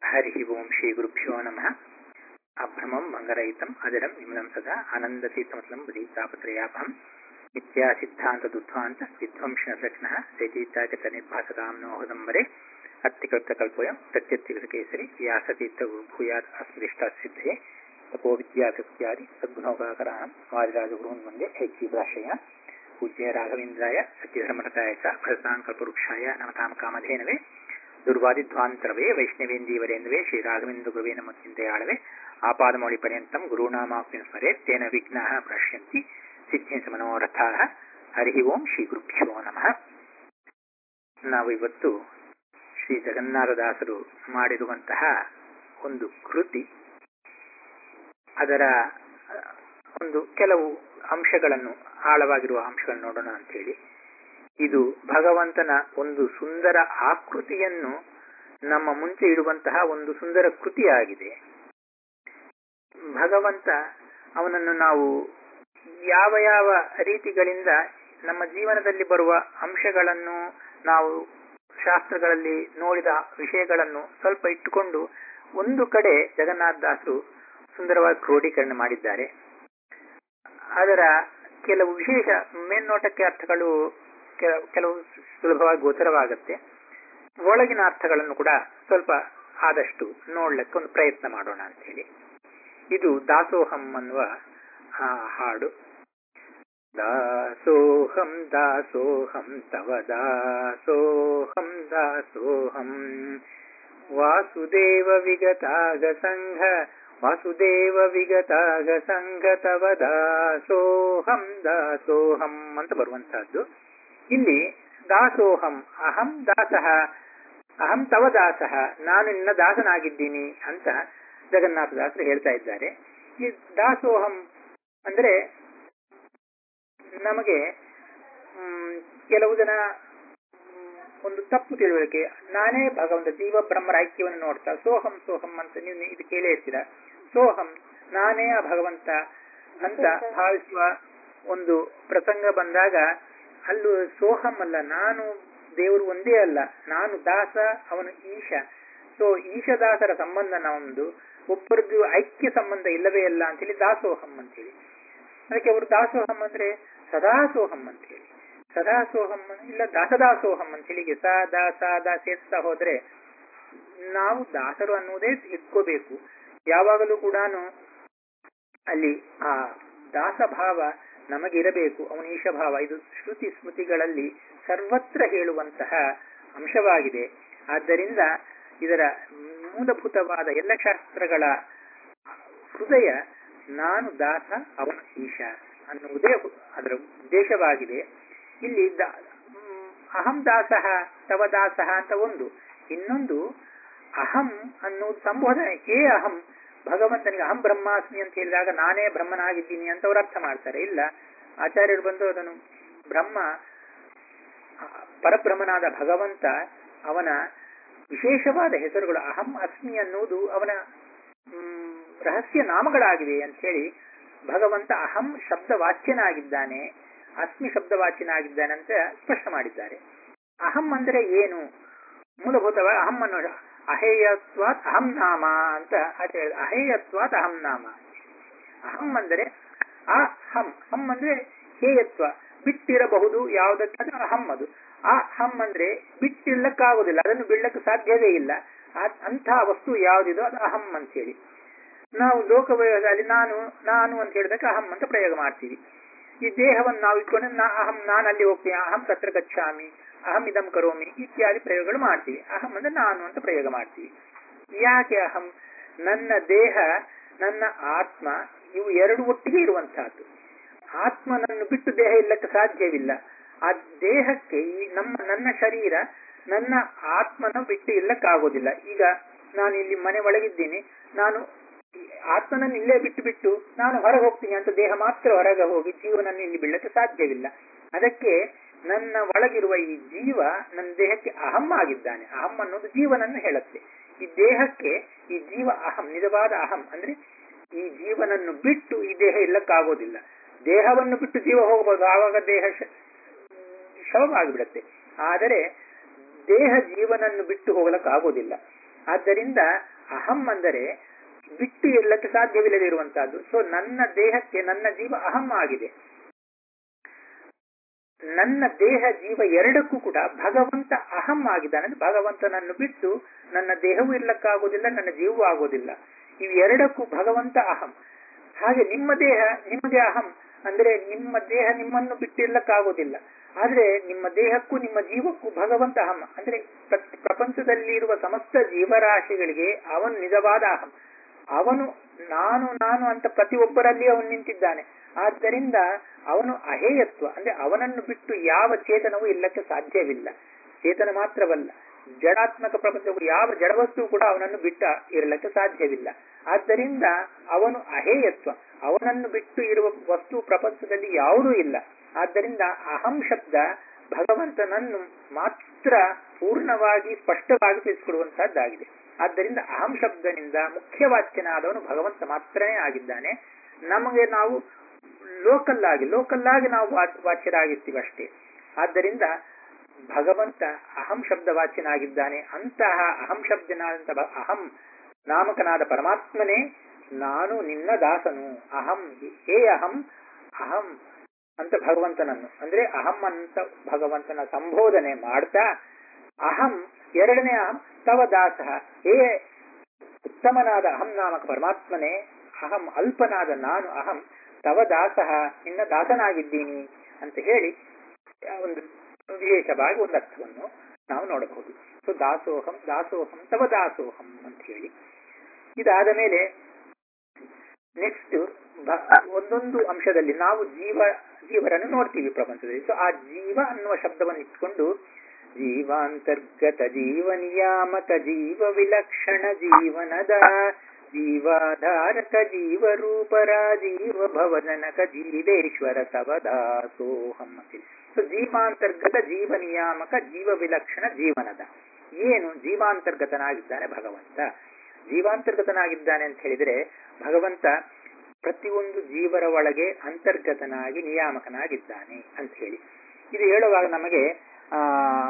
ಹರಿ ಓಂ ಶ್ರೀ ಗುರುಭ್ಯೋ ನಮಃ ಅಭ್ರಮಂ ಭಂಗರಹಿತಂ ಅಜರಂ ವಿಮಲಂ ಸದಾ ಆನಂದತೀರ್ಥಮತಲಂ ಬುಧೀತಾಪತ್ರಯಾಪಹಂ ನಿತ್ಯ ಸಿದ್ಧಾಂತ ದುಧ್ವಾಂತ ವಿಧ್ವಂಸನ ಸಕ್ನಃ ಚೈತೀತ್ಯಾಗತ ನಿರ್ಭಾಸತಾಂ ನೋಹದಂಬರೆ ಅತ್ಯಕೃತಕಲ್ಪೋಯಂ ಪ್ರತ್ಯತ್ಯಕೃತಕೇಸರಿ ವ್ಯಾಸತೀರ್ಥ ಭೂಯಾತ್ ಅಸ್ಮೃಷ್ಟ ಸಿದ್ಧೇ ತಪೋ ವಿದ್ಯಾಸಕ್ತ್ಯಾದಿ ಸದ್ಗುಣೋಗಾಕರಾಣಂ ವಾದಿರಾಜಗುರುನ್ ವಂದೇ ಹೆಚ್ಚಿ ಭಾಷೆಯ ಪೂಜ್ಯ ರಾಘವೇಂದ್ರಾಯ ಸತ್ಯಧರ್ಮರತಾಯ ಚ ಭರತಾಂ ಕಲ್ಪವೃಕ್ಷಾಯ ನಮತಾಂ ಕಾಮಧೇನವೇ ದುರ್ವಾದಿಧ್ವಾಂತರವೇ ವೈಷ್ಣವೇಂದೀವರೇಂದ್ರವೇ ಶ್ರೀರಾಘವೇಂದ್ರ ಗುರುವೇ ನಮ್ಮ ಚಿಂತೆಯಾಳವೇ ಆಪಾದಮೌಳಿ ಪರ್ಯಂತಂ ಗುರುನಾಮಾಪ್ತಿನ ಸ್ಮರೆ ತೇನ ವಿಘ್ನಾಃ ಪ್ರಶ್ಯಂತಿ ಸಿದ್ಧೇಶ ಮನೋರಥಾಃ ಹರಿ ಓಂ ಶ್ರೀ ಗುರುಭ್ಯೋ ನಮಃ ನಾವು ಇವತ್ತು ಶ್ರೀ ಜಗನ್ನಾಥದಾಸರು ಮಾಡಿರುವಂತಹ ಒಂದು ಕೃತಿ ಅದರ ಒಂದು ಕೆಲವು ಅಂಶಗಳನ್ನು ಆಳವಾಗಿರುವ ಅಂಶಗಳನ್ನು ನೋಡೋಣ ಅಂತೇಳಿ ಇದು ಭಗವಂತನ ಒಂದು ಸುಂದರ ಆಕೃತಿಯನ್ನು ನಮ್ಮ ಮುಂಚೆ ಇಡುವಂತಹ ಒಂದು ಸುಂದರ ಕೃತಿಯಾಗಿದೆ ಭಗವಂತ ಅವನನ್ನು ನಾವು ಯಾವ ಯಾವ ರೀತಿಗಳಿಂದ ನಮ್ಮ ಜೀವನದಲ್ಲಿ ಬರುವ ಅಂಶಗಳನ್ನು ನಾವು ಶಾಸ್ತ್ರಗಳಲ್ಲಿ ನೋಡಿದ ವಿಷಯಗಳನ್ನು ಸ್ವಲ್ಪ ಇಟ್ಟುಕೊಂಡು ಒಂದು ಕಡೆ ಜಗನ್ನಾಥದಾಸರು ಸುಂದರವಾಗಿ ಕ್ರೋಢೀಕರಣ ಮಾಡಿದ್ದಾರೆ ಅದರ ಕೆಲವು ವಿಶೇಷ ಮೇಲ್ನೋಟಕ್ಕೆ ಅರ್ಥಗಳು ಕೆಲವು ಸುಲಭವಾಗಿ ಗೋಚರವಾಗುತ್ತೆ ಒಳಗಿನ ಅರ್ಥಗಳನ್ನು ಕೂಡ ಸ್ವಲ್ಪ ಆದಷ್ಟು ನೋಡ್ಲಿಕ್ಕೆ ಒಂದು ಪ್ರಯತ್ನ ಮಾಡೋಣ ಅಂತ ಹೇಳಿ ಇದು ದಾಸೋಹಂ ಅನ್ನುವ ಹಾಡು ದಾಸೋಹಂ ದಾಸೋಹಂ ತವ ದಾಸೋಹಂ ದಾಸೋಹಂ ವಾಸುದೇವ ವಿಗತಾಗ ಸಂಘ ವಾಸುದೇವ ವಿಗತಾಗ ಸಂಘ ತವ ದಾಸೋಹಂ ದಾಸೋಹಂ ಅಂತ ಬರುವಂತಹದ್ದು ಇಲ್ಲಿ ದಾಸೋಹಂ ಅಹಂ ದಾಸಃ ಅಹಂ ತವ ದಾಸಃ ನಾನು ನಿನ್ನ ದಾಸನಾಗಿದ್ದೀನಿ ಅಂತ ಜಗನ್ನಾಥದಾಸರು ಹೇಳ್ತಾ ಇದ್ದಾರೆ ಈ ದಾಸೋಹಂ ಅಂದ್ರೆ ನಮಗೆ ಕೆಲವು ಜನ ಒಂದು ತಪ್ಪು ತಿಳುವಳಿಕೆ ನಾನೇ ಭಗವಂತ ಜೀವ ಬ್ರಹ್ಮರ ಐಕ್ಯವನ್ನು ನೋಡ್ತಾ ಸೋಹಂ ಸೋಹಂ ಅಂತ ನೀವು ಇದು ಕೇಳೇ ಇರ್ತೀರ ಸೋಹಂ ನಾನೇ ಆ ಭಗವಂತ ಅಂತ ಭಾವಿಸುವ ಒಂದು ಪ್ರಸಂಗ ಬಂದಾಗ ಅಲ್ಲೂ ಸೋಹಂ ಅಲ್ಲ ನಾನು ದೇವರು ಒಂದೇ ಅಲ್ಲ ನಾನು ದಾಸ ಅವನು ಈಶ ಸೊ ಈಶದಾಸರ ಸಂಬಂಧ ನಮ್ಮದು ಒಬ್ಬರದ್ದು ಐಕ್ಯ ಸಂಬಂಧ ಇಲ್ಲವೇ ಇಲ್ಲ ಅಂತೇಳಿ ದಾಸೋಹಂ ಅಂತೇಳಿ ಅದಕ್ಕೆ ಅವರು ದಾಸೋಹಂ ಅಂದ್ರೆ ಸದಾಸೋಹಂ ಅಂತೇಳಿ ಸದಾಸೋಹಂ ಇಲ್ಲ ದಾಸದಾಸೋಹಂ ಅಂತೇಳಿ ಸ ದ ಸ ದ ಸೇರ್ಸ್ತಾ ಹೋದ್ರೆ ನಾವು ದಾಸರು ಅನ್ನುವುದೇ ಇಟ್ಕೋಬೇಕು ಯಾವಾಗಲೂ ಕೂಡ ಅಲ್ಲಿ ಆ ದಾಸಭಾವ ನಮಗಿರಬೇಕು ಅವನ ಈಶಭಾವ ಇದು ಶ್ರುತಿ ಸ್ಮೃತಿಗಳಲ್ಲಿ ಸರ್ವತ್ರ ಹೇಳುವಂತಹ ಅಂಶವಾಗಿದೆ ಆದ್ದರಿಂದ ಇದರ ಮೂಲಭೂತವಾದ ಎಲ್ಲ ಶಾಸ್ತ್ರಗಳ ಹೃದಯ ನಾನು ದಾಸ ಅವನ ಈಶ ಅನ್ನುವುದೇ ಅದರ ಉದ್ದೇಶವಾಗಿದೆ ಇಲ್ಲಿ ಅಹಂ ದಾಸಃ ತವ ದಾಸಃ ಅಂತ ಒಂದು ಇನ್ನೊಂದು ಅಹಂ ಅನ್ನುವುದು ಸಂಬೋಧನೆ ಹೇ ಅಹಂ ಭಗವಂತನಿಗೆ ಅಹಂ ಬ್ರಹ್ಮಾಸ್ಮಿ ಅಂತ ಹೇಳಿದಾಗ ನಾನೇ ಬ್ರಹ್ಮನಾಗಿದ್ದೀನಿ ಅಂತ ಅವರು ಅರ್ಥ ಮಾಡ್ತಾರೆ ಇಲ್ಲ ಆಚಾರ್ಯರು ಬಂದು ಅದನ್ನು ಬ್ರಹ್ಮ ಪರಬ್ರಹ್ಮನಾದ ಭಗವಂತ ಅವನ ವಿಶೇಷವಾದ ಹೆಸರುಗಳು ಅಹಂ ಅಸ್ಮಿ ಅನ್ನುವುದು ಅವನ ರಹಸ್ಯ ನಾಮಗಳಾಗಿವೆ ಅಂತ ಹೇಳಿ ಭಗವಂತ ಅಹಂ ಶಬ್ದವಾಚ್ಯನಾಗಿದ್ದಾನೆ ಅಸ್ಮಿ ಶಬ್ದವಾಚ್ಯನಾಗಿದ್ದಾನೆ ಅಂತ ಸ್ಪಷ್ಟ ಮಾಡಿದ್ದಾರೆ ಅಹಂ ಅಂದ್ರೆ ಏನು ಮೂಲಭೂತವಾಗಿ ಅಹಂ ಅನ್ನೋ ಅಹೇಯತ್ವಾತ್ ಅಹಂ ನಾಮ ಅಂತ ಆಚಾರ್ಯ ಅಹೇಯತ್ವಾತ್ ಅಹಂ ನಾಮ ಅಹಂ ಅಂದರೆ ಆ ಹಂ ಹಂ ಅಂದ್ರೆ ಹೇಯತ್ವ ಬಿಟ್ಟಿರಬಹುದು ಯಾವುದಕ್ಕೆ ಅಹಂ ಅದು ಆ ಹಂ ಅಂದ್ರೆ ಬಿಟ್ಟಿರ್ಲಕ್ಕಾಗುದಿಲ್ಲ ಅದನ್ನು ಬಿಡ್ಲಕ್ಕೆ ಸಾಧ್ಯವೇ ಇಲ್ಲ ಅಂತಹ ವಸ್ತು ಯಾವುದಿದೋ ಅದು ಅಹಂ ಅಂತ ಹೇಳಿ ನಾವು ಲೋಕವಯದಲ್ಲಿ ನಾನು ನಾನು ಅಂತ ಹೇಳಿದಾಗ ಅಹಂ ಅಂತ ಪ್ರಯೋಗ ಮಾಡ್ತೀವಿ ಈ ದೇಹವನ್ನು ನಾವು ಇಟ್ಕೊಂಡ್ರೆ ನಾ ಅಹಂ ನಾನು ಅಲ್ಲಿ ಹೋಗ್ತೀನಿ ಅಹಂ ತತ್ರ ಗಚ್ಚಾಮಿ ಅಹಂ ಇದಂ ಕರೋಮಿ ಇತ್ಯಾದಿ ಪ್ರಯೋಗಗಳು ಮಾಡ್ತೀವಿ ಅಹಂ ಅಂದ್ರೆ ನಾನು ಅಂತ ಪ್ರಯೋಗ ಮಾಡ್ತೀವಿ ಯಾಕೆ ಅಹಂ ನನ್ನ ದೇಹ ನನ್ನ ಆತ್ಮ ಇವು ಎರಡು ಒಟ್ಟಿಗೆ ಇರುವಂತಹದ್ದು ಆತ್ಮನನ್ನು ಬಿಟ್ಟು ದೇಹ ಇಲ್ಲಕ್ಕೆ ಸಾಧ್ಯವಿಲ್ಲ ಆ ದೇಹಕ್ಕೆ ಈ ನಮ್ಮ ನನ್ನ ಶರೀರ ನನ್ನ ಆತ್ಮನ ಬಿಟ್ಟು ಇಲ್ಲಕ್ಕಾಗೋದಿಲ್ಲ ಈಗ ನಾನು ಇಲ್ಲಿ ಮನೆ ಒಳಗಿದ್ದೀನಿ ನಾನು ಆತ್ಮನನ್ನು ಇಲ್ಲೇ ಬಿಟ್ಟು ಬಿಟ್ಟು ನಾನು ಹೊರಗೆ ಹೋಗ್ತೀನಿ ಅಂತ ದೇಹ ಮಾತ್ರ ಹೊರಗೆ ಹೋಗಿ ಜೀವನನ್ನು ಇಲ್ಲಿ ಬೀಳಕ್ಕೆ ಸಾಧ್ಯವಿಲ್ಲ ಅದಕ್ಕೆ ನನ್ನ ಒಳಗಿರುವ ಈ ಜೀವ ನನ್ನ ದೇಹಕ್ಕೆ ಅಹಂ ಆಗಿದ್ದಾನೆ ಅಹಂ ಅನ್ನೋದು ಜೀವನನ್ನು ಹೇಳುತ್ತೆ ಈ ದೇಹಕ್ಕೆ ಈ ಜೀವ ಅಹಂ ನಿಜವಾದ ಅಹಂ ಅಂದ್ರೆ ಈ ಜೀವನನ್ನು ಬಿಟ್ಟು ಈ ದೇಹ ಇಲ್ಲಕ್ಕಾಗೋದಿಲ್ಲ ದೇಹವನ್ನು ಬಿಟ್ಟು ಜೀವ ಹೋಗಬಹುದು ಆವಾಗ ದೇಹ ಶವವಾಗಿಬಿಡುತ್ತೆ ಆದರೆ ದೇಹ ಜೀವನನ್ನು ಬಿಟ್ಟು ಹೋಗಲಕ್ಕಾಗೋದಿಲ್ಲ ಆದ್ದರಿಂದ ಅಹಂ ಅಂದರೆ ಬಿಟ್ಟು ಇರಲಿಕ್ಕೆ ಸಾಧ್ಯವಿಲ್ಲದೆ ಇರುವಂತಹದ್ದು ಸೊ ನನ್ನ ದೇಹಕ್ಕೆ ನನ್ನ ಜೀವ ಅಹಂ ಆಗಿದೆ ನನ್ನ ದೇಹ ಜೀವ ಎರಡಕ್ಕೂ ಕೂಡ ಭಗವಂತ ಅಹಂ ಆಗಿದ್ದಾನೆ ಅಂದ್ರೆ ಭಗವಂತನನ್ನು ಬಿಟ್ಟು ನನ್ನ ದೇಹವೂ ಇರ್ಲಕ್ಕಾಗೋದಿಲ್ಲ ನನ್ನ ಜೀವವೂ ಆಗೋದಿಲ್ಲ ಇವು ಎರಡಕ್ಕೂ ಭಗವಂತ ಅಹಂ ಹಾಗೆ ನಿಮ್ಮ ದೇಹ ನಿಮಗೆ ಅಹಂ ಅಂದ್ರೆ ನಿಮ್ಮ ದೇಹ ನಿಮ್ಮನ್ನು ಬಿಟ್ಟಿರ್ಲಕ್ಕಾಗೋದಿಲ್ಲ ಆದ್ರೆ ನಿಮ್ಮ ದೇಹಕ್ಕೂ ನಿಮ್ಮ ಜೀವಕ್ಕೂ ಭಗವಂತ ಅಹಂ ಅಂದ್ರೆ ಪ್ರಪಂಚದಲ್ಲಿ ಇರುವ ಸಮಸ್ತ ಜೀವರಾಶಿಗಳಿಗೆ ಅವನು ನಿಜವಾದ ಅಹಂ ಅವನು ನಾನು ನಾನು ಅಂತ ಪ್ರತಿಯೊಬ್ಬರಲ್ಲಿ ಅವನು ನಿಂತಿದ್ದಾನೆ ಆದ್ದರಿಂದ ಅವನು ಅಹೇಯತ್ವ ಅಂದ್ರೆ ಅವನನ್ನು ಬಿಟ್ಟು ಯಾವ ಚೇತನವೂ ಇಲ್ಲಕ್ಕೆ ಸಾಧ್ಯವಿಲ್ಲ ಚೇತನ ಮಾತ್ರವಲ್ಲ ಜಡಾತ್ಮಕ ಪ್ರಪಂಚವು ಯಾವ ಜಡವಸ್ತು ಕೂಡ ಅವನನ್ನು ಬಿಟ್ಟ ಇರಲಿಕ್ಕೆ ಸಾಧ್ಯವಿಲ್ಲ ಆದ್ದರಿಂದ ಅವನು ಅಹೇಯತ್ವ ಅವನನ್ನು ಬಿಟ್ಟು ಇರುವ ವಸ್ತು ಪ್ರಪಂಚದಲ್ಲಿ ಯಾವುದೂ ಇಲ್ಲ ಆದ್ದರಿಂದ ಅಹಂ ಶಬ್ದ ಭಗವಂತನನ್ನು ಮಾತ್ರ ಪೂರ್ಣವಾಗಿ ಸ್ಪಷ್ಟವಾಗಿ ತಿಳಿಸಿಕೊಡುವಂತಹದ್ದಾಗಿದೆ ಆದ್ದರಿಂದ ಅಹಂ ಶಬ್ದನಿಂದ ಮುಖ್ಯವಾಚ್ಯನಾದವನು ಭಗವಂತ ಮಾತ್ರನೇ ಆಗಿದ್ದಾನೆ ನಮಗೆ ನಾವು ಲೋಕಲ್ ಆಗಿ ಲೋಕಲ್ ಆಗಿ ನಾವು ವಾಚ್ಯರಾಗಿರ್ತೀವಿ ಅಷ್ಟೇ ಆದ್ದರಿಂದ ಭಗವಂತ ಅಹಂ ಶಬ್ದ ವಾಚ್ಯನಾಗಿದ್ದಾನೆ ಅಂತಹ ಅಹಂ ಶಬ್ದನಾದಂತ ಅಹಂ ನಾಮಕನಾದ ಪರಮಾತ್ಮನೇ ನಾನು ನಿನ್ನ ದಾಸನು ಅಹಂ ಹೇ ಅಹಂ ಅಹಂ ಅಂತ ಭಗವಂತನನ್ನು ಅಂದ್ರೆ ಅಹಂ ಅಂತ ಭಗವಂತನ ಸಂಬೋಧನೆ ಮಾಡ್ತಾ ಅಹಂ ಎರಡನೇ ಅಹಂ ತವ ದಾಸ ಹೇ ಉತ್ತಮನಾದ ಅಹಂ ನಾಮಕ ಪರಮಾತ್ಮನೇ ಅಹಂ ಅಲ್ಪನಾದ ನಾನು ಅಹಂ ತವ ದಾಸ ನಿನ್ನ ದಾಸನಾಗಿದ್ದೀನಿ ಅಂತ ಹೇಳಿ ಒಂದು ವಿಶೇಷವಾಗಿ ಒಂದು ಅರ್ಥವನ್ನು ನಾವು ನೋಡಬಹುದು ಸೊ ದಾಸೋಹಂ ದಾಸೋಹಂ ತವ ದಾಸೋಹಂ ಅಂತ ಹೇಳಿ ಇದಾದ ಮೇಲೆ ನೆಕ್ಸ್ಟ್ ಒಂದೊಂದು ಅಂಶದಲ್ಲಿ ನಾವು ಜೀವ ಜೀವರನ್ನು ನೋಡ್ತೀವಿ ಪ್ರಪಂಚದಲ್ಲಿ ಸೊ ಆ ಜೀವ ಅನ್ನುವ ಶಬ್ದವನ್ನು ಇಟ್ಕೊಂಡು ಜೀವಾಂತರ್ಗತ ಜೀವ ನಿಯಾಮಕ ಜೀವ ವಿಲಕ್ಷಣ ಜೀವನದ ಜೀವಾಧಾರಕ ಜೀವರೂಪರ ಜೀವ ಭವನಕ ಜೀವೇಶ್ವರ ತವದಾಸೋಹಂ ಸೊ ಜೀವಾಂತರ್ಗತ ಜೀವ ನಿಯಾಮಕ ಜೀವ ವಿಲಕ್ಷಣ ಜೀವನದ ಏನು ಜೀವಾಂತರ್ಗತನಾಗಿದ್ದಾನೆ ಭಗವಂತ ಜೀವಾಂತರ್ಗತನಾಗಿದ್ದಾನೆ ಅಂತ ಹೇಳಿದ್ರೆ ಭಗವಂತ ಪ್ರತಿಯೊಂದು ಜೀವರ ಒಳಗೆ ಅಂತರ್ಗತನಾಗಿ ನಿಯಾಮಕನಾಗಿದ್ದಾನೆ ಅಂತ ಹೇಳಿ ಇದು ಹೇಳುವಾಗ ನಮಗೆ ಆ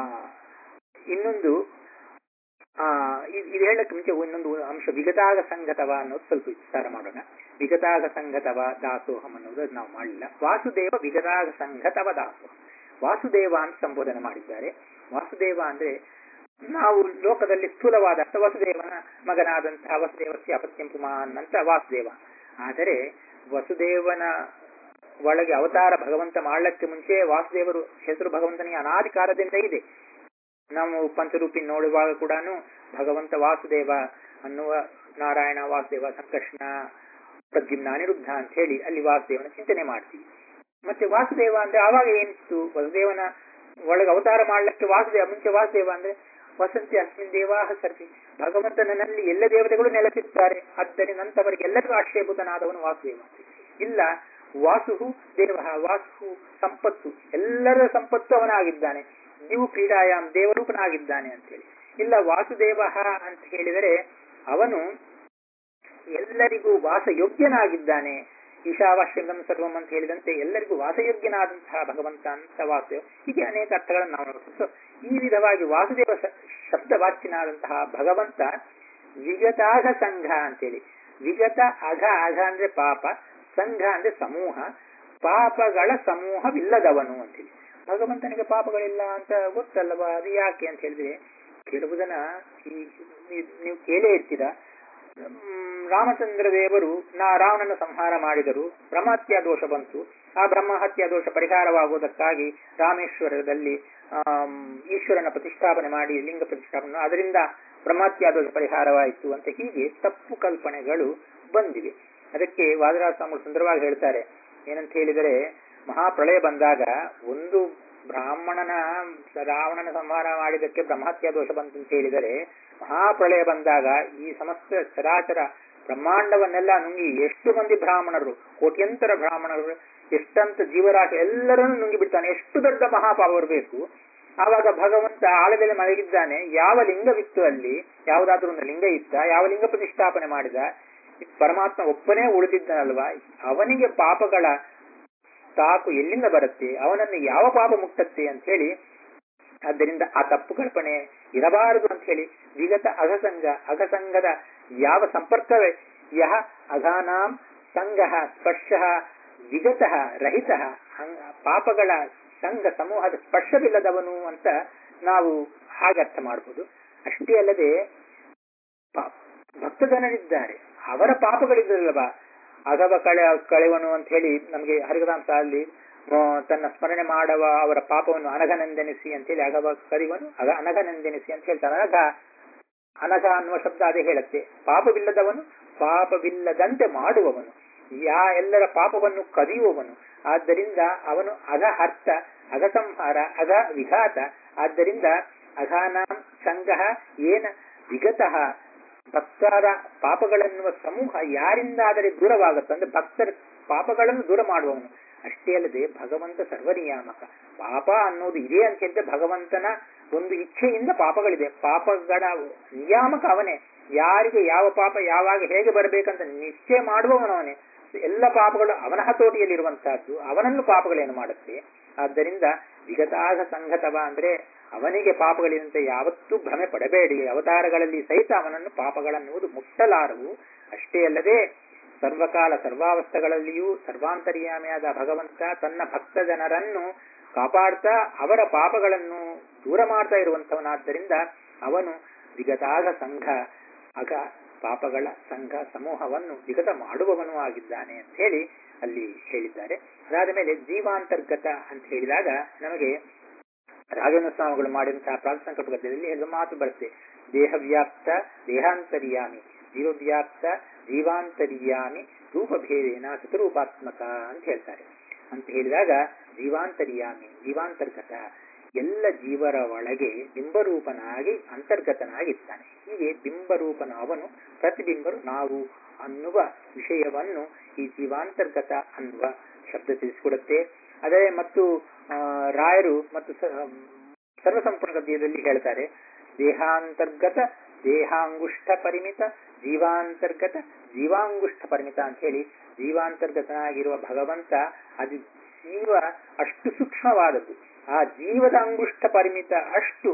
ಇನ್ನೊಂದು ಆ ಇದು ಹೇಳಕ್ಕೆ ಮುಂಚೆ ಇನ್ನೊಂದು ಅಂಶ ವಿಗತಾಗ ಸಂಗತವ ಅನ್ನೋದು ಸ್ವಲ್ಪ ವಿಸ್ತಾರ ಮಾಡೋಣ ವಿಗತಾಗ ಸಂಗತವ ದಾಸೋಹಂ ಅನ್ನೋದು ನಾವು ಮಾಡಲಿಲ್ಲ ವಾಸುದೇವ ವಿಗತಾಗ ಸಂಗತವ ದಾಸೋಹ ವಾಸುದೇವ ಅಂತ ಸಂಬೋಧನೆ ಮಾಡಿದ್ದಾರೆ ವಾಸುದೇವ ಅಂದ್ರೆ ನಾವು ಲೋಕದಲ್ಲಿ ಸ್ಥೂಲವಾದ ವಸುದೇವನ ಮಗನಾದಂತಹ ವಸುದೇವಸ್ಯ ಅಪತ್ಯಂ ಪುಮಾನ್ ಅಂತ ವಾಸುದೇವ ಆದರೆ ವಸುದೇವನ ಒಳಗೆ ಅವತಾರ ಭಗವಂತ ಮಾಡಲಿಕ್ಕೆ ಮುಂಚೆ ವಾಸುದೇವರು ಹೆಸರು ಭಗವಂತನಿಗೆ ಅನಾದಿ ಕಾಲದಿಂದ ಇದೆ ನಾವು ಪಂಚರೂಪಿ ನೋಡುವಾಗ ಕೂಡ ಭಗವಂತ ವಾಸುದೇವ ಅನ್ನುವ ನಾರಾಯಣ ವಾಸುದೇವ ಸಂಕರ್ಷಣ ಪ್ರದ್ಯುಮ್ನ ಅನಿರುದ್ಧ ಅಂತ ಹೇಳಿ ಅಲ್ಲಿ ವಾಸುದೇವನ ಚಿಂತನೆ ಮಾಡ್ತೀವಿ ಮತ್ತೆ ವಾಸುದೇವ ಅಂದ್ರೆ ಆವಾಗ ಏನಿತ್ತು ವಸುದೇವನ ಒಳಗೆ ಅವತಾರ ಮಾಡ್ಲಿಕ್ಕೆ ವಾಸುದೇವ ಮುಂಚೆ ವಾಸುದೇವ ಅಂದ್ರೆ ವಸಂತಿ ಅಸ್ಮಿನ್ ದೇವಾಹ ಸರ್ತಿ ಭಗವಂತನಲ್ಲಿ ಎಲ್ಲ ದೇವತೆಗಳು ನೆಲೆಸಿರ್ತಾರೆ ಆದ್ದರಿಂದ ಅಂತವರಿಗೆ ಎಲ್ಲರಿಗೂ ಆಶ್ರಯಭೂತನಾದವನು ವಾಸುದೇವ ಇಲ್ಲ ವಾಸು ದೇವ ವಾಸು ಸಂಪತ್ತು ಎಲ್ಲರ ಸಂಪತ್ತು ಅವನಾಗಿದ್ದಾನೆ ನೀವು ಕ್ರೀಡಾಯಾಮ್ ದೇವರೂಪನಾಗಿದ್ದಾನೆ ಅಂತ ಹೇಳಿ ಇಲ್ಲ ವಾಸುದೇವ ಅಂತ ಹೇಳಿದರೆ ಅವನು ಎಲ್ಲರಿಗೂ ವಾಸಯೋಗ್ಯನಾಗಿದ್ದಾನೆ ಈಶಾವಾಶ್ಯಂಗಂ ಸರ್ವಂ ಅಂತ ಹೇಳಿದಂತೆ ಎಲ್ಲರಿಗೂ ವಾಸಯೋಗ್ಯನಾದಂತಹ ಭಗವಂತ ಅಂತ ವಾಸುದೇವ ಹೀಗೆ ಅನೇಕ ಅರ್ಥಗಳನ್ನು ನಾವು ನೋಡ್ತೀವಿ ಸೊ ಈ ವಿಧವಾಗಿ ವಾಸುದೇವ ಶಬ್ದವಾಚ್ಯನಾದಂತಹ ಭಗವಂತ ವಿಗತಾಘ ಸಂಘ ಅಂತೇಳಿ ವಿಗತ ಅಘ ಅಘ ಅಂದ್ರೆ ಪಾಪ ಸಂಘ ಅಂದ್ರೆ ಸಮೂಹ ಪಾಪಗಳ ಸಮೂಹವಿಲ್ಲದವನು ಅಂತೇಳಿ ಭಗವಂತನಿಗೆ ಪಾಪಗಳಿಲ್ಲ ಅಂತ ಗೊತ್ತಲ್ಲವಾ ಅದು ಯಾಕೆ ಅಂತ ಹೇಳಿದ್ರೆ ಕೆಲವು ಜನ ಈ ನೀವು ಕೇಳೇ ಇರ್ತೀರ ರಾಮಚಂದ್ರ ದೇವರು ನಾ ರಾವಣನ ಸಂಹಾರ ಮಾಡಿದರು ಬ್ರಹ್ಮಹತ್ಯಾ ದೋಷ ಬಂತು ಆ ಬ್ರಹ್ಮಹತ್ಯಾ ದೋಷ ಪರಿಹಾರವಾಗುವುದಕ್ಕಾಗಿ ರಾಮೇಶ್ವರದಲ್ಲಿ ಈಶ್ವರನ ಪ್ರತಿಷ್ಠಾಪನೆ ಮಾಡಿ ಲಿಂಗ ಪ್ರತಿಷ್ಠಾಪನೆ ಅದರಿಂದ ಬ್ರಹ್ಮಹತ್ಯಾ ದೋಷ ಪರಿಹಾರವಾಯಿತು ಅಂತ ಹೀಗೆ ತಪ್ಪು ಕಲ್ಪನೆಗಳು ಬಂದಿವೆ ಅದಕ್ಕೆ ವಾದರಾಜ ಸ್ವಾಮಿಗಳು ಸುಂದರವಾಗಿ ಹೇಳ್ತಾರೆ ಏನಂತ ಹೇಳಿದರೆ ಮಹಾಪ್ರಳಯ ಬಂದಾಗ ಒಂದು ಬ್ರಾಹ್ಮಣನ ರಾವಣನ ಸಂಹಾರ ಮಾಡಿದಕ್ಕೆ ಬ್ರಹ್ಮಹತ್ಯಾ ದೋಷ ಬಂತು ಅಂತ ಹೇಳಿದರೆ ಮಹಾಪ್ರಳಯ ಬಂದಾಗ ಈ ಸಮಸ್ತ ಚರಾಚರ ಬ್ರಹ್ಮಾಂಡವನ್ನೆಲ್ಲ ನುಂಗಿ ಎಷ್ಟು ಮಂದಿ ಬ್ರಾಹ್ಮಣರು ಕೋಟ್ಯಂತರ ಬ್ರಾಹ್ಮಣರು ಎಷ್ಟಂತ ಜೀವರಾಶಿ ಎಲ್ಲರನ್ನು ನುಂಗಿ ಬಿಡ್ತಾನೆ ಎಷ್ಟು ದೊಡ್ಡ ಮಹಾಪಾಪ ಬರಬೇಕು ಆವಾಗ ಭಗವಂತ ಆಳದಲ್ಲಿ ಮಲಗಿದ್ದಾನೆ ಯಾವ ಲಿಂಗವಿತ್ತು ಅಲ್ಲಿ ಯಾವುದಾದ್ರೂ ಒಂದು ಲಿಂಗ ಇತ್ತ ಯಾವ ಲಿಂಗ ಪ್ರತಿಷ್ಠಾಪನೆ ಮಾಡಿದ ಪರಮಾತ್ಮ ಒಬ್ಬನೇ ಉಳಿದಿದ್ದನಲ್ವಾ ಅವನಿಗೆ ಪಾಪಗಳ ತಾಕು ಎಲ್ಲಿಂದ ಬರುತ್ತೆ ಅವನನ್ನು ಯಾವ ಪಾಪ ಮುಕ್ತತ್ತೆ ಅಂತ ಹೇಳಿ ಆದ್ದರಿಂದ ಆ ತಪ್ಪು ಕಲ್ಪನೆ ಇರಬಾರದು ಅಂತ ಹೇಳಿ ವಿಗತ ಅಗಸಂಗ ಅಗಸಂಗದ ಯಾವ ಸಂಪರ್ಕವೇ ಯಹ ಅಘಾನಾಂ ಸಂಘ ಸ್ಪರ್ಶ ವಿಗತ ರಹಿತ ಪಾಪಗಳ ಸಂಘ ಸಮೂಹದ ಸ್ಪರ್ಶವಿಲ್ಲದವನು ಅಂತ ನಾವು ಹಾಗರ್ಥ ಮಾಡಬಹುದು ಅಷ್ಟೇ ಅಲ್ಲದೆ ಭಕ್ತಜನರಿದ್ದಾರೆ ಅವರ ಪಾಪಗಳಿದ್ದಲ್ಲವ ಅಗವ ಕಳೆ ಕಳೆವನು ಅಂತ ಹೇಳಿ ನಮಗೆ ಹರಿಗದಾಂಸ ಅಲ್ಲಿ ತನ್ನ ಸ್ಮರಣೆ ಮಾಡುವ ಅವರ ಪಾಪವನ್ನು ಅನಘನಂದನಿಸಿ ಅಂತ ಹೇಳಿ ಅಗವ ಕರಿವನು ಅಗ ಅನಘನಂದನಿಸಿ ಅಂತ ಹೇಳ್ತಾರೆ ಅನಘ ಅನಘ ಅನ್ನುವ ಶಬ್ದ ಅದೇ ಹೇಳುತ್ತೆ ಪಾಪವಿಲ್ಲದವನು ಪಾಪವಿಲ್ಲದಂತೆ ಮಾಡುವವನು ಯಾ ಎಲ್ಲರ ಪಾಪವನ್ನು ಕದಿಯುವವನು ಆದ್ದರಿಂದ ಅವನು ಅಘ ಅರ್ಥ ಅಘ ಸಂಹಾರ ಅಘ ವಿಘಾತ ಆದ್ದರಿಂದ ಅಘಾನಾಂ ಸಂಘ ಏನ ವಿಗತಃ ಭಕ್ತರ ಪಾಪಗಳನ್ನುವ ಸಮೂಹ ಯಾರಿಂದಾದರೆ ದೂರವಾಗುತ್ತೆ ಅಂದ್ರೆ ಭಕ್ತರ ಪಾಪಗಳನ್ನು ದೂರ ಮಾಡುವವನು ಅಷ್ಟೇ ಅಲ್ಲದೆ ಭಗವಂತ ಸರ್ವನಿಯಾಮಕ ಪಾಪ ಅನ್ನೋದು ಇದೆ ಅಂತ ಹೇಳಿದ್ರೆ ಭಗವಂತನ ಒಂದು ಇಚ್ಛೆಯಿಂದ ಪಾಪಗಳಿದೆ ಪಾಪಗಳ ನಿಯಾಮಕ ಅವನೇ ಯಾರಿಗೆ ಯಾವ ಪಾಪ ಯಾವಾಗ ಹೇಗೆ ಬರಬೇಕಂತ ನಿಶ್ಚಯ ಮಾಡುವವನು ಅವನೇ ಎಲ್ಲ ಪಾಪಗಳು ಅವನ ಹತೋಟಿಯಲ್ಲಿರುವಂತಹದ್ದು ಅವನನ್ನು ಪಾಪಗಳೇನು ಮಾಡುತ್ತೆ ಆದ್ದರಿಂದ ವಿಗತಾಗ ಸಂಗತವ ಅಂದ್ರೆ ಅವನಿಗೆ ಪಾಪಗಳಿದಂತೆ ಯಾವತ್ತೂ ಭ್ರಮೆ ಪಡಬೇಡಿ ಅವತಾರಗಳಲ್ಲಿ ಸಹಿತ ಅವನನ್ನು ಪಾಪಗಳನ್ನುವುದು ಮುಟ್ಟಲಾರವು ಅಷ್ಟೇ ಅಲ್ಲದೆ ಸರ್ವಕಾಲ ಸರ್ವಾವಸ್ಥೆಗಳಲ್ಲಿಯೂ ಸರ್ವಾಂತರ್ಯಾಮಿಯಾದ ಭಗವಂತ ತನ್ನ ಭಕ್ತ ಜನರನ್ನು ಕಾಪಾಡ್ತಾ ಅವರ ಪಾಪಗಳನ್ನು ದೂರ ಮಾಡ್ತಾ ಇರುವಂತವನಾದ್ದರಿಂದ ಅವನು ವಿಗತಾಗ ಸಂಘ ಅಗ ಪಾಪಗಳ ಸಂಘ ಸಮೂಹವನ್ನು ವಿಗತ ಮಾಡುವವನು ಆಗಿದ್ದಾನೆ ಅಂತ ಹೇಳಿ ಅಲ್ಲಿ ಹೇಳಿದ್ದಾರೆ ಅದಾದ ಮೇಲೆ ಜೀವಾಂತರ್ಗತ ಅಂತ ಹೇಳಿದಾಗ ನಮಗೆ ರಾಘವೇಂದ್ರ ಸ್ವಾಮಿಗಳು ಮಾಡಿದಂತಹ ಪ್ರಾರ್ಥನಾ ಗದ್ಯದಲ್ಲಿ ಹೇಳುವ ಮಾತು ಬರುತ್ತೆ ದೇಹವ್ಯಾಪ್ತ ದೇಹಾಂತರ್ಯಾಮಿ ಜೀವವ್ಯಾಪ್ತ ಜೀವಾಂತರ್ಯಾಮಿ ರೂಪಭೇದೇನ ಚತುರೂಪಾತ್ಮಕ ಅಂತ ಹೇಳ್ತಾರೆ ಅಂತ ಹೇಳಿದಾಗ ಜೀವಾಂತರ್ಯಾಮಿ ಜೀವಾಂತರ್ಗತ ಎಲ್ಲ ಜೀವರ ಒಳಗೆ ಬಿಂಬರೂಪನಾಗಿ ಅಂತರ್ಗತನಾಗಿರ್ತಾನೆ ಹೀಗೆ ಬಿಂಬರೂಪನ ಅವನು ಪ್ರತಿಬಿಂಬರು ನಾವು ಅನ್ನುವ ವಿಷಯವನ್ನು ಈ ಜೀವಾಂತರ್ಗತ ಅನ್ನುವ ಶಬ್ದ ತಿಳಿಸಿಕೊಡುತ್ತೆ ಅದೇ ಮತ್ತು ರಾಯರು ಮತ್ತು ಸರ್ವಸಂಪೂರ್ಣ ಗದ್ಯದಲ್ಲಿ ಹೇಳ್ತಾರೆ ದೇಹಾಂತರ್ಗತ ದೇಹಾಂಗುಷ್ಠ ಪರಿಮಿತ ಜೀವಾಂತರ್ಗತ ಜೀವಾಂಗುಷ್ಠ ಪರಿಮಿತ ಅಂತ ಹೇಳಿ ಜೀವಾಂತರ್ಗತನಾಗಿರುವ ಭಗವಂತ ಅದು ಜೀವ ಅಷ್ಟು ಸೂಕ್ಷ್ಮವಾದದ್ದು ಆ ಜೀವದ ಅಂಗುಷ್ಠ ಪರಿಮಿತ ಅಷ್ಟು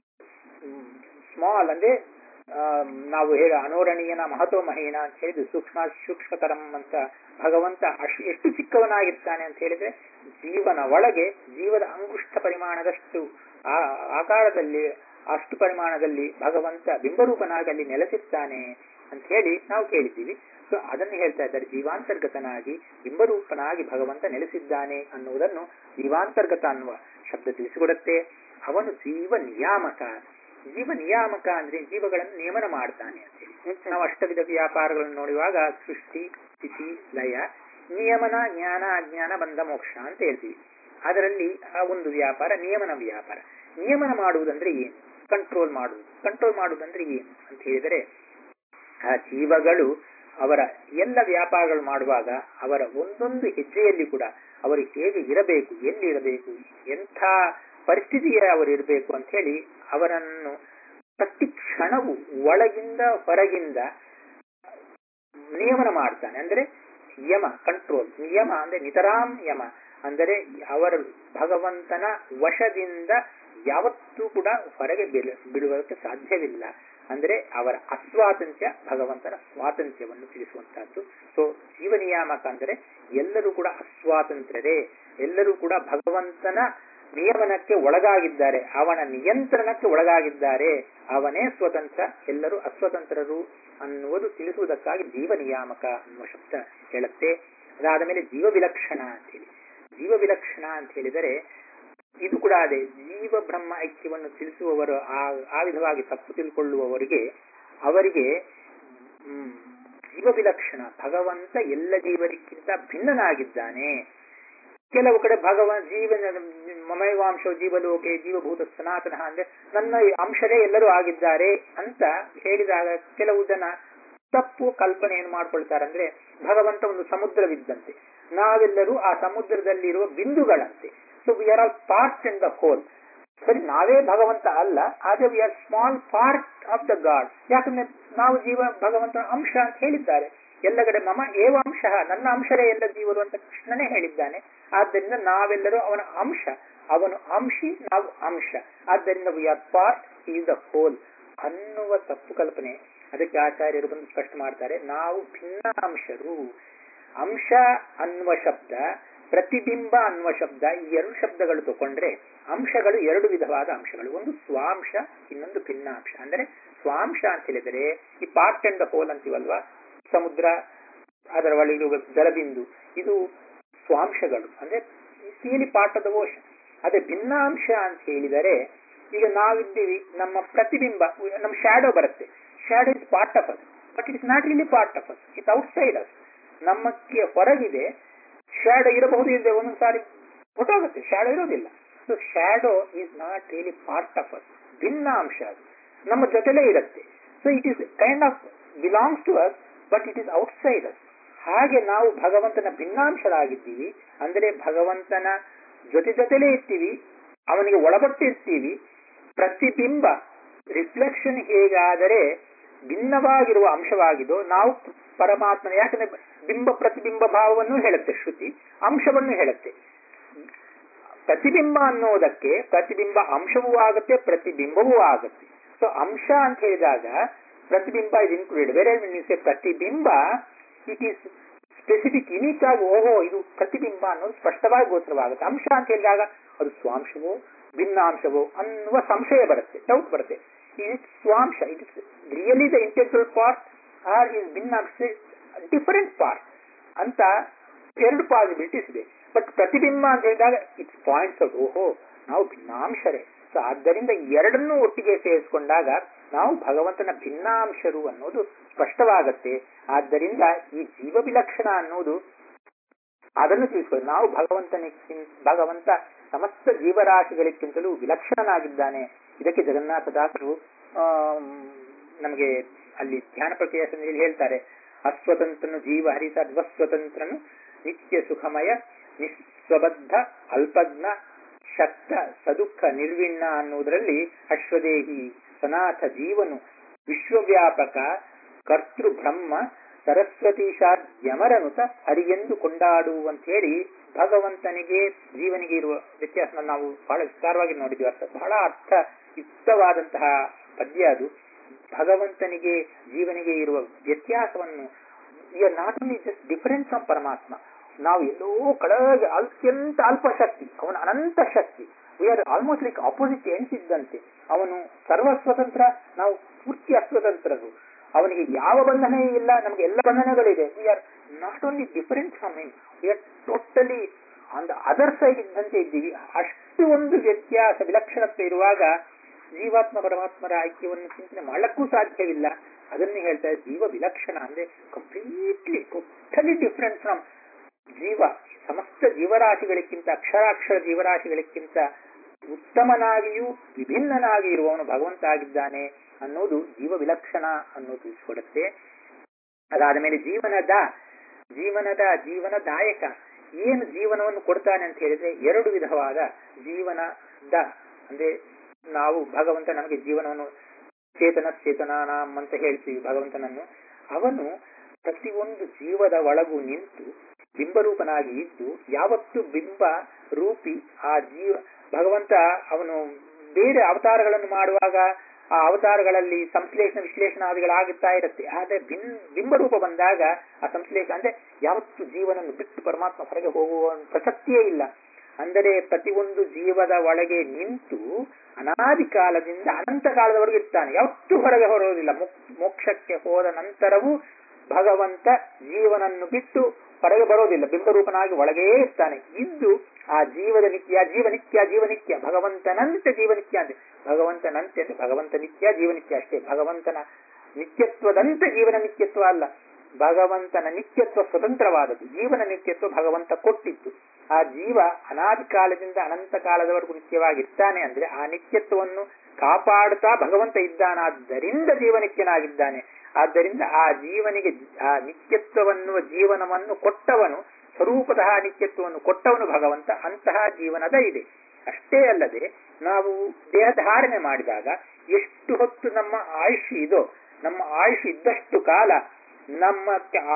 ಸ್ಮಾಲ್ ಅಂದ್ರೆ ನಾವು ಹೇಳ ಅನೋರಣೀಯನ ಮಹತ್ವ ಮಹೀನ ಅಂತ ಹೇಳಿದ್ದು ಸೂಕ್ಷ್ಮ ಸೂಕ್ಷ್ಮತರಂ ಅಂತ ಭಗವಂತ ಅಷ್ಟು ಎಷ್ಟು ಚಿಕ್ಕವನಾಗಿರ್ತಾನೆ ಅಂತ ಹೇಳಿದ್ರೆ ಜೀವನ ಒಳಗೆ ಜೀವದ ಅಂಗುಷ್ಠ ಪರಿಮಾಣದಷ್ಟು ಆ ಆಕಾರದಲ್ಲಿ ಅಷ್ಟು ಪರಿಮಾಣದಲ್ಲಿ ಭಗವಂತ ಬಿಂಬರೂಪನಾಗಿ ಅಲ್ಲಿ ನೆಲೆಸಿರ್ತಾನೆ ಅಂತ ಹೇಳಿ ನಾವು ಕೇಳಿದ್ದೀವಿ ಸೊ ಅದನ್ನು ಹೇಳ್ತಾ ಇದ್ದಾರೆ ಜೀವಾಂತರ್ಗತನಾಗಿ ಬಿಂಬರೂಪನಾಗಿ ಭಗವಂತ ನೆಲೆಸಿದ್ದಾನೆ ಅನ್ನುವುದನ್ನು ಜೀವಾಂತರ್ಗತ ಅನ್ನುವ ಶಬ್ದ ತಿಳಿಸಿಕೊಡುತ್ತೆ ಅವನು ಜೀವ ನಿಯಾಮಕ ಜೀವ ನಿಯಾಮಕ ಅಂದ್ರೆ ಜೀವಗಳನ್ನು ನಿಯಮನ ಮಾಡ್ತಾನೆ ಅಂತ ಹೇಳಿ ನಾವು ಅಷ್ಟವಿಧ ವ್ಯಾಪಾರಗಳನ್ನು ನೋಡುವಾಗ ಸೃಷ್ಟಿ ಸ್ಥಿತಿ ಲಯ ನಿಯಮನ ಜ್ಞಾನ ಅಜ್ಞಾನ ಬಂಧ ಮೋಕ್ಷ ಅಂತ ಹೇಳ್ತೀವಿ ಅದರಲ್ಲಿ ಆ ಒಂದು ವ್ಯಾಪಾರ ನಿಯಮನ ವ್ಯಾಪಾರ ನಿಯಮನ ಮಾಡುವುದಂದ್ರೆ ಏನು ಕಂಟ್ರೋಲ್ ಮಾಡುವುದು ಕಂಟ್ರೋಲ್ ಮಾಡುವುದಂದ್ರೆ ಏನು ಅಂತ ಹೇಳಿದರೆ ಆ ಜೀವಗಳು ಅವರ ಎಲ್ಲ ವ್ಯಾಪಾರಗಳು ಮಾಡುವಾಗ ಅವರ ಒಂದೊಂದು ಹೆಜ್ಜೆಯಲ್ಲಿ ಕೂಡ ಅವರು ಹೇಗೆ ಇರಬೇಕು ಎಲ್ಲಿರಬೇಕು ಎಂಥ ಪರಿಸ್ಥಿತಿಗೆ ಅವರು ಇರಬೇಕು ಅಂತ ಹೇಳಿ ಅವರನ್ನು ಪ್ರತಿ ಕ್ಷಣವು ಒಳಗಿಂದ ಹೊರಗಿಂದ ನಿಯಮನ ಮಾಡ್ತಾನೆ ಅಂದ್ರೆ ಯಮ ಕಂಟ್ರೋಲ್ ನಿಯಮ ಅಂದ್ರೆ ನಿತರಾಂ ಯಮ ಅಂದರೆ ಅವರ ಭಗವಂತನ ವಶದಿಂದ ಯಾವತ್ತೂ ಕೂಡ ಹೊರಗೆ ಬಿಡುವುದಕ್ಕೆ ಸಾಧ್ಯವಿಲ್ಲ ಅಂದ್ರೆ ಅವರ ಅಸ್ವಾತಂತ್ರ್ಯ ಭಗವಂತನ ಸ್ವಾತಂತ್ರ್ಯವನ್ನು ತಿಳಿಸುವಂತಹದ್ದು ಸೊ ಜೀವನಿಯಾಮಕ ಅಂದರೆ ಎಲ್ಲರೂ ಕೂಡ ಅಸ್ವಾತಂತ್ರ್ಯರೇ ಎಲ್ಲರೂ ಕೂಡ ಭಗವಂತನ ನಿಯಮನಕ್ಕೆ ಒಳಗಾಗಿದ್ದಾರೆ ಅವನ ನಿಯಂತ್ರಣಕ್ಕೆ ಒಳಗಾಗಿದ್ದಾರೆ ಅವನೇ ಸ್ವತಂತ್ರ ಎಲ್ಲರೂ ಅಸ್ವತಂತ್ರರು ಅನ್ನುವುದು ತಿಳಿಸುವುದಕ್ಕಾಗಿ ಜೀವ ನಿಯಾಮಕ ಅನ್ನುವ ಶಬ್ದ ಹೇಳುತ್ತೆ ಅದಾದ ಮೇಲೆ ಜೀವ ವಿಲಕ್ಷಣ ಅಂತ ಹೇಳಿ ಜೀವ ವಿಲಕ್ಷಣ ಅಂತ ಹೇಳಿದರೆ ಇದು ಕೂಡ ಅದೇ ಜೀವ ಬ್ರಹ್ಮ ಐಕ್ಯವನ್ನು ತಿಳಿಸುವವರು ಆ ಆ ವಿಧವಾಗಿ ತಪ್ಪು ತಿಳ್ಕೊಳ್ಳುವವರಿಗೆ ಅವರಿಗೆ ಹ್ಮ್ ಜೀವ ವಿಲಕ್ಷಣ ಭಗವಂತ ಎಲ್ಲ ಜೀವರಿಗಿಂತ ಭಿನ್ನನಾಗಿದ್ದಾನೆ ಕೆಲವು ಕಡೆ ಭಗವ ಜೀವನ ಮಮೈವಾಂಶ ಜೀವಲೋಕೆ ಜೀವಭೂತ ಸನಾತನ ಅಂದ್ರೆ ನನ್ನ ಅಂಶರೇ ಎಲ್ಲರೂ ಆಗಿದ್ದಾರೆ ಅಂತ ಹೇಳಿದಾಗ ಕೆಲವು ಜನ ತಪ್ಪು ಕಲ್ಪನೆಯನ್ನು ಮಾಡ್ಕೊಳ್ತಾರೆ ಅಂದ್ರೆ ಭಗವಂತ ಒಂದು ಸಮುದ್ರವಿದ್ದಂತೆ ನಾವೆಲ್ಲರೂ ಆ ಸಮುದ್ರದಲ್ಲಿರುವ ಬಿಂದುಗಳಂತೆ so we are all part in the whole ಸರಿ ನಾವೇ ಭಗವಂತ ಅಲ್ಲ ಆದ್ರೆ we are small part of the god ಯಾಕಂದ್ರೆ ನಾವು ಜೀವ ಭಗವಂತನ ಅಂಶ ಅಂತ ಹೇಳಿದ್ದಾರೆ ಎಲ್ಲ ಕಡೆ ಮಮ ಏವ ಅಂಶ ನನ್ನ ಅಂಶರೇ ಎಲ್ಲ ಜೀವರು ಅಂತ ಕೃಷ್ಣನೇ ಹೇಳಿದ್ದಾನೆ ಆದ್ದರಿಂದ ನಾವೆಲ್ಲರೂ ಅವನ ಅಂಶ ಅವನು ಅಂಶಿ ನಾವು ಅಂಶ ಆದ್ದರಿಂದ we are part is the whole ಅನ್ನುವ ತಪ್ಪು ಕಲ್ಪನೆ ಅದಕ್ಕೆ ಆಚಾರ್ಯರು ಬಂದು ಸ್ಪಷ್ಟ ಮಾಡ್ತಾರೆ ನಾವು ಭಿನ್ನಾಂಶರು ಅಂಶ ಅನ್ನುವ ಶಬ್ದ ಪ್ರತಿಬಿಂಬ ಅನ್ನುವ ಶಬ್ದ ಈ ಎರಡು ಶಬ್ದಗಳು ತಗೊಂಡ್ರೆ ಅಂಶಗಳು ಎರಡು ವಿಧವಾದ ಅಂಶಗಳು ಒಂದು ಸ್ವಾಂಶ ಇನ್ನೊಂದು ಭಿನ್ನಾಂಶ ಅಂದ್ರೆ ಸ್ವಾಂಶ ಅಂತ ಹೇಳಿದರೆ ಈ ಪಾರ್ಟ್ ಅಂಡ್ ದ ಹೋಲ್ ಅಂತೀವಲ್ವಾ ಸಮುದ್ರ ಅದರ ಒಳಗಿರುವ ಜಲಬಿಂದು ಇದು ಸ್ವಾಂಶಗಳು ಅಂದ್ರೆ ಸೀಲಿ ಪಾರ್ಟ್ ಆಫ್ ದ ಓಷನ್ ಅದೇ ಭಿನ್ನಾಂಶ ಅಂತ ಹೇಳಿದರೆ ಈಗ ನಾವಿದ್ದೀವಿ ನಮ್ಮ ಪ್ರತಿಬಿಂಬ ನಮ್ಮ ಶ್ಯಾಡೋ ಬರುತ್ತೆ shadow is part of us but it is not really part of us it outside us ನಮ್ಮಕ್ಕೆ ಹೊರಗಿದೆ ಶ್ಯಾಡೋ ಇರಬಹುದು ಇಲ್ಲದೆ ಒಂದೊಂದು ಸಾರಿ ಹೊಟ್ಟೋಗುತ್ತೆ ಶ್ಯಾಡೋ ಇರೋದಿಲ್ಲ so shadow is not really part of us ಭಿನ್ನಾಂಶ ಅದು ನಮ್ಮ ಜೊತೆಲೇ ಇರುತ್ತೆ so it is kind of belongs to us but it is outside us ಹಾಗೆ ನಾವು ಭಗವಂತನ ಭಿನ್ನಾಂಶರಾಗಿದ್ದೀವಿ ಅಂದರೆ ಭಗವಂತನ ಜೊತೆ ಜೊತೆಲೇ ಇರ್ತೀವಿ ಅವನಿಗೆ ಒಳಪಟ್ಟಿರ್ತೀವಿ ಪ್ರತಿಬಿಂಬ ರಿಫ್ಲೆಕ್ಷನ್ ಹೇಗಾದರೆ ಭಿನ್ನವಾಗಿರುವ ಅಂಶವಾಗಿದೋ ನಾವು ಪರಮಾತ್ಮನ ಯಾಕಂದ್ರೆ ಬಿಂಬ ಪ್ರತಿಬಿಂಬ ಭಾವವನ್ನು ಹೇಳುತ್ತೆ ಶ್ರುತಿ ಅಂಶವನ್ನು ಹೇಳುತ್ತೆ ಪ್ರತಿಬಿಂಬ ಅನ್ನೋದಕ್ಕೆ ಪ್ರತಿಬಿಂಬ ಅಂಶವೂ ಆಗುತ್ತೆ ಪ್ರತಿಬಿಂಬವೂ ಆಗುತ್ತೆ ಸೊ ಅಂಶ ಅಂತ ಹೇಳಿದಾಗ ಪ್ರತಿಬಿಂಬ ಇಸ್ ಇನ್ಕ್ಲೂಡೆಡ್ ಬೇರೆ ಸೇ ಪ್ರತಿಬಿಂಬ ಇಟ್ ಈಸ್ ಸ್ಪೆಸಿಫಿಕ್ ಯುನಿಕ್ ಆಗಿ ಓಹೋ ಇದು ಪ್ರತಿಬಿಂಬ ಅನ್ನೋದು ಸ್ಪಷ್ಟವಾಗಿ ಗೋಚರವಾಗುತ್ತೆ ಅಂಶ ಅಂತ ಹೇಳಿದಾಗ ಅದು ಸ್ವಾಂಶವೋ ಭಿನ್ನಾಂಶವೋ ಅನ್ನುವ ಸಂಶಯ ಬರುತ್ತೆ ಡೌಟ್ ಬರುತ್ತೆ ಇಟ್ ಸ್ವಾಂಶ it is really the integral part or is ಭಿನ್ನಾಂಶ ಡಿಫರೆಂಟ್ ಪಾರ್ಟ್ ಅಂತ ಎರಡು ಪಾಸಿಬಿಲಿಟೀಸ್ ಇದೆ ಬಟ್ ಪ್ರತಿಬಿಂಬ ಅಂತ ಹೇಳಿದಾಗ ಇಟ್ಸ್ ಪಾಯಿಂಟ್ಸ್ ಔಟ್ ಓಹೋ ನಾವು ಭಿನ್ನಾಂಶರೇ ಸೊ ಆದ್ದರಿಂದ ಎರಡನ್ನೂ ಒಟ್ಟಿಗೆ ಸೇರಿಸಿಕೊಂಡಾಗ ನಾವು ಭಗವಂತನ ಭಿನ್ನಾಂಶರು ಅನ್ನೋದು ಸ್ಪಷ್ಟವಾಗತ್ತೆ ಆದ್ದರಿಂದ ಈ ಜೀವ ವಿಲಕ್ಷಣ ಅನ್ನೋದು ಅದನ್ನು ತಿಳಿಸ್ಕೊಳ್ಳಿ ನಾವು ಭಗವಂತನಿಗಿಂತ ಭಗವಂತ ಸಮಸ್ತ ಜೀವರಾಶಿಗಳಿಗಿಂತಲೂ ವಿಲಕ್ಷಣನಾಗಿದ್ದಾನೆ ಇದಕ್ಕೆ ಜಗನ್ನಾಥದಾಸರು ನಮಗೆ ಅಲ್ಲಿ ಧ್ಯಾನ ಪ್ರಕ್ರಿಯೆ ಹೇಳ್ತಾರೆ ಅಸ್ವತಂತ್ರನು ಜೀವ ಹರಿತ ಸ್ವತಂತ್ರನು ನಿತ್ಯ ಸುಖಮಯ ನಿಸ್ವಬದ್ಧ ಅಲ್ಪಜ್ಞ ಶಕ್ತ ಸದುಃಖ ನಿರ್ವಿಣ್ಣ ಅನ್ನುವುದರಲ್ಲಿ ಅಶ್ವದೇಹಿ ಸನಾಥ ಜೀವನು ವಿಶ್ವವ್ಯಾಪಕ ಕರ್ತೃ ಬ್ರಹ್ಮ ಸರಸ್ವತೀಶಾದ್ ಯಮರನುತ ಹರಿಯೆಂದು ಕೊಂಡಾಡುವಂತ ಹೇಳಿ ಭಗವಂತನಿಗೆ ಜೀವನಿಗೆ ಇರುವ ವ್ಯತ್ಯಾಸ ನಾವು ಬಹಳ ವಿಸ್ತಾರವಾಗಿ ನೋಡಿದ್ವಿ ಅರ್ಥ ಬಹಳ ಅರ್ಥ ಯುಕ್ತವಾದಂತಹ ಪದ್ಯ ಅದು ಭಗವಂತನಿಗೆ ಜೀವನಿಗೆ ಇರುವ ವ್ಯತ್ಯಾಸವನ್ನು we are not only just different from ಪರಮಾತ್ಮ ನಾವು ಎಲ್ಲೋ ಕೆಳಗೆ ಅತ್ಯಂತ ಅಲ್ಪ ಶಕ್ತಿ ಅವನ ಅನಂತ ಶಕ್ತಿ we are almost like opposite ends ಇದ್ದಂತೆ ಅವನು ಸರ್ವ ಸ್ವತಂತ್ರ ನಾವು ಪೂರ್ತಿ ಅಸ್ವತಂತ್ರರು ಅವನಿಗೆ ಯಾವ ಬಂಧನೇ ಇಲ್ಲ ನಮಗೆ ಎಲ್ಲ ಬಂಧನಗಳಿದೆ we are not only different from him we are totally on the other side ಇದ್ದಂತೆ ಇದ್ದೀವಿ ಅಷ್ಟು ಒಂದು ವ್ಯತ್ಯಾಸ ವಿಲಕ್ಷಣತೆ ಇರುವಾಗ ಜೀವಾತ್ಮ ಪರಮಾತ್ಮರ ಐಕ್ಯವನ್ನು ಚಿಂತನೆ ಮಾಡಕ್ಕೂ ಸಾಧ್ಯವಿಲ್ಲ ಅದನ್ನೇ ಹೇಳ್ತಾರೆ ಜೀವ ವಿಲಕ್ಷಣ ಅಂದ್ರೆ ಕಂಪ್ಲೀಟ್ಲಿ ಟೋಟಲಿ ಡಿಫರೆಂಟ್ ಫ್ರಮ್ ಜೀವ ಸಮಸ್ತ ಜೀವರಾಶಿಗಳಿಗಿಂತ ಅಕ್ಷರಾಕ್ಷರ ಜೀವರಾಶಿಗಳಿಗಿಂತ ಉತ್ತಮನಾಗಿಯೂ ವಿಭಿನ್ನನಾಗಿ ಇರುವವನು ಭಗವಂತ ಆಗಿದ್ದಾನೆ ಅನ್ನೋದು ಜೀವ ವಿಲಕ್ಷಣ ಅನ್ನೋದು ತಿಳಿಸ್ಕೊಡುತ್ತೆ ಅದಾದ ಮೇಲೆ ಜೀವನದ ಜೀವನದ ಜೀವನದಾಯಕ ಏನು ಜೀವನವನ್ನು ಕೊಡ್ತಾನೆ ಅಂತ ಹೇಳಿದ್ರೆ ಎರಡು ವಿಧವಾದ ಜೀವನದ ಅಂದ್ರೆ ನಾವು ಭಗವಂತ ನಮಗೆ ಜೀವನವನ್ನು ಚೇತನ ಚೇತನಾನಾಮ್ ಅಂತ ಹೇಳ್ತೀವಿ ಭಗವಂತನನ್ನು ಅವನು ಪ್ರತಿಯೊಂದು ಜೀವದ ಒಳಗೂ ನಿಂತು ಬಿಂಬರೂಪನಾಗಿ ಇದ್ದು ಯಾವತ್ತು ಬಿಂಬ ರೂಪಿ ಆ ಜೀವ ಭಗವಂತ ಅವನು ಬೇರೆ ಅವತಾರಗಳನ್ನು ಮಾಡುವಾಗ ಆ ಅವತಾರಗಳಲ್ಲಿ ಸಂಶ್ಲೇಷಣ ವಿಶ್ಲೇಷಣಾದಿಗಳಾಗುತ್ತಾ ಇರುತ್ತೆ ಆದ್ರೆ ಬಿಂ ಬಿಂಬರೂಪ ಬಂದಾಗ ಆ ಸಂಶ್ಲೇಷ ಅಂದ್ರೆ ಯಾವತ್ತು ಜೀವನನ್ನು ಬಿಟ್ಟು ಪರಮಾತ್ಮ ಹೊರಗೆ ಹೋಗುವ ಪ್ರಸಕ್ತಿಯೇ ಇಲ್ಲ ಅಂದರೆ ಪ್ರತಿಯೊಂದು ಜೀವದ ಒಳಗೆ ನಿಂತು ಅನಾದಿ ಕಾಲದಿಂದ ಅನಂತ ಕಾಲದವರೆಗೂ ಇರ್ತಾನೆ ಯಾವತ್ತೂ ಹೊರಗೆ ಹೊರೋದಿಲ್ಲ ಮೋಕ್ಷಕ್ಕೆ ಹೋದ ನಂತರವೂ ಭಗವಂತ ಜೀವನನ್ನು ಬಿಟ್ಟು ಹೊರಗೆ ಬರೋದಿಲ್ಲ ಬಿಂಬರೂಪನಾಗಿ ಒಳಗೇ ಇರ್ತಾನೆ ಇದ್ದು ಆ ಜೀವದ ನಿತ್ಯ ಜೀವನಿತ್ಯ ಜೀವನಿತ್ಯ ಭಗವಂತನಂತೆ ಜೀವನಿತ್ಯ ಅಂದ್ರೆ ಭಗವಂತನಂತೆ ಅಂದ್ರೆ ಭಗವಂತ ನಿತ್ಯ ಜೀವನಿತ್ಯ ಅಷ್ಟೇ ಭಗವಂತನ ನಿತ್ಯತ್ವದಂತೆ ಜೀವನ ನಿತ್ಯತ್ವ ಅಲ್ಲ ಭಗವಂತನ ನಿತ್ಯತ್ವ ಸ್ವತಂತ್ರವಾದದ್ದು ಜೀವನ ನಿತ್ಯತ್ವ ಭಗವಂತ ಕೊಟ್ಟಿದ್ದು ಆ ಜೀವ ಅನಾದಿ ಕಾಲದಿಂದ ಅನಂತ ಕಾಲದವರೆಗೂ ನಿತ್ಯವಾಗಿರ್ತಾನೆ ಅಂದ್ರೆ ಆ ನಿತ್ಯತ್ವವನ್ನು ಕಾಪಾಡುತ್ತಾ ಭಗವಂತ ಇದ್ದಾನಾದ್ದರಿಂದ ಜೀವನಿತ್ಯನಾಗಿದ್ದಾನೆ ಆದ್ದರಿಂದ ಆ ಜೀವನಿಗೆ ಆ ನಿತ್ಯತ್ವವನ್ನುವ ಜೀವನವನ್ನು ಕೊಟ್ಟವನು ಸ್ವರೂಪತಃ ನಿತ್ಯತ್ವವನ್ನು ಕೊಟ್ಟವನು ಭಗವಂತ ಅಂತಹ ಜೀವನದ ಇದೆ ಅಷ್ಟೇ ಅಲ್ಲದೆ ನಾವು ದೇಹಧಾರಣೆ ಮಾಡಿದಾಗ ಎಷ್ಟು ಹೊತ್ತು ನಮ್ಮ ಆಯುಷ್ ಇದೋ ನಮ್ಮ ಆಯುಷ್ ಇದ್ದಷ್ಟು ಕಾಲ ನಮ್ಮ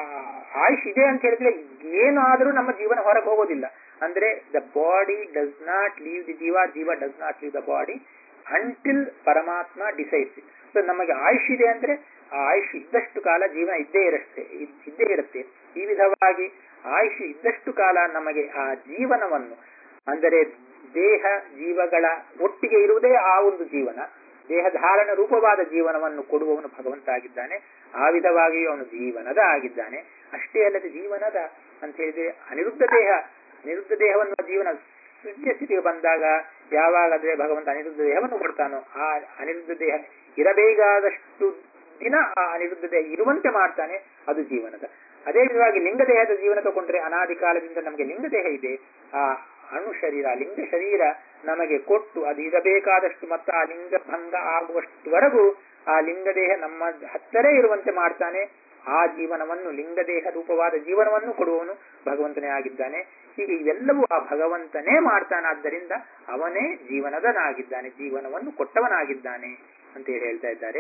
ಆಯುಷ್ ಇದೆ ಅಂತ ಹೇಳಿದ್ರೆ ಏನಾದರೂ ನಮ್ಮ ಜೀವನ ಹೊರಗೆ ಹೋಗೋದಿಲ್ಲ ಅಂದ್ರೆ the body does not leave the ಜೀವ ಜೀವ does not leave the body until ಪರಮಾತ್ಮ ಡಿಸೈಡ್ಸ್ ಸೊ ನಮಗೆ ಆಯುಷ್ ಇದೆ ಅಂದ್ರೆ ಆ ಆಯುಷ್ ಇದ್ದಷ್ಟು ಕಾಲ ಜೀವನ ಇದ್ದೇ ಇರತ್ತೆ ಇದ್ದೇ ಇರುತ್ತೆ ಈ ವಿಧವಾಗಿ ಆಯುಷ್ ಇದ್ದಷ್ಟು ಕಾಲ ನಮಗೆ ಆ ಜೀವನವನ್ನು ಅಂದರೆ ದೇಹ ಜೀವಗಳ ಒಟ್ಟಿಗೆ ಇರುವುದೇ ಆ ಒಂದು ಜೀವನ ದೇಹಧಾರಣ ರೂಪವಾದ ಜೀವನವನ್ನು ಕೊಡುವವನು ಭಗವಂತ ಆಗಿದ್ದಾನೆ ಆ ವಿಧವಾಗಿ ಅವನು ಜೀವನದ ಆಗಿದ್ದಾನೆ ಅಷ್ಟೇ ಅಲ್ಲದೆ ಜೀವನದ ಅಂತ ಹೇಳಿದ್ರೆ ಅನಿರುದ್ಧ ದೇಹ ಅನಿರುದ್ಧ ದೇಹವನ್ನು ಜೀವನ ಸೃಜ್ಯ ಸ್ಥಿತಿಗೆ ಬಂದಾಗ ಯಾವಾಗಾದ್ರೆ ಭಗವಂತ ಅನಿರುದ್ಧ ದೇಹವನ್ನು ಕೊಡ್ತಾನೋ ಆ ಅನಿರುದ್ಧ ದೇಹ ಇರಬೇಕಾದಷ್ಟು ದಿನ ಆ ಅನಿರುದ್ಧ ದೇಹ ಇರುವಂತೆ ಮಾಡ್ತಾನೆ ಅದು ಜೀವನದ ಅದೇ ವಿಧವಾಗಿ ಲಿಂಗ ದೇಹದ ಜೀವನ ತಗೊಂಡ್ರೆ ಅನಾದಿ ಕಾಲದಿಂದ ನಮಗೆ ಲಿಂಗ ದೇಹ ಇದೆ ಆ ಅಣು ಶರೀರ ಲಿಂಗ ಶರೀರ ನಮಗೆ ಕೊಟ್ಟು ಅದು ಇರಬೇಕಾದಷ್ಟು ಮತ್ತು ಆ ಲಿಂಗ ಭಂಗ ಆಗುವಷ್ಟುವರೆಗೂ ಆ ಲಿಂಗ ದೇಹ ನಮ್ಮ ಹತ್ತರೇ ಇರುವಂತೆ ಮಾಡ್ತಾನೆ ಆ ಜೀವನವನ್ನು ಲಿಂಗ ದೇಹ ರೂಪವಾದ ಜೀವನವನ್ನು ಕೊಡುವವನು ಭಗವಂತನೇ ಆಗಿದ್ದಾನೆ ಹೀಗೆ ಇವೆಲ್ಲವೂ ಆ ಭಗವಂತನೇ ಮಾಡ್ತಾನಾದ್ದರಿಂದ ಅವನೇ ಜೀವನದನಾಗಿದ್ದಾನೆ ಜೀವನವನ್ನು ಕೊಟ್ಟವನಾಗಿದ್ದಾನೆ ಅಂತ ಹೇಳಿ ಹೇಳ್ತಾ ಇದ್ದಾರೆ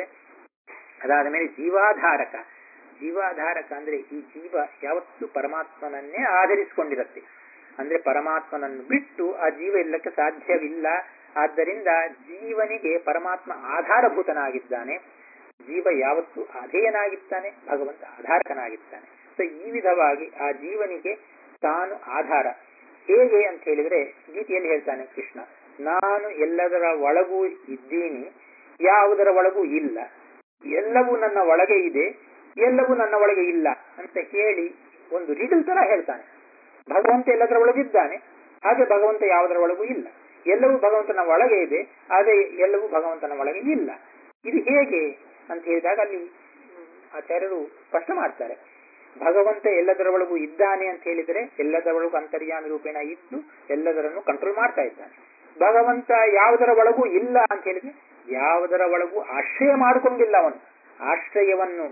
ಅದಾದ ಮೇಲೆ ಜೀವಾಧಾರಕ ಜೀವಾಧಾರಕ ಅಂದ್ರೆ ಈ ಜೀವ ಯಾವತ್ತೂ ಪರಮಾತ್ಮನನ್ನೇ ಆಧರಿಸಿಕೊಂಡಿರುತ್ತೆ ಅಂದ್ರೆ ಪರಮಾತ್ಮನನ್ನು ಬಿಟ್ಟು ಆ ಜೀವ ಇಲ್ಲಕ್ಕೆ ಸಾಧ್ಯವಿಲ್ಲ ಆದ್ದರಿಂದ ಜೀವನಿಗೆ ಪರಮಾತ್ಮ ಆಧಾರಭೂತನಾಗಿದ್ದಾನೆ ಜೀವ ಯಾವತ್ತೂ ಅಧೇಯನಾಗಿದ್ದಾನೆ ಭಗವಂತ ಆಧಾರಕನಾಗಿದ್ದಾನೆ ಸೊ ಈ ವಿಧವಾಗಿ ಆ ಜೀವನಿಗೆ ತಾನು ಆಧಾರ ಹೇಗೆ ಅಂತ ಹೇಳಿದ್ರೆ ಗೀತೆಯಲ್ಲಿ ಹೇಳ್ತಾನೆ ಕೃಷ್ಣ ನಾನು ಎಲ್ಲದರ ಒಳಗೂ ಇದ್ದೀನಿ ಯಾವುದರ ಒಳಗೂ ಇಲ್ಲ ಎಲ್ಲವೂ ನನ್ನ ಒಳಗೆ ಇದೆ ಎಲ್ಲವೂ ನನ್ನ ಒಳಗೆ ಇಲ್ಲ ಅಂತ ಹೇಳಿ ಒಂದು ರಿಡಲ್ ತರ ಹೇಳ್ತಾನೆ ಭಗವಂತ ಎಲ್ಲದರ ಒಳಗಿದ್ದಾನೆ ಹಾಗೆ ಭಗವಂತ ಯಾವುದರ ಒಳಗೂ ಇಲ್ಲ ಎಲ್ಲವೂ ಭಗವಂತನ ಒಳಗೆ ಇದೆ ಆದರೆ ಎಲ್ಲವೂ ಭಗವಂತನ ಒಳಗೆ ಇಲ್ಲ ಇದು ಹೇಗೆ ಅಂತ ಹೇಳಿದಾಗ ಅಲ್ಲಿ ಆಚಾರ್ಯರು ಸ್ಪಷ್ಟ ಮಾಡ್ತಾರೆ ಭಗವಂತ ಎಲ್ಲದರ ಒಳಗೂ ಇದ್ದಾನೆ ಅಂತ ಹೇಳಿದರೆ ಎಲ್ಲದರ ಒಳಗೂ ಅಂತರ್ಯಾಮಿ ರೂಪೇಣ ಇದ್ದು ಎಲ್ಲದರನ್ನು ಕಂಟ್ರೋಲ್ ಮಾಡ್ತಾ ಇದ್ದಾನೆ ಭಗವಂತ ಯಾವುದರ ಒಳಗೂ ಇಲ್ಲ ಅಂತ ಹೇಳಿದ್ರೆ ಯಾವುದರ ಒಳಗೂ ಆಶ್ರಯ ಮಾಡಿಕೊಂಡಿಲ್ಲ ಅವನು ಆಶ್ರಯವನ್ನು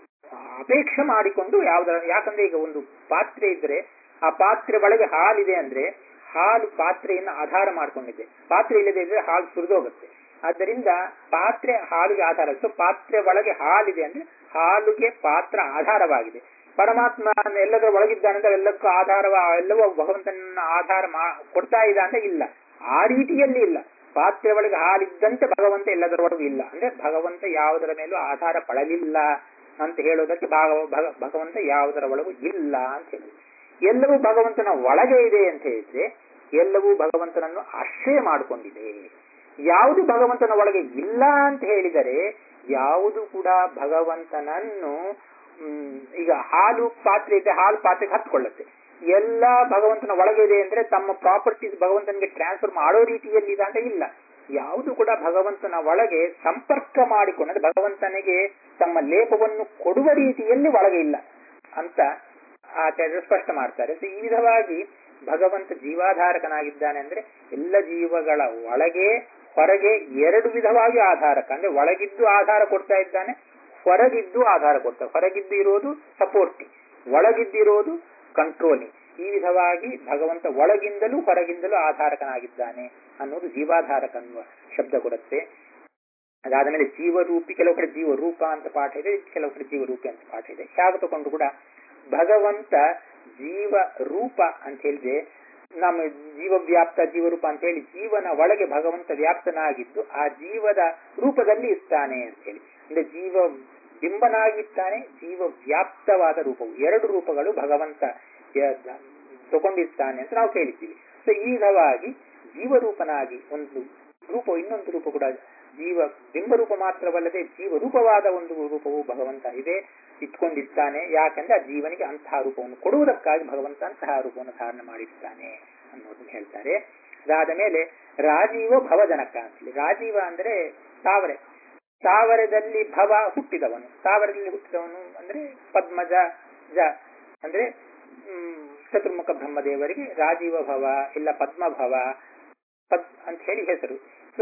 ಅಪೇಕ್ಷೆ ಮಾಡಿಕೊಂಡು ಯಾವುದರ ಯಾಕಂದ್ರೆ ಈಗ ಒಂದು ಪಾತ್ರೆ ಇದ್ರೆ ಆ ಪಾತ್ರೆ ಒಳಗೆ ಹಾಲಿದೆ ಅಂದ್ರೆ ಹಾಲು ಪಾತ್ರೆಯನ್ನು ಆಧಾರ ಮಾಡ್ಕೊಂಡಿದೆ ಪಾತ್ರೆ ಇಲ್ಲದೆ ಇದ್ರೆ ಹಾಲು ಸುರಿದೋಗುತ್ತೆ ಆದ್ದರಿಂದ ಪಾತ್ರೆ ಹಾಲಿಗೆ ಆಧಾರ ಸೊ ಪಾತ್ರೆ ಒಳಗೆ ಹಾಲಿದೆ ಅಂದ್ರೆ ಹಾಲುಗೆ ಪಾತ್ರ ಆಧಾರವಾಗಿದೆ ಪರಮಾತ್ಮ ಎಲ್ಲದರ ಒಳಗಿದ್ದಾನೆ ಅಂದ್ರೆ ಎಲ್ಲಕ್ಕೂ ಆಧಾರವ ಎಲ್ಲವೂ ಭಗವಂತನ ಆಧಾರ ಮಾ ಕೊಡ್ತಾ ಇದ್ದ ಅಂತ ಇಲ್ಲ ಆ ರೀತಿಯಲ್ಲಿ ಇಲ್ಲ ಪಾತ್ರೆ ಒಳಗೆ ಹಾಲಿದ್ದಂತೆ ಭಗವಂತ ಎಲ್ಲದರ ಒಳಗೂ ಇಲ್ಲ ಅಂದ್ರೆ ಭಗವಂತ ಯಾವುದರ ಮೇಲೂ ಆಧಾರ ಪಡಲಿಲ್ಲ ಅಂತ ಹೇಳೋದಕ್ಕೆ ಭಗವಂತ ಯಾವುದರ ಒಳಗೂ ಇಲ್ಲ ಅಂತ ಹೇಳಿ ಎಲ್ಲವೂ ಭಗವಂತನ ಒಳಗೆ ಇದೆ ಅಂತ ಹೇಳಿದ್ರೆ ಎಲ್ಲವೂ ಭಗವಂತನನ್ನು ಆಶ್ರಯ ಮಾಡಿಕೊಂಡಿದೆ ಯಾವುದು ಭಗವಂತನ ಒಳಗೆ ಇಲ್ಲ ಅಂತ ಹೇಳಿದರೆ ಯಾವುದು ಕೂಡ ಭಗವಂತನನ್ನು ಈಗ ಹಾಲು ಪಾತ್ರೆ ಇದೆ ಹಾಲು ಪಾತ್ರೆಗೆ ಹತ್ಕೊಳ್ಳುತ್ತೆ ಎಲ್ಲ ಭಗವಂತನ ಒಳಗೆ ಇದೆ ಅಂದ್ರೆ ತಮ್ಮ ಪ್ರಾಪರ್ಟೀಸ್ ಭಗವಂತನಿಗೆ ಟ್ರಾನ್ಸ್ಫರ್ ಮಾಡೋ ರೀತಿಯಲ್ಲಿ ಇದೆ ಅಂತ ಇಲ್ಲ ಯಾವುದು ಕೂಡ ಭಗವಂತನ ಒಳಗೆ ಸಂಪರ್ಕ ಮಾಡಿಕೊಂಡು ಅಂದ್ರೆ ಭಗವಂತನಿಗೆ ತಮ್ಮ ಲೇಪವನ್ನು ಕೊಡುವ ರೀತಿಯಲ್ಲಿ ಒಳಗೆ ಇಲ್ಲ ಅಂತ ಆಚಾರ್ಯರು ಸ್ಪಷ್ಟ ಮಾಡ್ತಾರೆ ಸೊ ಈ ವಿಧವಾಗಿ ಭಗವಂತ ಜೀವಾಧಾರಕನಾಗಿದ್ದಾನೆ ಅಂದ್ರೆ ಎಲ್ಲ ಜೀವಗಳ ಒಳಗೆ ಹೊರಗೆ ಎರಡು ವಿಧವಾಗಿ ಆಧಾರಕ ಅಂದ್ರೆ ಒಳಗಿದ್ದು ಆಧಾರ ಕೊಡ್ತಾ ಇದ್ದಾನೆ ಹೊರಗಿದ್ದು ಆಧಾರ ಕೊಡ್ತಾರೆ ಹೊರಗಿದ್ದು ಇರೋದು ಸಪೋರ್ಟಿಂಗ್ ಒಳಗಿದ್ದಿರೋದು ಕಂಟ್ರೋಲಿಂಗ್ ಈ ವಿಧವಾಗಿ ಭಗವಂತ ಒಳಗಿಂದಲೂ ಹೊರಗಿಂದಲೂ ಆಧಾರಕನಾಗಿದ್ದಾನೆ ಅನ್ನೋದು ಜೀವಾಧಾರಕ ಅನ್ನುವ ಶಬ್ದ ಕೊಡುತ್ತೆ ಅದಾದ ಮೇಲೆ ಜೀವರೂಪಿ ಕೆಲವು ಕಡೆ ಜೀವರೂಪ ಅಂತ ಪಾಠ ಇದೆ ಕೆಲವು ಕಡೆ ಜೀವರೂಪಿ ಅಂತ ಪಾಠ ಇದೆ ಹೇಗೆ ತಗೊಂಡು ಕೂಡ ಭಗವಂತ ಜೀವ ರೂಪ ಅಂತ ಹೇಳಿದ್ರೆ ನಮ್ಮ ಜೀವ ವ್ಯಾಪ್ತ ಜೀವರೂಪ ಅಂತ ಹೇಳಿ ಜೀವನ ಒಳಗೆ ಭಗವಂತ ವ್ಯಾಪ್ತನಾಗಿದ್ದು ಆ ಜೀವದ ರೂಪದಲ್ಲಿ ಇರ್ತಾನೆ ಅಂತ ಹೇಳಿ ಅಂದ್ರೆ ಜೀವ ಬಿಂಬನಾಗಿರ್ತಾನೆ ಜೀವ ವ್ಯಾಪ್ತವಾದ ರೂಪವು ಎರಡು ರೂಪಗಳು ಭಗವಂತ ತಗೊಂಡಿರ್ತಾನೆ ಅಂತ ನಾವು ಕೇಳಿದ್ದೀವಿ ಸೊ ಈ ವಿಧವಾಗಿ ಜೀವರೂಪನಾಗಿ ಒಂದು ರೂಪ ಇನ್ನೊಂದು ರೂಪ ಕೂಡ ಜೀವ ಬಿಂಬರೂಪ ಮಾತ್ರವಲ್ಲದೆ ಜೀವರೂಪವಾದ ಒಂದು ರೂಪವು ಭಗವಂತ ಇದೆ ಇಟ್ಕೊಂಡಿರ್ತಾನೆ ಯಾಕಂದ್ರೆ ಆ ಜೀವನಿಗೆ ಅಂತಹ ರೂಪವನ್ನು ಕೊಡುವುದಕ್ಕಾಗಿ ಭಗವಂತ ಅಂತಹ ರೂಪವನ್ನು ಧಾರಣ ಮಾಡಿರ್ತಾನೆ ಅನ್ನೋದನ್ನ ಹೇಳ್ತಾರೆ ಅದಾದ ಮೇಲೆ ರಾಜೀವ ಭವಜನಕ ಅಂತೇಳಿ ರಾಜೀವ ಅಂದ್ರೆ ತಾವರೆ ತಾವರದಲ್ಲಿ ಭವ ಹುಟ್ಟಿದವನು ತಾವರದಲ್ಲಿ ಹುಟ್ಟಿದವನು ಅಂದ್ರೆ ಪದ್ಮಜ ಜ ಅಂದ್ರೆ ಚತುರ್ಮುಖ ಬ್ರಹ್ಮದೇವರಿಗೆ ರಾಜೀವ ಭವ ಇಲ್ಲ ಪದ್ಮಭವ ಪದ್ ಅಂತ ಹೇಳಿ ಹೆಸರು ಸೊ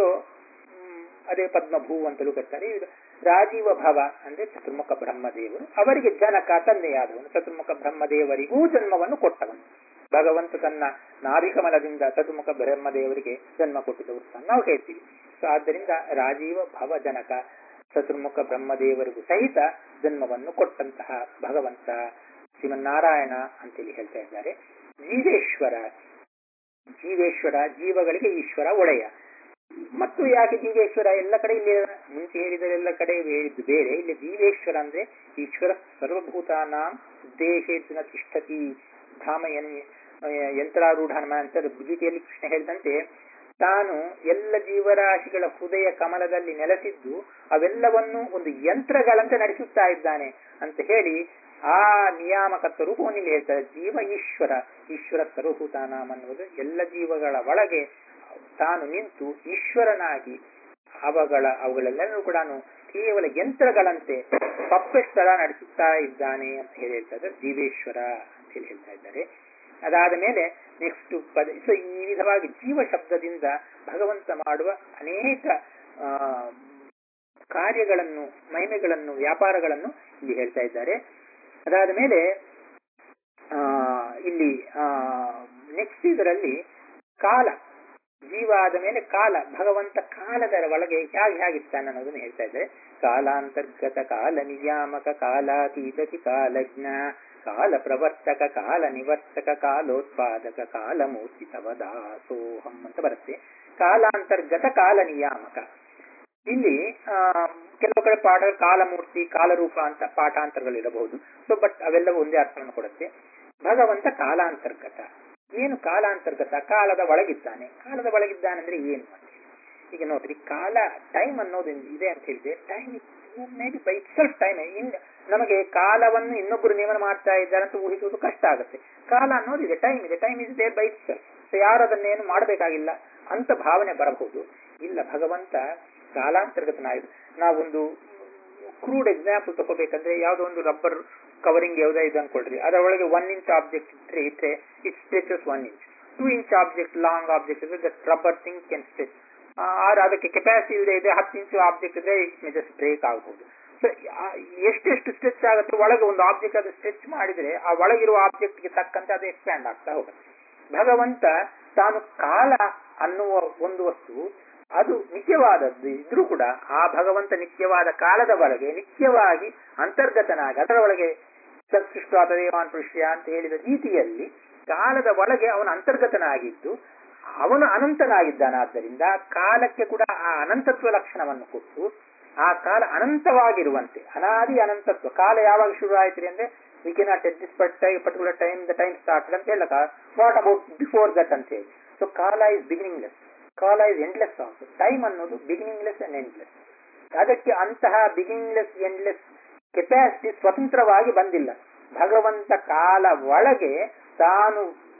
ಅದೇ ಪದ್ಮಭೂ ಅಂತಲೂ ಕರ್ತಾರೆ ರಾಜೀವ ಭವ ಅಂದ್ರೆ ಚತುರ್ಮುಖ ಬ್ರಹ್ಮದೇವರು ಅವರಿಗೆ ಜನಕ ತಂದೆಯಾದವನು ಚತುರ್ಮುಖ ಬ್ರಹ್ಮದೇವರಿಗೂ ಜನ್ಮವನ್ನು ಕೊಟ್ಟವನು ಭಗವಂತ ತನ್ನ ನಾಭಿಕಮಲದಿಂದ ಚತುರ್ಮುಖ ಬ್ರಹ್ಮದೇವರಿಗೆ ಜನ್ಮ ಕೊಟ್ಟಿದ್ದವರು ನಾವು ಹೇಳ್ತೀವಿ ಸೊ ಆದ್ದರಿಂದ ರಾಜೀವ ಭವ ಜನಕ ಚತುರ್ಮುಖ ಬ್ರಹ್ಮದೇವರಿಗೂ ಸಹಿತ ಜನ್ಮವನ್ನು ಕೊಟ್ಟಂತಹ ಭಗವಂತ ಶ್ರೀಮನ್ನಾರಾಯಣ ಅಂತೇಳಿ ಹೇಳ್ತಾ ಇದ್ದಾರೆ ಜೀವೇಶ್ವರ ಜೀವೇಶ್ವರ ಜೀವಗಳಿಗೆ ಈಶ್ವರ ಒಡೆಯ ಮತ್ತು ಯಾಕೆ ಜೀವೇಶ್ವರ ಎಲ್ಲ ಕಡೆ ಇಲ್ಲಿ ಮುಂಚೆ ಹೇಳಿದರೆ ಎಲ್ಲ ಕಡೆ ಹೇಳಿದ್ದು ಬೇರೆ ಇಲ್ಲಿ ಜೀವೇಶ್ವರ ಅಂದ್ರೆ ಈಶ್ವರ ಸರ್ವಭೂತಾನ ಉದ್ದೇಶೇನ ತಿಷ್ಠತಿ ಧಾಮ ಎನ್ ಯಂತ್ರಾರೂಢ ಅಂತ ಗೀತೆಯಲ್ಲಿ ಕೃಷ್ಣ ಹೇಳಿದಂತೆ ತಾನು ಎಲ್ಲ ಜೀವರಾಶಿಗಳ ಹೃದಯ ಕಮಲದಲ್ಲಿ ನೆಲೆಸಿದ್ದು ಅವೆಲ್ಲವನ್ನು ಒಂದು ಯಂತ್ರಗಳಂತೆ ನಡೆಸುತ್ತಾ ಇದ್ದಾನೆ ಅಂತ ಹೇಳಿ ಆ ನಿಯಾಮಕತ್ವ ರೂಪವನ್ನು ಇಲ್ಲಿ ಹೇಳ್ತಾರೆ ಜೀವ ಈಶ್ವರ ಈಶ್ವರ ಸರ್ವಭೂತಾನಾಮ್ ಅನ್ನುವುದು ಎಲ್ಲ ಜೀವಗಳ ಒಳಗೆ ತಾನು ನಿಂತು ಈಶ್ವರನಾಗಿ ಅವುಗಳ ಅವುಗಳೆಲ್ಲರೂ ಕೂಡ ಕೇವಲ ಯಂತ್ರಗಳಂತೆ ಪಪ್ಪೆಟ್ ತರ ನಡೆಸುತ್ತಾ ಇದ್ದಾನೆ ಅಂತ ಹೇಳಿ ಹೇಳ್ತಾರೆ ಜೀವೇಶ್ವರ ಅಂತ ಹೇಳಿ ಹೇಳ್ತಾ ಇದ್ದಾರೆ ಅದಾದ ಮೇಲೆ ನೆಕ್ಸ್ಟ್ ಪದ ಸೊ ಈ ವಿಧವಾಗಿ ಜೀವ ಶಬ್ದದಿಂದ ಭಗವಂತ ಮಾಡುವ ಅನೇಕ ಆ ಕಾರ್ಯಗಳನ್ನು ಮಹಿಮೆಗಳನ್ನು ವ್ಯಾಪಾರಗಳನ್ನು ಇಲ್ಲಿ ಹೇಳ್ತಾ ಇದ್ದಾರೆ ಅದಾದ ಮೇಲೆ ಆ ಇಲ್ಲಿ ನೆಕ್ಸ್ಟ್ ಇದರಲ್ಲಿ ಕಾಲ ಜೀವ ಆದ ಮೇಲೆ ಕಾಲ ಭಗವಂತ ಕಾಲದ ಒಳಗೆ ಹೇಗೆ ಹೇಗಿರ್ತಾನೆ ಅನ್ನೋದನ್ನು ಹೇಳ್ತಾ ಇದ್ದಾರೆ ಕಾಲಾಂತರ್ಗತ ಕಾಲ ನಿಯಾಮಕ ಕಾಲಾತೀತತಿ ಕಾಲಜ್ಞ ಕಾಲ ಪ್ರವರ್ತಕ ಕಾಲ ನಿವರ್ತಕ ಕಾಲೋತ್ಪಾದಕ ಕಾಲ ಮೂರ್ತಿ ದಾಸೋಹಂ ಅಂತ ಬರುತ್ತೆ ಕಾಲಾಂತರ್ಗತ ಕಾಲ ನಿಯಾಮಕ ಇಲ್ಲಿ ಆ ಕೆಲವು ಕಡೆ ಪಾಠ ಕಾಲಮೂರ್ತಿ ಕಾಲರೂಪ ಅಂತ ಪಾಠಾಂತರಗಳಿರಬಹುದು ಸೊ ಬಟ್ ಅವೆಲ್ಲವೂ ಒಂದೇ ಅರ್ಥವನ್ನು ಕೊಡುತ್ತೆ ಭಗವಂತ ಕಾಲಾಂತರ್ಗತ ಏನು ಕಾಲಾಂತರ್ಗತ ಕಾಲದ ಒಳಗಿದ್ದಾನೆ ಕಾಲದ ಒಳಗಿದ್ದಾನೆ ಅಂದ್ರೆ ಏನು ಅಂತ ಈಗ ನೋಡ್ರಿ ಕಾಲ ಟೈಮ್ ಅನ್ನೋದು ಇದೆ ಅಂತ ಹೇಳಿದ್ರೆ time may be by self time in ನಮಗೆ ಕಾಲವನ್ನು ಇನ್ನೊಬ್ಬರು ನೇಮನ ಮಾಡ್ತಾ ಇದ್ದಾರೆ ಅಂತ ಊಹಿಸುವುದು ಕಷ್ಟ ಆಗುತ್ತೆ ಕಾಲ ಅನ್ನೋದಿದೆ ಟೈಮ್ ಇದೆ time is there by self so ಯಾರು ಅದನ್ನೇನು ಮಾಡಬೇಕಾಗಿಲ್ಲ ಅಂತ ಭಾವನೆ ಬರಬಹುದು ಇಲ್ಲ ಭಗವಂತ ಕಾಲಾಂತರ್ಗತನಾಗಿದೆ ನಾವೊಂದು ಕ್ರೂಡ್ ಎಕ್ಸಾಂಪಲ್ ತಗೋಬೇಕಂದ್ರೆ ಯಾವುದೋ ಒಂದು ರಬ್ಬರ್ ಕವರಿಂಗ್ ಯಾವುದೇ ಇದೆ ಅನ್ಕೊಳ್ರಿ ಅದರೊಳಗೆ ಒನ್ ಇಂಚ್ ಆಬ್ಜೆಕ್ಟ್ ಇದ್ರೆ ಇದ್ರೆ it stretches one inch two inch object long object ಇದ್ರೆ that rubber thing can stretch ಆದ್ರೆ ಅದಕ್ಕೆ ಕೆಪಾಸಿಟಿ ಇದೆ ಇದೆ ಹತ್ತು ಇಂಚು ಆಬ್ಜೆಕ್ಟ್ ಇದ್ರೆ ಇಟ್ ಮೇ ಜಸ್ಟ್ ಬ್ರೇಕ್ ಆಗಬಹುದು ಸೊ ಎಷ್ಟೆಷ್ಟು ಸ್ಟ್ರೆಚ್ ಆಗುತ್ತೆ ಒಳಗೆ ಒಂದು ಆಬ್ಜೆಕ್ಟ್ ಅದು ಸ್ಟ್ರೆಚ್ ಮಾಡಿದ್ರೆ ಆ ಒಳಗಿರುವ ಆಬ್ಜೆಕ್ಟ್ಗೆ ತಕ್ಕಂತೆ ಅದು ಎಕ್ಸ್ಪ್ಯಾಂಡ್ ಆಗ್ತಾ ಹೋಗುತ್ತೆ ಭಗವಂತ ತಾನು ಕಾಲ ಅನ್ನುವ ಒಂದು ವಸ್ತು ಅದು ನಿತ್ಯವಾದದ್ದು ಇದ್ರೂ ಕೂಡ ಆ ಭಗವಂತ ನಿತ್ಯವಾದ ಕಾಲದ ಒಳಗೆ ನಿತ್ಯವಾಗಿ ಅಂತರ್ಗತನಾಗಿ ಅದರ ಒಳಗೆ ಸತ್ಸೃಷ್ಟ ದೇವಾನ್ ಪುಷ್ಯ ಅಂತ ಹೇಳಿದ ರೀತಿಯಲ್ಲಿ ಕಾಲದ ಒಳಗೆ ಅವನು ಅಂತರ್ಗತನಾಗಿದ್ದು ಅವನು ಅನಂತನಾಗಿದ್ದಾನೆ ಆದ್ದರಿಂದ ಕಾಲಕ್ಕೆ ಕೂಡ ಆ ಅನಂತತ್ವ ಲಕ್ಷಣವನ್ನು ಕೊಟ್ಟು ಆ ಕಾಲ ಅನಂತವಾಗಿರುವಂತೆ ಅನಾದಿ ಅನಂತತ್ವ ಕಾಲ ಯಾವಾಗ ಶುರು ಆಯ್ತು ಅಂದ್ರೆ we can not at this particular time the time start ಅಂತ ಹೇಳಕ ವಾಟ್ ಅಬೌಟ್ ಬಿಫೋರ್ ದಟ್ ಅಂತ ಹೇಳಿ ಸೊ ಕಾಲ ಇಸ್ ಬಿಗಿನಿಂಗ್ಲೆಸ್ ಕಾಲ ಇಸ್ ಎಂಡ್ಲೆಸ್ ಆಲ್ಸೋ ಟೈಮ್ ಅನ್ನೋದು ಬಿಗಿನಿಂಗ್ಲೆಸ್ ಅಂಡ್ ಎಂಡ್ಲೆಸ್ ಅದಕ್ಕೆ ಅಂತಹ ಬಿಗಿನಿಂಗ್ಲೆಸ್ ಎಂಡ್ಲೆಸ್ ಕೆಪಾಸಿಟಿ ಸ್ವತಂತ್ರವಾಗಿ ಬಂದಿಲ್ಲ ಭಗವಂತ ಕಾಲ ಒಳಗೆ ತಾನು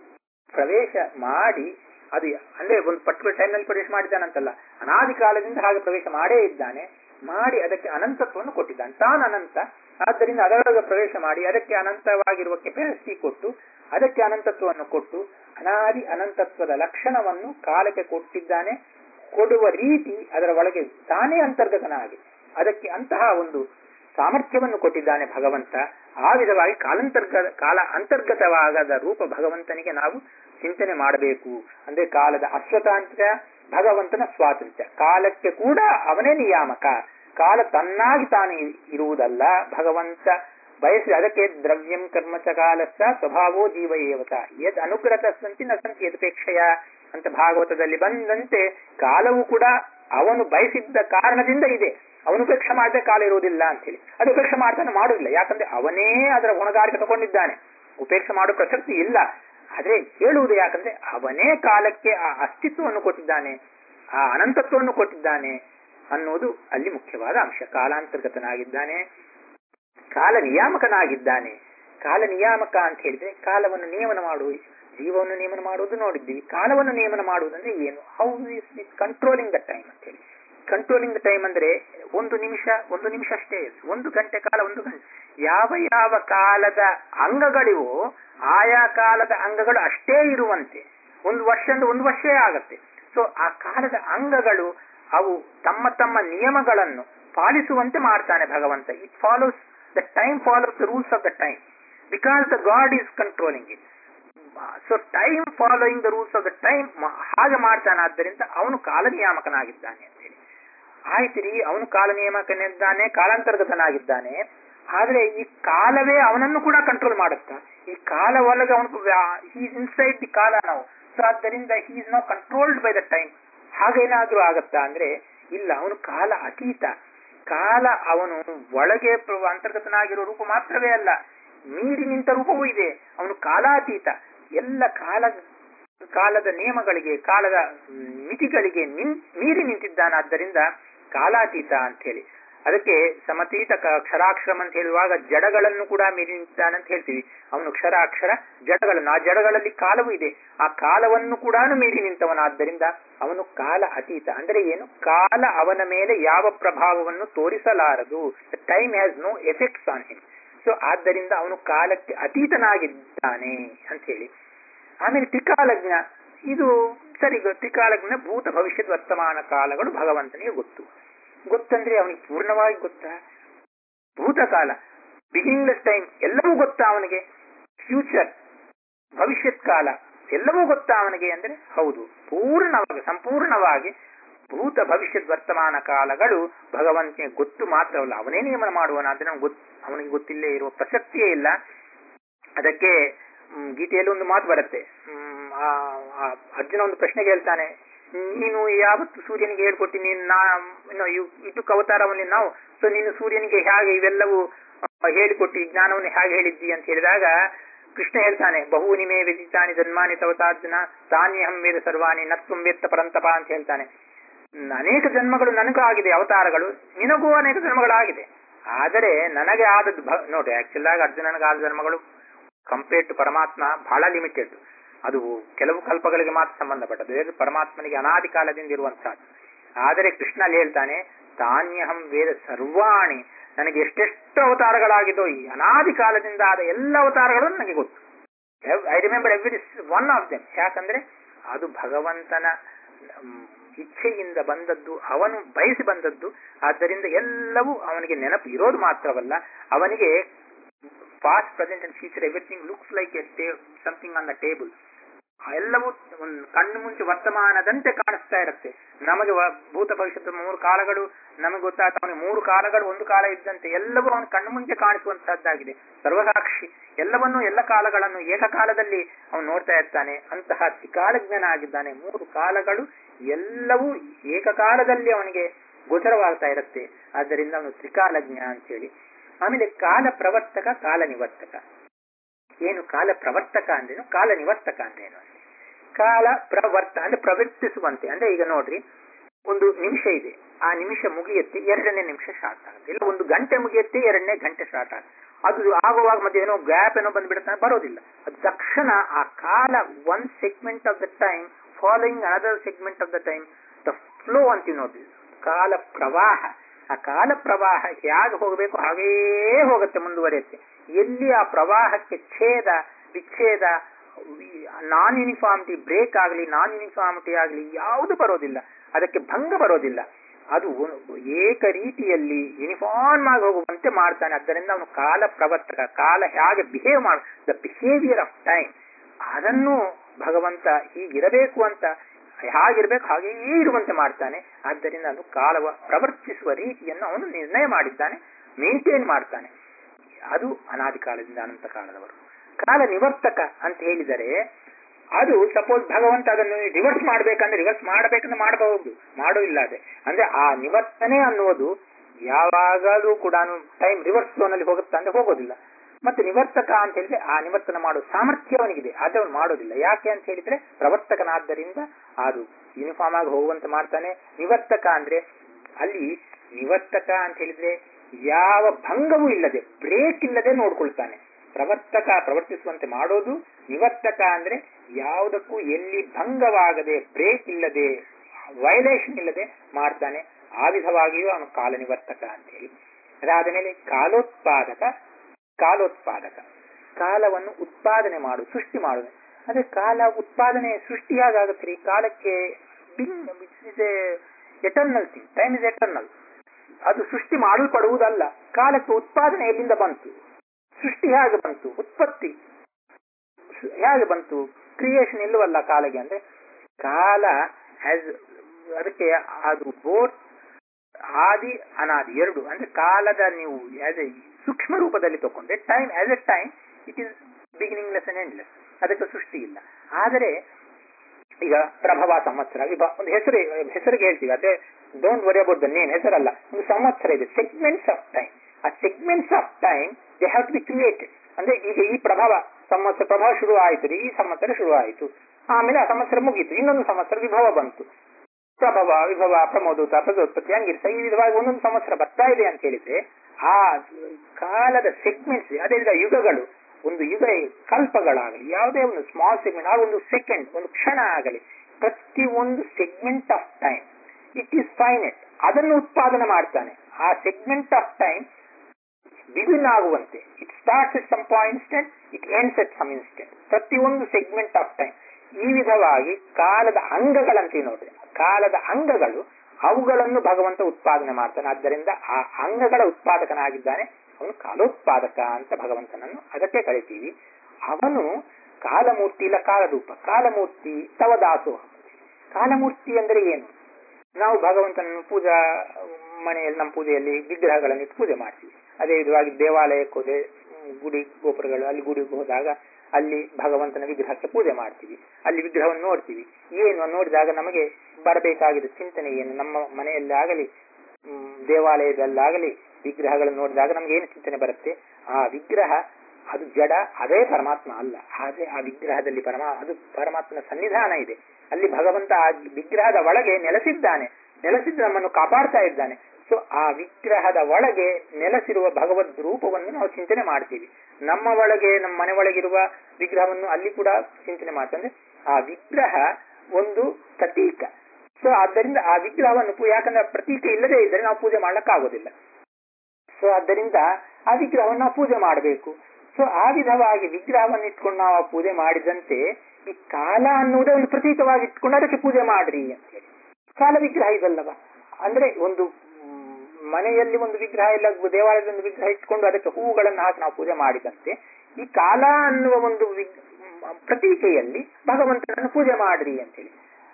ಪ್ರವೇಶ ಮಾಡಿ ಅದು ಅಂದ್ರೆ ಒಂದು ಪರ್ಟಿಕ್ಯುಲರ್ ಟೈಮ್ನಲ್ಲಿ ಪ್ರವೇಶ ಮಾಡಿದ್ದಾನಂತಲ್ಲ ಅನಾದಿ ಕಾಲದಿಂದ ಹಾಗೆ ಪ್ರವೇಶ ಮಾಡೇ ಇದ್ದಾನೆ ಮಾಡಿ ಅದಕ್ಕೆ ಅನಂತತ್ವವನ್ನು ಕೊಟ್ಟಿದ್ದಾನೆ ತಾನು ಅನಂತ ಆದ್ದರಿಂದ ಅದರೊಳಗೆ ಪ್ರವೇಶ ಮಾಡಿ ಅದಕ್ಕೆ ಅನಂತವಾಗಿರುವ ಕೆಪಾಸಿಟಿ ಕೊಟ್ಟು ಅದಕ್ಕೆ ಅನಂತತ್ವವನ್ನು ಕೊಟ್ಟು ಅನಾದಿ ಅನಂತತ್ವದ ಲಕ್ಷಣವನ್ನು ಕಾಲಕ್ಕೆ ಕೊಟ್ಟಿದ್ದಾನೆ ಕೊಡುವ ರೀತಿ ಅದರ ಒಳಗೆ ತಾನೇ ಅಂತರ್ಗತನಾಗಿ ಅದಕ್ಕೆ ಅಂತಹ ಒಂದು ಸಾಮರ್ಥ್ಯವನ್ನು ಕೊಟ್ಟಿದ್ದಾನೆ ಭಗವಂತ ಆ ವಿಧವಾಗಿ ಕಾಲಾಂತರ್ಗತ ಕಾಲ ಅಂತರ್ಗತವಾಗದ ರೂಪ ಭಗವಂತನಿಗೆ ನಾವು ಚಿಂತನೆ ಮಾಡಬೇಕು ಅಂದ್ರೆ ಕಾಲದ ಅಸ್ವತಂತ್ರ ಭಗವಂತನ ಸ್ವಾತಂತ್ರ್ಯ ಕಾಲಕ್ಕೆ ಕೂಡ ಅವನೇ ನಿಯಾಮಕ ಕಾಲ ತನ್ನಾಗಿ ತಾನು ಇರುವುದಲ್ಲ ಭಗವಂತ ಬಯಸಿ ಅದಕ್ಕೆ ದ್ರವ್ಯಂ ಕರ್ಮಚ ಕಾಲಸ್ಸ ಸ್ವಭಾವೋ ಜೀವ ಏವತ ಯದ್ ಅನುಗ್ರತ ಸಂತಿ ನ ಸಂತಿ ಯದಪೇಕ್ಷೆಯ ಅಂತ ಭಾಗವತದಲ್ಲಿ ಬಂದಂತೆ ಕಾಲವು ಕೂಡ ಅವನು ಬಯಸಿದ್ದ ಕಾರಣದಿಂದ ಇದೆ ಅವನು ಉಪೇಕ್ಷೆ ಮಾಡದೆ ಕಾಲ ಇರುವುದಿಲ್ಲ ಅಂತ ಹೇಳಿ ಅದು ಉಪೇಕ್ಷೆ ಮಾಡ್ತಾನೆ ಮಾಡುವುದಿಲ್ಲ ಯಾಕಂದ್ರೆ ಅವನೇ ಅದರ ಹೊಣಗಾರಿಕೆ ತಗೊಂಡಿದ್ದಾನೆ ಉಪೇಕ್ಷೆ ಮಾಡೋ ಪ್ರಸಕ್ತಿ ಇಲ್ಲ ಆದ್ರೆ ಹೇಳುವುದು ಯಾಕಂದ್ರೆ ಅವನೇ ಕಾಲಕ್ಕೆ ಆ ಅಸ್ತಿತ್ವವನ್ನು ಕೊಟ್ಟಿದ್ದಾನೆ ಆ ಅನಂತತ್ವವನ್ನು ಕೊಟ್ಟಿದ್ದಾನೆ ಅನ್ನೋದು ಅಲ್ಲಿ ಮುಖ್ಯವಾದ ಅಂಶ ಕಾಲಾಂತರ್ಗತನಾಗಿದ್ದಾನೆ ಕಾಲ ನಿಯಾಮಕನಾಗಿದ್ದಾನೆ ಕಾಲ ನಿಯಾಮಕ ಅಂತ ಹೇಳಿದ್ರೆ ಕಾಲವನ್ನು ನಿಯಮನ ಮಾಡುವ ಜೀವವನ್ನು ನಿಯಮನ ಮಾಡುವುದು ನೋಡಿದ್ದೀವಿ ಕಾಲವನ್ನು ನಿಯಮನ ಮಾಡುವುದಂದ್ರೆ ಏನು how is it controlling the time ಅಂತ ಹೇಳಿ ಕಂಟ್ರೋಲಿಂಗ್ ದ ಟೈಮ್ ಅಂದ್ರೆ ಒಂದು ನಿಮಿಷ ಒಂದು ನಿಮಿಷ ಅಷ್ಟೇ ಒಂದು ಗಂಟೆ ಕಾಲ ಒಂದು ಗಂಟೆ ಯಾವ ಯಾವ ಕಾಲದ ಅಂಗಗಳಿವೋ ಆಯಾ ಕಾಲದ ಅಂಗಗಳು ಅಷ್ಟೇ ಇರುವಂತೆ ಒಂದು ವರ್ಷ ಅಂದ್ರೆ ಒಂದು ವರ್ಷವೇ ಆಗತ್ತೆ ಸೊ ಆ ಕಾಲದ ಅಂಗಗಳು ಅವು ತಮ್ಮ ತಮ್ಮ ನಿಯಮಗಳನ್ನು ಪಾಲಿಸುವಂತೆ ಮಾಡ್ತಾನೆ ಭಗವಂತ it follows the time follows the rules of the time because the god is controlling it so time following the rules of the time ಹಾಗೆ ಮಾಡ್ತಾನೆ ಆದ್ದರಿಂದ ಅವನು ಕಾಲ ನಿಯಾಮಕನಾಗಿದ್ದಾನೆ ಅಂತ ಹೇಳಿ ಆಯ್ತು ರೀ ಅವನು ಕಾಲ ನಿಯಾಮಕನಿದ್ದಾನೆ ಕಾಲಾಂತರ್ಗತನಾಗಿದ್ದಾನೆ ಆದ್ರೆ ಈ ಕಾಲವೇ ಅವನನ್ನು ಕೂಡ ಕಂಟ್ರೋಲ್ ಮಾಡುತ್ತಾ ಈ ಕಾಲ ಒಳಗೆ ಅವನು ಹೀಸ್ ಇನ್ಸೈಡ್ ದಿ ಕಾಲ ನಾವು ಸೊ ಆದ್ದರಿಂದ he is no controlled by the time ಹಾಗೇನಾದ್ರೂ ಆಗತ್ತಾ ಅಂದ್ರೆ ಇಲ್ಲ ಅವನು ಕಾಲ ಅತೀತ ಕಾಲ ಅವನು ಒಳಗೆ ಪ್ರ- ಅಂತರ್ಗತನಾಗಿರೋ ರೂಪ ಮಾತ್ರವೇ ಅಲ್ಲ ಮೀರಿ ನಿಂತ ರೂಪವೂ ಇದೆ ಅವನು ಕಾಲಾತೀತ ಎಲ್ಲ ಕಾಲ ಕಾಲದ ನಿಯಮಗಳಿಗೆ ಕಾಲದ ಮ್, ಮಿತಿಗಳಿಗೆ ನಿನ್ ಮೀರಿ ನಿಂತಿದ್ದಾನಾದ್ದರಿಂದ ಕಾಲಾತೀತ ಅಂತ ಹೇಳಿ ಅದಕ್ಕೆ ಸಮತೀತ ಕ- ಕ್ಷರಾಕ್ಷರಂ ಅಂತ ಹೇಳುವಾಗ ಜಡಗಳನ್ನು ಕೂಡ ಮೀರಿ ನಿಂತಿದ್ದಾನಂತ ಹೇಳ್ತೀವಿ ಅವನು ಕ್ಷರ ಅಕ್ಷರ ಜಡಗಳನ್ನು ಆ ಜಡಗಳಲ್ಲಿ ಕಾಲವೂ ಇದೆ ಆ ಕಾಲವನ್ನು ಕೂಡ ಮೀರಿ ನಿಂತವನಾದ್ದರಿಂದ ಅವನು ಕಾಲ ಅತೀತ ಅಂದ್ರೆ ಏನು ಕಾಲ ಅವನ ಮೇಲೆ ಯಾವ ಪ್ರಭಾವವನ್ನು ತೋರಿಸಲಾರದು time has no effects on him so ಆದ್ದರಿಂದ ಅವನು ಕಾಲಕ್ಕೆ ಅತೀತನಾಗಿದ್ದಾನೆ ಅಂತ ಹೇಳಿ ಆಮೇಲೆ ತ್ರಿಕಾಲಜ್ಞ ಇದು ಸರಿ ಗೊ- ತ್ರಿಕಾಲಜ್ಞ ಭೂತ ಭವಿಷ್ಯದ ವರ್ತಮಾನ ಕಾಲಗಳು ಭಗವಂತನಿಗೆ ಗೊತ್ತು ಗೊತ್ತಂದ್ರೆ ಅವನಿಗೆ ಪೂರ್ಣವಾಗಿ ಗೊತ್ತಾ ಭೂತಕಾಲ ಬಿಗಿನಿಂಗ್ಲೆಸ್ ಟೈಮ್ ಎಲ್ಲವೂ ಗೊತ್ತಾ ಅವನಿಗೆ ಫ್ಯೂಚರ್ ಭವಿಷ್ಯತ್ ಕಾಲ ಎಲ್ಲವೂ ಗೊತ್ತಾ ಅವನಿಗೆ ಅಂದ್ರೆ ಹೌದು ಪೂರ್ಣವಾಗಿ ಸಂಪೂರ್ಣವಾಗಿ ಭೂತ ಭವಿಷ್ಯದ ವರ್ತಮಾನ ಕಾಲಗಳು ಭಗವಂತನಿಗೆ ಗೊತ್ತು ಮಾತ್ರವಲ್ಲ ಅವನೇ ನಿಯಮನ ಮಾಡುವನಾದ್ರೆ ಅವ್ನಿಗೆ ಗೊತ್ತು ಅವನಿಗೆ ಗೊತ್ತಿಲ್ಲೇ ಇರುವ ಪ್ರಸಕ್ತಿಯೇ ಇಲ್ಲ ಅದಕ್ಕೆ ಮ್, ಗೀತೆಯಲ್ಲಿ ಒಂದು ಮಾತು ಬರುತ್ತೆ ಮ್, ಆ ಆ ಅರ್ಜುನ ಒಂದು ಪ್ರಶ್ನೆ ಕೇಳ್ತಾನೆ ನೀನು ಯಾವತ್ತು ಸೂರ್ಯನಿಗೆ ಹೇಳ್ಕೊಟ್ಟಿ ನೀನು ನಾ ಇಟ್ಟು ಅವತಾರವನ್ನು ನಾವು ಸೊ ನೀನು ಸೂರ್ಯನಿಗೆ ಹೇಗೆ ಇವೆಲ್ಲವೂ ಆ, ಹೇಳಿಕೊಟ್ಟಿ ಜ್ಞಾನವನ್ನು ಹೇಗೆ ಹೇಳಿದ್ದಿ ಅಂತ ಹೇಳಿದಾಗ ಕೃಷ್ಣ ಹೇಳ್ತಾನೆ ಬಹು ನಿಮೇ ವ್ಯತಿತಾನಿ ಜನ್ಮಾನಿ ತವತಾರ್ಜುನ ತಾನ್ಯಹಂ ವೇದ ಸರ್ವಾಣಿ ನತ್ವಂ ವೇತ್ತ ಪರಂತಪ ಅಂತ ಹೇಳ್ತಾನೆ ನ್- ಅನೇಕ ಜನ್ಮಗಳು ನನಗೂ ಆಗಿದೆ ಅವತಾರಗಳು ನಿನಗೂ ಅನೇಕ ಜನ್ಮಗಳಾಗಿದೆ ಆದರೆ ನನಗೆ ಆದದ್ದು ಭ- ನೋಡಿ ಆಕ್ಚುಲ್ ಆಗಿ ಅರ್ಜುನನಿಗಾದ ಜನ್ಮಗಳು ಕಂಪೇರ್ಡ್ ಟು ಪರಮಾತ್ಮ ಬಹಳ ಲಿಮಿಟೆಡ್ ಅದು ಕೆಲವು ಕಲ್ಪಗಳಿಗೆ ಮಾತ್ರ ಸಂಬಂಧಪಟ್ಟದ್ದು ಇದು ಪರಮಾತ್ಮನಿಗೆ ಅನಾದಿ ಕಾಲದಿಂದ ಇರುವಂತಹದ್ದು ಆದರೆ ಕೃಷ್ಣ ಅಲ್ಲಿ ಹೇಳ್ತಾನೆ ತಾನ್ಯಹಂ ವೇದ ಸರ್ವಾಣಿ ನನಗೆ ಎಷ್ಟೆಷ್ಟು ಅವತಾರಗಳಾಗಿದ್ದೋ ಈ ಅನಾದಿ ಕಾಲದಿಂದ ಆದ ಎಲ್ಲ ಅವತಾರಗಳು ನನಗೆ ಗೊತ್ತು I remember every one of them ಯಾಕಂದ್ರೆ ಅದು ಭಗವಂತನ ಮ್, ಇಚ್ಛೆಯಿಂದ ಬಂದದ್ದು ಅವನು ಬಯಸಿ ಬಂದದ್ದು ಆದ್ದರಿಂದ ಎಲ್ಲವೂ ಅವನಿಗೆ ನೆನಪು ಇರೋದು ಮಾತ್ರವಲ್ಲ ಅವನಿಗೆ past present and future everything looks like a something on the table ಎಲ್ಲವೂ ಒಂದು ಕಣ್ಣು ಮುಂಚೆ ವರ್ತಮಾನದಂತೆ ಕಾಣಿಸ್ತಾ ಇರುತ್ತೆ ನಮಗೆ ವ- ಭೂತ ಭವಿಷ್ಯದ ಮೂರು ಕಾಲಗಳು ನಮಗೆ ಗೊತ್ತಾಗ್ತಾ ಅವನಿಗೆ ಮೂರು ಕಾಲಗಳು ಒಂದು ಕಾಲ ಇದ್ದಂತೆ ಎಲ್ಲವೂ ಅವನ ಕಣ್ಣು ಮುಂಚೆ ಕಾಣಿಸುವಂತಹದ್ದಾಗಿದೆ ಸರ್ವಸಾಕ್ಷಿ ಎಲ್ಲವನ್ನೂ ಎಲ್ಲ ಕಾಲಗಳನ್ನು ಏಕಕಾಲದಲ್ಲಿ ಅವನು ನೋಡ್ತಾ ಇರ್ತಾನೆ ಅಂತಹ ತ್ರಿಕಾಲಜ್ಞನಾಗಿದ್ದಾನೆ ಮೂರು ಕಾಲಗಳು ಎಲ್ಲವೂ ಏಕಕಾಲದಲ್ಲಿ ಅವನಿಗೆ ಗೋಚರವಾಗ್ತಾ ಇರುತ್ತೆ ಆದ್ದರಿಂದ ಅವನು ತ್ರಿಕಾಲಜ್ಞ ಅಂತೇಳಿ ಆಮೇಲೆ ಕಾಲ ಪ್ರವರ್ತಕ ಕಾಲ ನಿವರ್ತಕ ಏನು ಕಾಲ ಪ್ರವರ್ತಕ ಅಂದ್ರೇನು ಕಾಲ ನಿವರ್ತಕ ಅಂದ್ರೇನು ಕಾಲ ಪ್ರವರ್ತ ಅಂದ್ರೆ ಪ್ರವರ್ತಿಸುವಂತೆ ಅಂದ್ರೆ ಈಗ ನೋಡ್ರಿ ಒಂದು ನಿಮಿಷ ಇದೆ ಆ ನಿಮಿಷ ಮುಗಿಯುತ್ತೆ ಎರಡನೇ ನಿಮಿಷ ಸ್ಟಾರ್ಟ್ ಆಗುತ್ತೆ ಇಲ್ಲ ಒಂದು ಗಂಟೆ ಮುಗಿಯುತ್ತೆ ಎರಡನೇ ಗಂಟೆ ಸ್ಟಾರ್ಟ್ ಆಗುತ್ತೆ ಅದು ಆಗುವಾಗ ಮಧ್ಯೆ ಏನೋ ಗ್ಯಾಪ್ ಏನೋ ಬಂದ್ಬಿಡುತ್ತೆ ಬರೋದಿಲ್ಲ ಅದು ತಕ್ಷಣ ಆ ಕಾಲ one segment of the time following another segment of the time the flow ಅಂತೀವಿ ನೋಡಿ ಕಾಲ ಪ್ರವಾಹ ಆ ಕಾಲ ಪ್ರವಾಹ ಹೇಗೆ ಹೋಗಬೇಕು ಹಾಗೇ ಹೋಗುತ್ತೆ ಮುಂದುವರಿಯುತ್ತೆ ಎಲ್ಲಿ ಆ ಪ್ರವಾಹಕ್ಕೆ ಛೇದ ವಿಚ್ಛೇದ ನಾನ್ ಯೂನಿಫಾರ್ಮಿಟಿ ಬ್ರೇಕ್ ಆಗಲಿ ನಾನ್ ಯೂನಿಫಾರ್ಮಿಟಿ ಆಗಲಿ ಯಾವುದು ಬರೋದಿಲ್ಲ ಅದಕ್ಕೆ ಭಂಗ ಬರೋದಿಲ್ಲ ಅದು ಒಂದು ಏಕ ರೀತಿಯಲ್ಲಿ ಯೂನಿಫಾರ್ಮ್ ಆಗಿ ಹೋಗುವಂತೆ ಮಾಡ್ತಾನೆ ಆದ್ದರಿಂದ ಅವನು ಕಾಲ ಪ್ರವರ್ತಕ ಕಾಲ ಹೇಗೆ ಬಿಹೇವ್ ಮಾಡ ದ ಬಿಹೇವಿಯರ್ ಆಫ್ ಟೈಮ್ ಅದನ್ನು ಭಗವಂತ ಹೀಗಿರಬೇಕು ಅಂತ ಹಾಗಿರ್ಬೇಕು ಹಾಗೇ ಇರುವಂತೆ ಮಾಡ್ತಾನೆ ಆದ್ದರಿಂದ ಅದು ಕಾಲವ ಪ್ರವರ್ತಿಸುವ ರೀತಿಯನ್ನು ಅವನು ನಿರ್ಣಯ ಮಾಡಿದ್ದಾನೆ ಮೇಂಟೈನ್ ಮಾಡ್ತಾನೆ ಅದು ಅನಾದಿ ಕಾಲದಿಂದ ಅನಂತ ಕಾಲದವರು ಕಾಲ ನಿವರ್ತಕ ಅಂತ ಹೇಳಿದರೆ ಅದು ಸಪೋಸ್ ಭಗವಂತ ಅದನ್ನು ರಿವರ್ಸ್ ಮಾಡ್ಬೇಕಂದ್ರೆ ರಿವರ್ಸ್ ಮಾಡ್ಬೇಕಂದ್ರೆ ಮಾಡಬಹುದು ಮಾಡೋ ಇಲ್ಲ ಅದೇ ಅಂದ್ರೆ ಆ ನಿವರ್ತನೆ ಅನ್ನುವುದು ಯಾವಾಗಲೂ ಕೂಡ ಟೈಮ್ ರಿವರ್ಸ್ ನಲ್ಲಿ ಹೋಗುತ್ತಾ ಅಂದ್ರೆ ಹೋಗೋದಿಲ್ಲ ಮತ್ತೆ ನಿವರ್ತಕ ಅಂತ ಹೇಳಿದ್ರೆ ಆ ನಿವರ್ತನ ಮಾಡೋ ಸಾಮರ್ಥ್ಯ ಅವನಿಗಿದೆ ಅದು ಅವನು ಮಾಡೋದಿಲ್ಲ ಯಾಕೆ ಅಂತ ಹೇಳಿದ್ರೆ ಪ್ರವರ್ತಕನಾದ್ದರಿಂದ ಅದು ಯೂನಿಫಾರ್ಮ್ ಆಗಿ ಹೋಗುವಂತೆ ಮಾಡ್ತಾನೆ ನಿವರ್ತಕ ಅಂದ್ರೆ ಅಲ್ಲಿ ನಿವರ್ತಕ ಅಂತ ಹೇಳಿದ್ರೆ ಯಾವ ಭಂಗವೂ ಇಲ್ಲದೆ ಬ್ರೇಕ್ ಇಲ್ಲದೆ ನೋಡ್ಕೊಳ್ತಾನೆ ಪ್ರವರ್ತಕ ಪ್ರವರ್ತಿಸುವಂತೆ ಮಾಡೋದು ನಿವರ್ತಕ ಅಂದ್ರೆ ಯಾವುದಕ್ಕೂ ಎಲ್ಲಿ ಭಂಗವಾಗದೆ ಬ್ರೇಕ್ ಇಲ್ಲದೆ ವೈಲೇಷನ್ ಇಲ್ಲದೆ ಮಾಡ್ತಾನೆ ಆ ವಿಧವಾಗಿಯೂ ಅವನು ಕಾಲ ನಿವರ್ತಕ ಅಂತ ಹೇಳಿ ಅದಾದ ಮೇಲೆ ಕಾಲೋತ್ಪಾದಕ ಕಾಲೋತ್ಪಾದಕ ಕಾಲವನ್ನು ಉತ್ಪಾದನೆ ಮಾಡು ಸೃಷ್ಟಿ ಮಾಡುದು ಅಂದ್ರೆ ಕಾಲ ಉತ್ಪಾದನೆ ಸೃಷ್ಟಿ ಹೇಗಾಗುತ್ತೆ ರೀ ಕಾಲಕ್ಕೆ eternal thing time is eternal ಅದು ಸೃಷ್ಟಿ ಮಾಡಲ್ಪಡುವುದಲ್ಲ ಕಾಲಕ್ಕೆ ಉತ್ಪಾದನೆ ಎಲ್ಲಿಂದ ಬಂತು ಸೃಷ್ಟಿ ಹೇಗೆ ಬಂತು ಉತ್ಪತ್ತಿ ಹೇಗೆ ಬಂತು ಕ್ರಿಯೇಷನ್ ಇಲ್ಲವಲ್ಲ ಕಾಲಗೆ ಅಂದ್ರೆ ಕಾಲ ಆಸ್ ಅದಕ್ಕೆ ಅದು ಬೋತ್ ಆದಿ ಅನಾದಿ ಎರಡು ಅಂದ್ರೆ ಕಾಲದ ನೀವು ಆಸ್ ಎ ಸೂಕ್ಷ್ಮ ರೂಪದಲ್ಲಿ ತಗೊಂಡ್ರೆ time as a time it is beginningless and endless ಅದಕ್ಕೆ ಸೃಷ್ಟಿ ಇಲ್ಲ ಆದರೆ ಈಗ ಪ್ರಭವ ಸಂವತ್ಸರ ವಿಭ ಒಂದು ಹೆಸರು ಹೆಸರಿಗೆ ಹೇಳ್ತೀವಿ ಅದೇ don't worry about the name ಹೆಸರಲ್ಲ ಒಂದು ಸಂವತ್ಸರ ಇದೆ ಸೆಗ್ಮೆಂಟ್ಸ್ ಆಫ್ ಟೈಮ್ ಆ segments of time they have to be created ಅಂದ್ರೆ ಈಗ ಈ ಪ್ರಭಾವ ಸಂವತ್ಸರ ಪ್ರಭಾವ ಶುರು ಆಯಿತು ಈ ಸಂವತ್ಸರ ಶುರು ಆಯಿತು ಆಮೇಲೆ ಆ ಸಂವತ್ಸರ ಮುಗೀತು ಇನ್ನೊಂದು ಸಂವತ್ಸರ ವಿಭವ ಬಂತು ಪ್ರಭವ ವಿಭವ ಪ್ರಮೋದೂತ ಪ್ರಜೋತ್ಪತ್ತಿ ಹಂಗಿರ್ತ ಈ ವಿಧವಾಗಿ ಒಂದೊಂದು ಸಂವತ್ಸರ ಬರ್ತಾ ಇದೆ ಅಂತ ಹೇಳಿದ್ರೆ ಆ ಕಾಲದ ಸೆಗ್ಮೆಂಟ್ಸ್ ಅದೇ ವಿಧ ಯುಗಗಳು ಒಂದು ಯುಗ ಕಲ್ಪಗಳಾಗಲಿ ಯಾವುದೇ ಒಂದು ಸ್ಮಾಲ್ ಸೆಗ್ಮೆಂಟ್ ಆ ಒಂದು ಸೆಕೆಂಡ್ ಒಂದು ಕ್ಷಣ ಆಗಲಿ ಪ್ರತಿ ಒಂದು segment of time it is finite ಅದನ್ನು ಉತ್ಪಾದನೆ ಮಾಡ್ತಾನೆ ಆ ಸೆಗ್ಮೆಂಟ್ ಆಫ್ ಟೈಮ್ ವಿಭಿನ್ನ ಆಗುವಂತೆ it starts at some point instant it ends at some instant ಪ್ರತಿಯೊಂದು ಸೆಗ್ಮೆಂಟ್ ಆಫ್ ಟೈಮ್ ಈ ವಿಧವಾಗಿ ಕಾಲದ ಅಂಗಗಳಂತೆ ನೋಡ್ರಿ ಕಾಲದ ಅಂಗಗಳು ಅವುಗಳನ್ನು ಭಗವಂತ ಉತ್ಪಾದನೆ ಮಾಡ್ತಾನೆ ಆದ್ದರಿಂದ ಆ ಅಂಗಗಳ ಉತ್ಪಾದಕನಾಗಿದ್ದಾನೆ ಅವನು ಕಾಲೋತ್ಪಾದಕ ಅಂತ ಭಗವಂತನನ್ನು ಅದಕ್ಕೆ ಕರಿತೀವಿ ಅವನು ಕಾಲಮೂರ್ತಿ ಇಲ್ಲ ಕಾಲರೂಪ ಕಾಲಮೂರ್ತಿ ತವ ದಾಸೋಹ ಕಾಲಮೂರ್ತಿ ಅಂದರೆ ಏನು ನಾವು ಭಗವಂತನನ್ನು ಪೂಜಾ ಮನೆಯಲ್ಲಿ ನಮ್ಮ ಪೂಜೆಯಲ್ಲಿ ವಿಗ್ರಹಗಳನ್ನು ಇಟ್ಟು ಪೂಜೆ ಮಾಡ್ತೀವಿ ಅದೇ ವಿಧವಾಗಿ ದೇವಾಲಯಕ್ಕೆ ಹೋದೆ ಗುಡಿ ಗೋಪುರಗಳು ಅಲ್ಲಿ ಗುಡಿಗೆ ಹೋದಾಗ ಅಲ್ಲಿ ಭಗವಂತನ ವಿಗ್ರಹಕ್ಕೆ ಪೂಜೆ ಮಾಡ್ತೀವಿ ಅಲ್ಲಿ ವಿಗ್ರಹವನ್ನು ನೋಡ್ತೀವಿ ಏನು ನೋಡಿದಾಗ ನಮಗೆ ಬರಬೇಕಾಗಿದ್ದ ಚಿಂತನೆ ಏನು ನಮ್ಮ ಮನೆಯಲ್ಲಾಗಲಿ ದೇವಾಲಯದಲ್ಲಾಗಲಿ ವಿಗ್ರಹಗಳನ್ನು ನೋಡಿದಾಗ ನಮ್ಗೆ ಏನು ಚಿಂತನೆ ಬರುತ್ತೆ ಆ ವಿಗ್ರಹ ಅದು ಜಡ ಅದೇ ಪರಮಾತ್ಮ ಅಲ್ಲ ಆದ್ರೆ ಆ ವಿಗ್ರಹದಲ್ಲಿ ಪರಮಾ ಅದು ಪರಮಾತ್ಮನ ಸನ್ನಿಧಾನ ಇದೆ ಅಲ್ಲಿ ಭಗವಂತ ಆ ವಿಗ್ರಹದ ಒಳಗೆ ನೆಲೆಸಿದ್ದಾನೆ ನೆಲೆಸಿದ್ದು ನಮ್ಮನ್ನು ಕಾಪಾಡ್ತಾ ಇದ್ದಾನೆ ಸೊ ಆ ವಿಗ್ರಹದ ಒಳಗೆ ನೆಲೆಸಿರುವ ಭಗವದ್ ರೂಪವನ್ನು ನಾವು ಚಿಂತನೆ ಮಾಡ್ತೀವಿ ನಮ್ಮ ಒಳಗೆ ನಮ್ಮ ಮನೆ ಒಳಗಿರುವ ವಿಗ್ರಹವನ್ನು ಅಲ್ಲಿ ಕೂಡ ಚಿಂತನೆ ಮಾಡ್ತಂದ್ರೆ ಆ ವಿಗ್ರಹ ಒಂದು ಪ್ರತೀಕ ಸೊ ಆದ್ದರಿಂದ ಆ ವಿಗ್ರಹವನ್ನು ಯಾಕಂದ್ರೆ ಪ್ರತೀಕ ಇಲ್ಲದೆ ಇದ್ದರೆ ನಾವು ಪೂಜೆ ಮಾಡ್ಲಿಕ್ಕಾಗೋದಿಲ್ಲ ಸೊ ಆದ್ದರಿಂದ ಆ ವಿಗ್ರಹವನ್ನು ನಾವು ಪೂಜೆ ಮಾಡಬೇಕು ಸೊ ಆ ವಿಧವಾಗಿ ವಿಗ್ರಹವನ್ನು ಇಟ್ಕೊಂಡು ನಾವು ಆ ಪೂಜೆ ಮಾಡಿದಂತೆ ಈ ಕಾಲ ಅನ್ನುವುದೇ ಒಂದು ಪ್ರತೀಕವಾಗಿ ಇಟ್ಕೊಂಡು ಅದಕ್ಕೆ ಪೂಜೆ ಮಾಡ್ರಿ ಅಂತ ಹೇಳಿ ಕಾಲ ವಿಗ್ರಹ ಇದಲ್ಲವ ಅಂದ್ರೆ ಒಂದು ಮನೆಯಲ್ಲಿ ಒಂದು ವಿಗ್ರಹ ಇಲ್ಲ ದೇವಾಲಯದ ಒಂದು ವಿಗ್ರಹ ಇಟ್ಕೊಂಡು ಅದಕ್ಕೆ ಹೂಗಳನ್ನು ಹಾಕಿ ನಾವು ಪೂಜೆ ಮಾಡಿದಂತೆ ಈ ಕಾಲ ಅನ್ನುವ ಒಂದು ಪ್ರತೀಕೆಯಲ್ಲಿ ಭಗವಂತನನ್ನು ಪೂಜೆ ಮಾಡ್ರಿ ಅಂತೇಳಿ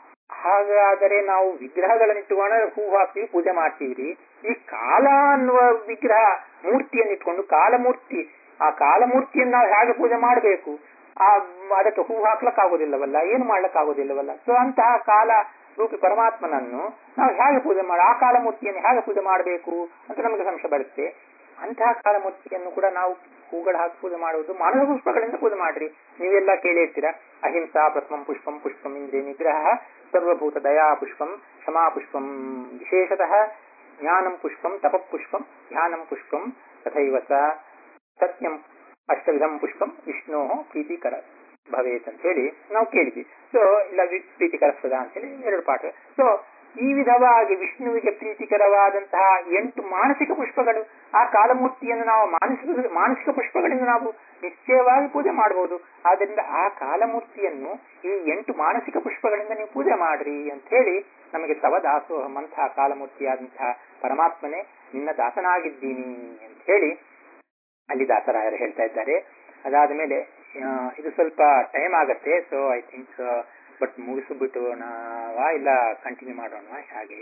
ಹಾಗಾದರೆ ನಾವು ವಿಗ್ರಹಗಳನ್ನು ಇಟ್ಟುಕೊಂಡು ಹೂ ಹಾಕ್ತೀವಿ ಪೂಜೆ ಮಾಡ್ತೀವಿ ಈ ಕಾಲ ಅನ್ನುವ ವಿಗ್ರಹ ಮೂರ್ತಿಯನ್ನು ಇಟ್ಕೊಂಡು ಕಾಲಮೂರ್ತಿ ಆ ಕಾಲಮೂರ್ತಿಯನ್ನು ನಾವು ಹೇಗೆ ಪೂಜೆ ಮಾಡಬೇಕು ಆ ಅದಕ್ಕೆ ಹೂ ಹಾಕ್ಲಕ್ಕಾಗೋದಿಲ್ಲವಲ್ಲ ಏನು ಮಾಡ್ಲಕ್ಕಾಗೋದಿಲ್ಲವಲ್ಲ ಸೊ ಅಂತಹ ಕಾಲ ರೂಪಿ ಪರಮಾತ್ಮನನ್ನು ನಾವು ಹೇಗೆ ಪೂಜೆ ಮಾಡ ಆ ಕಾಲಮೂರ್ತಿಯನ್ನು ಹೇಗೆ ಪೂಜೆ ಮಾಡಬೇಕು ಅಂತ ನಮಗೆ ಸಂಶಯ ಬರುತ್ತೆ ಅಂತಹ ಕಾಲಮೂರ್ತಿಯನ್ನು ಕೂಡ ನಾವು ಹೂಗಳು ಹಾಕಿ ಪೂಜೆ ಮಾಡುವುದು ಮಾನವ ಪುಷ್ಪಗಳಿಂದ ಪೂಜೆ ಮಾಡ್ರಿ ನೀವೆಲ್ಲ ಕೇಳಿರ್ತೀರ ಅಹಿಂಸಾ ಪ್ರಥಮಂ ಪುಷ್ಪಂ ಪುಷ್ಪಂ ಇಂದ್ರಿಯ ನಿಗ್ರಹ ಸರ್ವಭೂತ ದಯಾ ಪುಷ್ಪಂ ಕ್ಷಮಾ ಪುಷ್ಪಂ ವಿಶೇಷತಃ ಜ್ಞಾನಂ ಪುಷ್ಪಂ ತಪ ಪುಷ್ಪಂ ಧ್ಯಾನಂ ಪುಷ್ಪಂ ತಥೈವ ಸ ಸತ್ಯಂ ಅಷ್ಟವಿಧಂ ಪುಷ್ಪಂ ವಿಷ್ಣು ಪ್ರೀತಿಕರ ಭವೇತ್ ಅಂತ ಹೇಳಿ ನಾವು ಕೇಳಿದ್ವಿ ಸೊ ಇಲ್ಲ ಪ್ರೀತಿಕರಸ್ತದ ಅಂತ ಹೇಳಿ ಎರಡು ಪಾಠ ಸೊ ಈ ವಿಧವಾಗಿ ವಿಷ್ಣುವಿಗೆ ಪ್ರೀತಿಕರವಾದಂತಹ ಎಂಟು ಮಾನಸಿಕ ಪುಷ್ಪಗಳು ಆ ಕಾಲಮೂರ್ತಿಯನ್ನು ನಾವು ಮಾನಸಿಕ ಮಾನಸಿಕ ಪುಷ್ಪಗಳಿಂದ ನಾವು ನಿಶ್ಚಯವಾಗಿ ಪೂಜೆ ಮಾಡಬಹುದು ಆದ್ದರಿಂದ ಆ ಕಾಲಮೂರ್ತಿಯನ್ನು ಈ ಎಂಟು ಮಾನಸಿಕ ಪುಷ್ಪಗಳಿಂದ ನೀವು ಪೂಜೆ ಮಾಡ್ರಿ ಅಂತ ಹೇಳಿ ನಮಗೆ ತವ ದಾಸೋಹಂ ಅಂತಹ ಕಾಲಮೂರ್ತಿಯಾದಂತಹ ಪರಮಾತ್ಮನೇ ನಿನ್ನ ದಾಸನಾಗಿದ್ದೀನಿ ಅಂತ ಹೇಳಿ ಅಲ್ಲಿ ದಾಸರಾಯರು ಹೇಳ್ತಾ ಇದ್ದಾರೆ ಅದಾದ ಮೇಲೆ ಇದು ಸ್ವಲ್ಪ ಟೈಮ್ ಆಗತ್ತೆ ಸೊ ಐ ಥಿಂಕ್ ಬಟ್ ಮುಗಿಸಿಬಿಟ್ಟೋಣವಾ ಇಲ್ಲ ಕಂಟಿನ್ಯೂ ಮಾಡೋಣ ಹಾಗೆ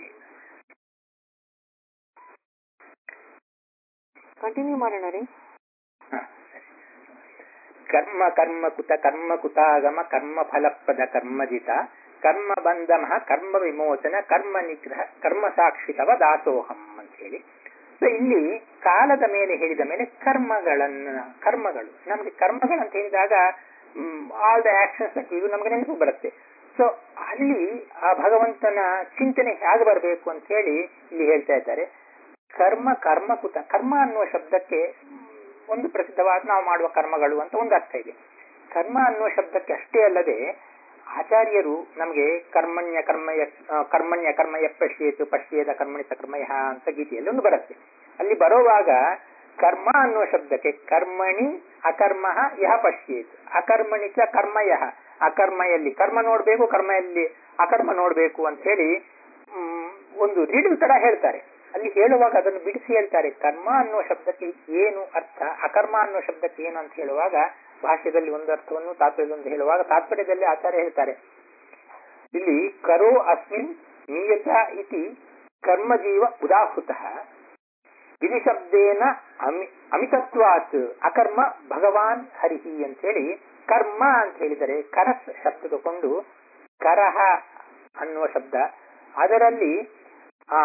ಕಂಟಿನ್ಯೂ ಮಾಡೋಣ ರೀ ಕರ್ಮ ಕರ್ಮ ಕುತ ಕರ್ಮ ಕುತಾಗಮ ಕರ್ಮ ಫಲಪ್ರದ ಕರ್ಮಜಿತ ಕರ್ಮ ಬಂಧಮ ಕರ್ಮ ವಿಮೋಚನ ಕರ್ಮ ನಿಗ್ರಹ ಕರ್ಮ ಸಾಕ್ಷಿತವ ದಾಸೋಹಂ ಅಂತ ಹೇಳಿ ಸೊ ಇಲ್ಲಿ ಕಾಲದ ಮೇಲೆ ಹೇಳಿದ ಮೇಲೆ ಕರ್ಮಗಳನ್ನ ಕರ್ಮಗಳು ನಮ್ಗೆ ಕರ್ಮಗಳಂತ ಹೇಳಿದಾಗ ಆಲ್ ದ ಆಕ್ಷನ್ಸ್ ಇದು ನಮ್ಗೆ ನೆನಪು ಬರುತ್ತೆ ಸೊ ಅಲ್ಲಿ ಆ ಭಗವಂತನ ಚಿಂತನೆ ಹೇಗೆ ಬರಬೇಕು ಅಂತ ಹೇಳಿ ಇಲ್ಲಿ ಹೇಳ್ತಾ ಇದ್ದಾರೆ ಕರ್ಮ ಕರ್ಮಕುತ ಕರ್ಮ ಅನ್ನುವ ಶಬ್ದಕ್ಕೆ ಒಂದು ಪ್ರಸಿದ್ಧವಾದ ನಾವು ಮಾಡುವ ಕರ್ಮಗಳು ಅಂತ ಒಂದು ಅರ್ಥ ಇದೆ ಕರ್ಮ ಅನ್ನುವ ಶಬ್ದಕ್ಕೆ ಅಷ್ಟೇ ಅಲ್ಲದೆ ಆಚಾರ್ಯರು ನಮಗೆ ಕರ್ಮಣ್ಯ ಕರ್ಮಯ ಕರ್ಮಣ್ಯ ಕರ್ಮಯ ಪಶ್ಯೇತು ಪಶ್ಯೇದ ಕರ್ಮಣಿತ ಕರ್ಮಯ ಅಂತ ಗೀತೆಯಲ್ಲಿ ಒಂದು ಬರುತ್ತೆ ಅಲ್ಲಿ ಬರುವಾಗ ಕರ್ಮ ಅನ್ನುವ ಶಬ್ದಕ್ಕೆ ಕರ್ಮಣಿ ಅಕರ್ಮ ಯಹ ಪಶ್ಯೇತ್ ಅಕರ್ಮಣಿತ ಕರ್ಮಯ ಅಕರ್ಮಯಲ್ಲಿ ಕರ್ಮ ನೋಡ್ಬೇಕು ಕರ್ಮಯಲ್ಲಿ ಅಕರ್ಮ ನೋಡ್ಬೇಕು ಅಂತ ಹೇಳಿ ಒಂದು ರೀಡಿಂಗ್ ತರ ಹೇಳ್ತಾರೆ ಅಲ್ಲಿ ಹೇಳುವಾಗ ಅದನ್ನು ಬಿಡಿಸಿ ಹೇಳ್ತಾರೆ ಕರ್ಮ ಅನ್ನುವ ಶಬ್ದಕ್ಕೆ ಏನು ಅರ್ಥ ಅಕರ್ಮ ಅನ್ನುವ ಶಬ್ದಕ್ಕೆ ಏನು ಅಂತ ಹೇಳುವಾಗ ಭಾಷ್ಯದಲ್ಲಿ ಒಂದು ಅರ್ಥವನ್ನು ತಾತ್ಪರ್ಯದಲ್ಲಿ ಹೇಳುವಾಗ ತಾತ್ಪರ್ಯದಲ್ಲಿ ಆಚಾರ್ಯ ಹೇಳ್ತಾರೆ ಇಲ್ಲಿ ಕರೋ ಅಸ್ಮಿನ್ ನಿಯತ ಇತಿ ಕರ್ಮಜೀವ ಉದಾಹೃತ ವಿಧಿಶಬ್ದೇನ ಅಮಿ ಅಮಿತತ್ವಾತ್ ಅಕರ್ಮ ಭಗವಾನ್ ಹರಿಹಿ ಅಂತ ಹೇಳಿ ಕರ್ಮ ಅಂತ ಹೇಳಿದರೆ ಕರಸ್ ಶಬ್ದ ತಗೊಂಡು ಕರಹ ಅನ್ನುವ ಶಬ್ದ ಅದರಲ್ಲಿ ಆ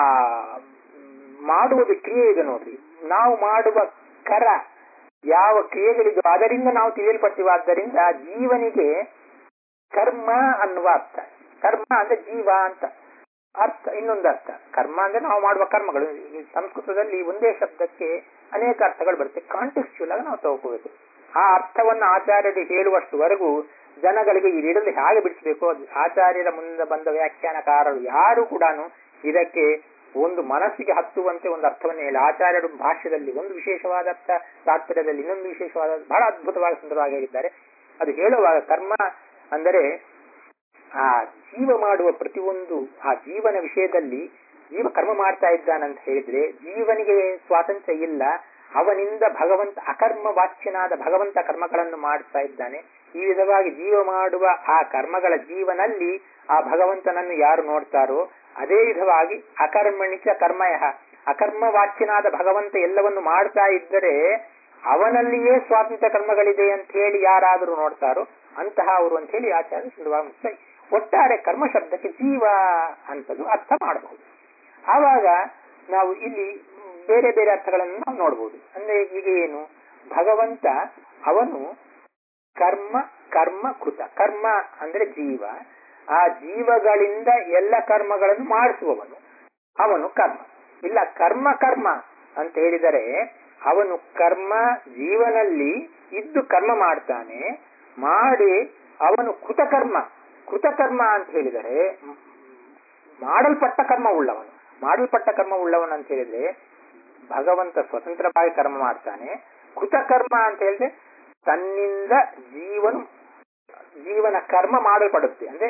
ಮಾಡುವುದು ಕ್ರಿಯೆ ಇದೆ ನೋಡ್ರಿ ನಾವು ಮಾಡುವ ಕರ ಯಾವ ಕ್ರಿಯೆಗಳಿದೋ ಅದರಿಂದ ನಾವು ತಿಳಿಯಲ್ಪಡ್ತೀವಿ ಆದ್ದರಿಂದ ಜೀವನಿಗೆ ಕರ್ಮ ಅನ್ನುವ ಅರ್ಥ ಕರ್ಮ ಅಂದ್ರೆ ಜೀವ ಅಂತ ಅರ್ಥ ಇನ್ನೊಂದು ಅರ್ಥ ಕರ್ಮ ಅಂದ್ರೆ ನಾವು ಮಾಡುವ ಕರ್ಮಗಳು ಈ ಸಂಸ್ಕೃತದಲ್ಲಿ ಒಂದೇ ಶಬ್ದಕ್ಕೆ ಅನೇಕ ಅರ್ಥಗಳು ಬರುತ್ತೆ ಕಾಂಟೆಕ್ಸ್ಚುಲ್ ಆಗಿ ನಾವು ತಗೋಬೇಕು ಆ ಅರ್ಥವನ್ನು ಆಚಾರ್ಯರು ಹೇಳುವಷ್ಟುವರೆಗೂ ಜನಗಳಿಗೆ ಈ ರೀಡಲ್ಲಿ ಹೇಗೆ ಬಿಡಿಸಬೇಕು ಆಚಾರ್ಯರ ಮುಂದೆ ಬಂದ ವ್ಯಾಖ್ಯಾನಕಾರರು ಯಾರು ಕೂಡ ಇದಕ್ಕೆ ಒಂದು ಮನಸ್ಸಿಗೆ ಹತ್ತುವಂತೆ ಒಂದು ಅರ್ಥವನ್ನು ಹೇಳಿ ಆಚಾರ್ಯರು ಭಾಷ್ಯದಲ್ಲಿ ಒಂದು ವಿಶೇಷವಾದ ಅರ್ಥ ತಾತ್ಪರ್ಯದಲ್ಲಿ ಇನ್ನೊಂದು ವಿಶೇಷವಾದ ಬಹಳ ಅದ್ಭುತವಾಗಿ ಸುಂದರವಾಗಿ ಹೇಳಿದ್ದಾರೆ ಅದು ಹೇಳುವಾಗ ಕರ್ಮ ಅಂದರೆ ಆ ಜೀವ ಮಾಡುವ ಪ್ರತಿಯೊಂದು ಆ ಜೀವನ ವಿಷಯದಲ್ಲಿ ಜೀವ ಕರ್ಮ ಮಾಡ್ತಾ ಇದ್ದಾನಂತ ಹೇಳಿದ್ರೆ ಜೀವನಿಗೆ ಸ್ವಾತಂತ್ರ್ಯ ಇಲ್ಲ ಅವನಿಂದ ಭಗವಂತ ಅಕರ್ಮ ವಾಚ್ಯನಾದ ಭಗವಂತ ಕರ್ಮಗಳನ್ನು ಮಾಡ್ತಾ ಇದ್ದಾನೆ ಈ ವಿಧವಾಗಿ ಜೀವ ಮಾಡುವ ಆ ಕರ್ಮಗಳ ಜೀವನಲ್ಲಿ ಆ ಭಗವಂತನನ್ನು ಯಾರು ನೋಡ್ತಾರೋ ಅದೇ ವಿಧವಾಗಿ ಅಕರ್ಮಣಿಚ ಕರ್ಮಯ ಅಕರ್ಮ ವಾಚ್ಯನಾದ ಭಗವಂತ ಎಲ್ಲವನ್ನು ಮಾಡ್ತಾ ಇದ್ದರೆ ಅವನಲ್ಲಿಯೇ ಸ್ವಾತಂತ್ರ್ಯ ಕರ್ಮಗಳಿದೆ ಅಂತ ಹೇಳಿ ಯಾರಾದರೂ ನೋಡ್ತಾರೋ ಅಂತಹ ಅವರು ಅಂತ ಹೇಳಿ ಆಚಾರ್ಯ ಸುಂದರವಾಗಿ ಮುಕ್ತಾಯ ಒಟ್ಟಾರೆ ಕರ್ಮ ಶಬ್ದಕ್ಕೆ ಜೀವ ಅಂತದ್ದು ಅರ್ಥ ಮಾಡಬಹುದು ಆವಾಗ ನಾವು ಇಲ್ಲಿ ಬೇರೆ ಬೇರೆ ಅರ್ಥಗಳನ್ನು ನಾವು ನೋಡಬಹುದು ಅಂದ್ರೆ ಈಗ ಏನು ಭಗವಂತ ಅವನು ಕರ್ಮ ಕರ್ಮ ಕೃತ ಕರ್ಮ ಅಂದ್ರೆ ಜೀವ ಆ ಜೀವಗಳಿಂದ ಎಲ್ಲ ಕರ್ಮಗಳನ್ನು ಮಾಡಿಸುವವನು ಅವನು ಕರ್ಮ ಇಲ್ಲ ಕರ್ಮ ಕರ್ಮ ಅಂತ ಹೇಳಿದರೆ ಅವನು ಕರ್ಮ ಜೀವನಲ್ಲಿ ಇದ್ದು ಕರ್ಮ ಮಾಡ್ತಾನೆ ಮಾಡಿ ಅವನು ಕೃತಕರ್ಮ ಕೃತಕರ್ಮ ಅಂತ ಹೇಳಿದರೆ ಮಾಡಲ್ಪಟ್ಟ ಕರ್ಮ ಉಳ್ಳವನು ಮಾಡಲ್ಪಟ್ಟ ಕರ್ಮ ಉಳ್ಳವನು ಅಂತ ಹೇಳಿದ್ರೆ ಭಗವಂತ ಸ್ವತಂತ್ರವಾಗಿ ಕರ್ಮ ಮಾಡ್ತಾನೆ ಕೃತಕರ್ಮ ಅಂತ ಹೇಳಿದ್ರೆ ತನ್ನಿಂದ ಜೀವನ ಜೀವನ ಕರ್ಮ ಮಾಡಲ್ಪಡುತ್ತೆ ಅಂದ್ರೆ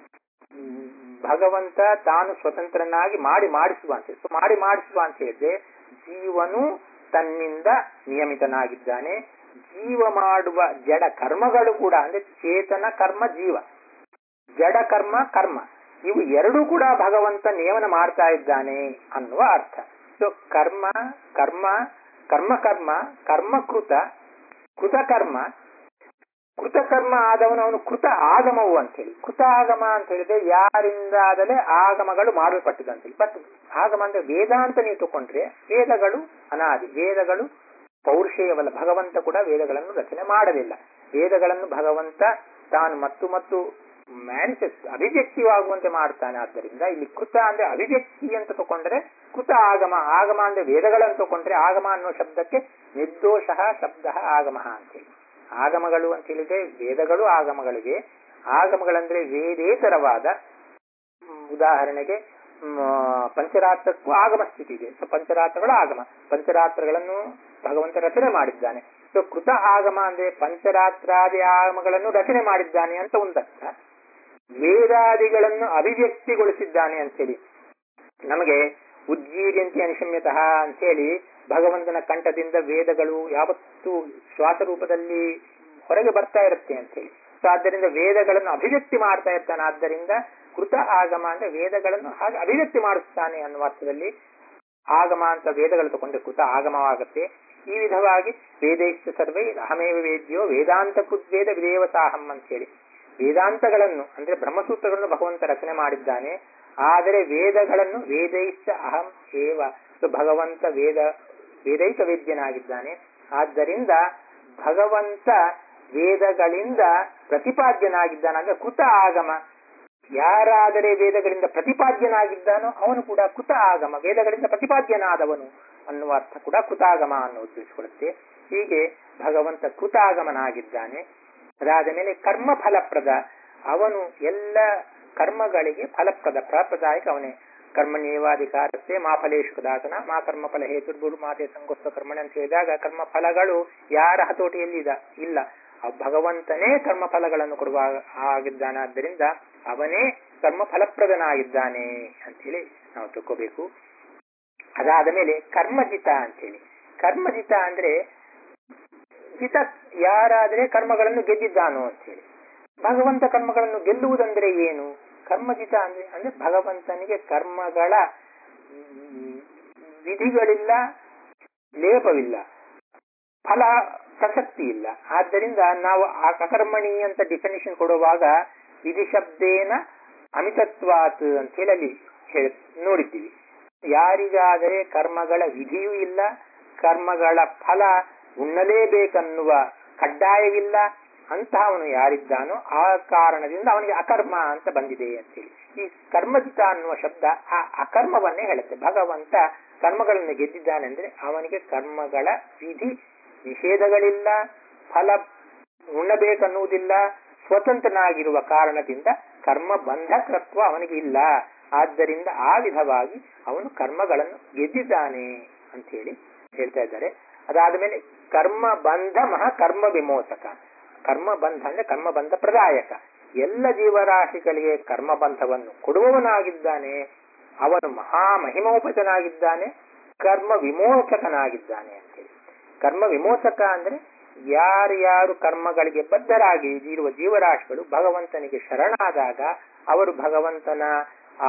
ಭಗವಂತ ತಾನು ಸ್ವತಂತ್ರನಾಗಿ ಮಾಡಿ ಮಾಡಿಸುವ ಅಂತ ಸೊ ಮಾಡಿ ಮಾಡಿಸುವ ಅಂತ ಹೇಳಿದ್ರೆ ಜೀವನು ತನ್ನಿಂದ ನಿಯಮಿತನಾಗಿದ್ದಾನೆ ಜೀವ ಮಾಡುವ ಜಡ ಕರ್ಮಗಳು ಕೂಡ ಅಂದ್ರೆ ಚೇತನ ಕರ್ಮ ಜೀವ ಜಡ ಕರ್ಮ ಕರ್ಮ ಇವು ಎರಡೂ ಕೂಡ ಭಗವಂತ ನಿಯಮನ ಮಾಡ್ತಾ ಇದ್ದಾನೆ ಅನ್ನುವ ಅರ್ಥ ಸೊ ಕರ್ಮ ಕರ್ಮ ಕರ್ಮ ಕರ್ಮ ಕರ್ಮಕೃತ ಕೃತಕರ್ಮ ಕೃತಕರ್ಮ ಆದವನು ಅವನು ಕೃತ ಆಗಮವು ಅಂತ ಹೇಳಿ ಕೃತ ಆಗಮ ಅಂತ ಹೇಳಿದ್ರೆ ಯಾರಿಂದಾದಲೇ ಆಗಮಗಳು ಮಾಡಲ್ಪಟ್ಟಿದೆ ಅಂತ ಹೇಳಿ ಬಟ್ ಆಗಮ ಅಂದ್ರೆ ವೇದಾಂತ ನೀವು ತಗೊಂಡ್ರೆ ವೇದಗಳು ಅನಾದಿ ವೇದಗಳು ಪೌರುಷೇಯವಲ್ಲ ಭಗವಂತ ಕೂಡ ವೇದಗಳನ್ನು ರಚನೆ ಮಾಡಲಿಲ್ಲ ವೇದಗಳನ್ನು ಭಗವಂತ ತಾನು ಮತ್ತು ಮತ್ತು ಮ್ಯಾನಿಫೆಸ್ಟ್ ಅಭಿವ್ಯಕ್ತಿಯಾಗುವಂತೆ ಮಾಡ್ತಾನೆ ಆದ್ದರಿಂದ ಇಲ್ಲಿ ಕೃತ ಅಂದ್ರೆ ಅಭಿವ್ಯಕ್ತಿ ಅಂತ ತಗೊಂಡ್ರೆ ಕೃತ ಆಗಮ ಆಗಮ ಅಂದ್ರೆ ವೇದಗಳನ್ನು ತಗೊಂಡ್ರೆ ಆಗಮ ಅನ್ನುವ ಶಬ್ದಕ್ಕೆ ನಿರ್ದೋಷ ಶಬ್ದ ಆಗಮ ಅಂತೇಳಿ ಆಗಮಗಳು ಅಂತ ಹೇಳಿದ್ರೆ ವೇದಗಳು ಆಗಮಗಳಿಗೆ ಆಗಮಗಳಂದ್ರೆ ವೇದೇತರವಾದ ಉದಾಹರಣೆಗೆ ಪಂಚರಾತ್ರಕ್ಕೂ ಆಗಮ ಸ್ಥಿತಿ ಇದೆ ಸೊ ಪಂಚರಾತ್ರಗಳು ಆಗಮ ಪಂಚರಾತ್ರಗಳನ್ನು ಭಗವಂತ ರಚನೆ ಮಾಡಿದ್ದಾನೆ ಸೊ ಕೃತ ಆಗಮ ಅಂದ್ರೆ ಪಂಚರಾತ್ರಾದಿ ಆಗಮಗಳನ್ನು ರಚನೆ ಮಾಡಿದ್ದಾನೆ ಅಂತ ಒಂದರ್ಥ ವೇದಾದಿಗಳನ್ನು ಅಭಿವ್ಯಕ್ತಿಗೊಳಿಸಿದ್ದಾನೆ ಅಂತೇಳಿ ನಮಗೆ ಉಜ್ಜೀರ್ಯಂತಿ ಅನಿಶಮ್ಯತಃ ಅಂತೇಳಿ ಭಗವಂತನ ಕಂಠದಿಂದ ವೇದಗಳು ಯಾವತ್ತೂ ಶ್ವಾಸ ರೂಪದಲ್ಲಿ ಹೊರಗೆ ಬರ್ತಾ ಇರುತ್ತೆ ಅಂತೇಳಿ ಸೊ ಆದ್ದರಿಂದ ವೇದಗಳನ್ನು ಅಭಿವ್ಯಕ್ತಿ ಮಾಡ್ತಾ ಇರ್ತಾನೆ ಆದ್ದರಿಂದ ಕೃತ ಆಗಮ ಅಂದ್ರೆ ವೇದಗಳನ್ನು ಹಾಗೆ ಅಭಿವ್ಯಕ್ತಿ ಮಾಡಿಸ್ತಾನೆ ಅನ್ನುವ ಅರ್ಥದಲ್ಲಿ ಆಗಮ ಅಂತ ವೇದಗಳು ತಗೊಂಡ್ರೆ ಕೃತ ಆಗಮವಾಗುತ್ತೆ ಈ ವಿಧವಾಗಿ ವೇದೈಶ್ಚ ಸರ್ವೈ ಅಹಮೇವ ವೇದ್ಯೋ ವೇದಾಂತ ಕೃದ್ವೇದ ವಿದೇವತಾಹಂ ಅಂತೇಳಿ ವೇದಾಂತಗಳನ್ನು ಅಂದ್ರೆ ಬ್ರಹ್ಮಸೂತ್ರಗಳನ್ನು ಭಗವಂತ ರಚನೆ ಮಾಡಿದ್ದಾನೆ ಆದರೆ ವೇದಗಳನ್ನು ವೇದೈಶ್ಚ ಅಹಂ ಏವ ಭಗವಂತ ವೇದ ವೇದೈಕ ವೇದ್ಯನಾಗಿದ್ದಾನೆ ಆದ್ದರಿಂದ ಭಗವಂತ ವೇದಗಳಿಂದ ಪ್ರತಿಪಾದ್ಯನಾಗಿದ್ದಾನೆ ಅಂದ್ರೆ ಕೃತ ಆಗಮ ಯಾರಾದರೆ ವೇದಗಳಿಂದ ಪ್ರತಿಪಾದ್ಯನಾಗಿದ್ದಾನೋ ಅವನು ಕೂಡ ಕೃತ ಆಗಮ ವೇದಗಳಿಂದ ಪ್ರತಿಪಾದ್ಯನಾದವನು ಅನ್ನುವ ಅರ್ಥ ಕೂಡ ಕೃತಾಗಮ ಅನ್ನೋದು ತಿಳಿಸಿಕೊಳ್ಳುತ್ತೆ ಹೀಗೆ ಭಗವಂತ ಕೃತಾಗಮನಾಗಿದ್ದಾನೆ ಅದಾದ ಮೇಲೆ ಕರ್ಮ ಫಲಪ್ರದ ಅವನು ಎಲ್ಲ ಕರ್ಮಗಳಿಗೆ ಫಲಪ್ರದ ಫಲಪ್ರದಾಯಕ ಅವನೇ ಕರ್ಮಣ್ಯೇವಾಧಿಕಾರತೆ ಮಾ ಫಲೇಶು ಕದಾತನ ಮಾ ಕರ್ಮ ಫಲ ಹೇತುರ್ಬುರು ಮಾತೆ ಸಂಗೋಸ್ತ ಕರ್ಮಣ ಅಂತ ಹೇಳಿದಾಗ ಕರ್ಮ ಫಲಗಳು ಯಾರ ಹತೋಟಿಯಲ್ಲಿ ಇಲ್ಲ ಭಗವಂತನೇ ಕರ್ಮ ಫಲಗಳನ್ನು ಕೊಡುವ ಆಗಿದ್ದಾನಾದ್ದರಿಂದ ಅವನೇ ಕರ್ಮ ಫಲಪ್ರದನಾಗಿದ್ದಾನೆ ಅಂತೇಳಿ ನಾವು ತಿಳ್ಕೋಬೇಕು ಅದಾದ ಮೇಲೆ ಕರ್ಮಜಿತ ಅಂತೇಳಿ ಕರ್ಮಜಿತ ಅಂದ್ರೆ ಜಿತ ಯಾರಾದ್ರೆ ಕರ್ಮಗಳನ್ನು ಗೆದ್ದಿದ್ದಾನೋ ಅಂತೇಳಿ ಭಗವಂತ ಕರ್ಮಗಳನ್ನು ಗೆಲ್ಲುವುದಂದ್ರೆ ಏನು ಕರ್ಮಜಿತ ಅಂದ್ರೆ ಅಂದ್ರೆ ಭಗವಂತನಿಗೆ ಕರ್ಮಗಳ ವಿಧಿಗಳಿಲ್ಲ ಲೇಪವಿಲ್ಲ ಫಲ ಪ್ರಸಕ್ತಿ ಇಲ್ಲ ಆದ್ದರಿಂದ ನಾವು ಆ ಅಕರ್ಮಣಿ ಅಂತ ಡಿಫಿನಿಷನ್ ಕೊಡುವಾಗ ವಿಧಿ ಶಬ್ದೇನ ಅಮಿತತ್ವಾತ್ ಅಂತ ಹೇಳಿ ಅಲ್ಲಿ ಹೇಳಿ ನೋಡಿದ್ದೀವಿ ಯಾರಿಗಾದರೆ ಕರ್ಮಗಳ ವಿಧಿಯೂ ಇಲ್ಲ ಕರ್ಮಗಳ ಫಲ ಉಣ್ಣಲೇಬೇಕನ್ನುವ ಕಡ್ಡಾಯವಿಲ್ಲ ಅಂತಹವನು ಯಾರಿದ್ದಾನೋ ಆ ಕಾರಣದಿಂದ ಅವನಿಗೆ ಅಕರ್ಮ ಅಂತ ಬಂದಿದೆ ಅಂತೇಳಿ ಈ ಕರ್ಮಜಿತ ಅನ್ನುವ ಶಬ್ದ ಆ ಅಕರ್ಮವನ್ನೇ ಹೇಳುತ್ತೆ ಭಗವಂತ ಕರ್ಮಗಳನ್ನು ಗೆದ್ದಿದ್ದಾನೆಂದ್ರೆ ಅವನಿಗೆ ಕರ್ಮಗಳ ವಿಧಿ ನಿಷೇಧಗಳಿಲ್ಲ ಫಲ ಉಣ್ಣಬೇಕನ್ನುವುದಿಲ್ಲ ಸ್ವತಂತ್ರನಾಗಿರುವ ಕಾರಣದಿಂದ ಕರ್ಮ ಬಂಧಕತ್ವ ಅವನಿಗೆ ಇಲ್ಲ ಆದ್ದರಿಂದ ಆ ವಿಧವಾಗಿ ಅವನು ಕರ್ಮಗಳನ್ನು ಗೆದ್ದಿದ್ದಾನೆ ಅಂತ ಹೇಳಿ ಹೇಳ್ತಾ ಇದ್ದಾರೆ ಅದಾದ ಮೇಲೆ ಕರ್ಮ ಬಂಧ ಮಹಾ ಕರ್ಮ ವಿಮೋಚಕ ಕರ್ಮ ಬಂಧ ಅಂದ್ರೆ ಕರ್ಮ ಬಂಧ ಪ್ರದಾಯಕ ಎಲ್ಲ ಜೀವರಾಶಿಗಳಿಗೆ ಕರ್ಮ ಬಂಧವನ್ನು ಕೊಡುವವನಾಗಿದ್ದಾನೆ ಅವನು ಮಹಾ ಮಹಿಮೋಪತನಾಗಿದ್ದಾನೆ ಕರ್ಮ ವಿಮೋಚಕನಾಗಿದ್ದಾನೆ ಅಂತೇಳಿ ಕರ್ಮ ವಿಮೋಚಕ ಅಂದ್ರೆ ಯಾರ್ಯಾರು ಕರ್ಮಗಳಿಗೆ ಬದ್ಧರಾಗಿ ಇರುವ ಜೀವರಾಶಿಗಳು ಭಗವಂತನಿಗೆ ಶರಣಾದಾಗ ಅವರು ಭಗವಂತನ ಆ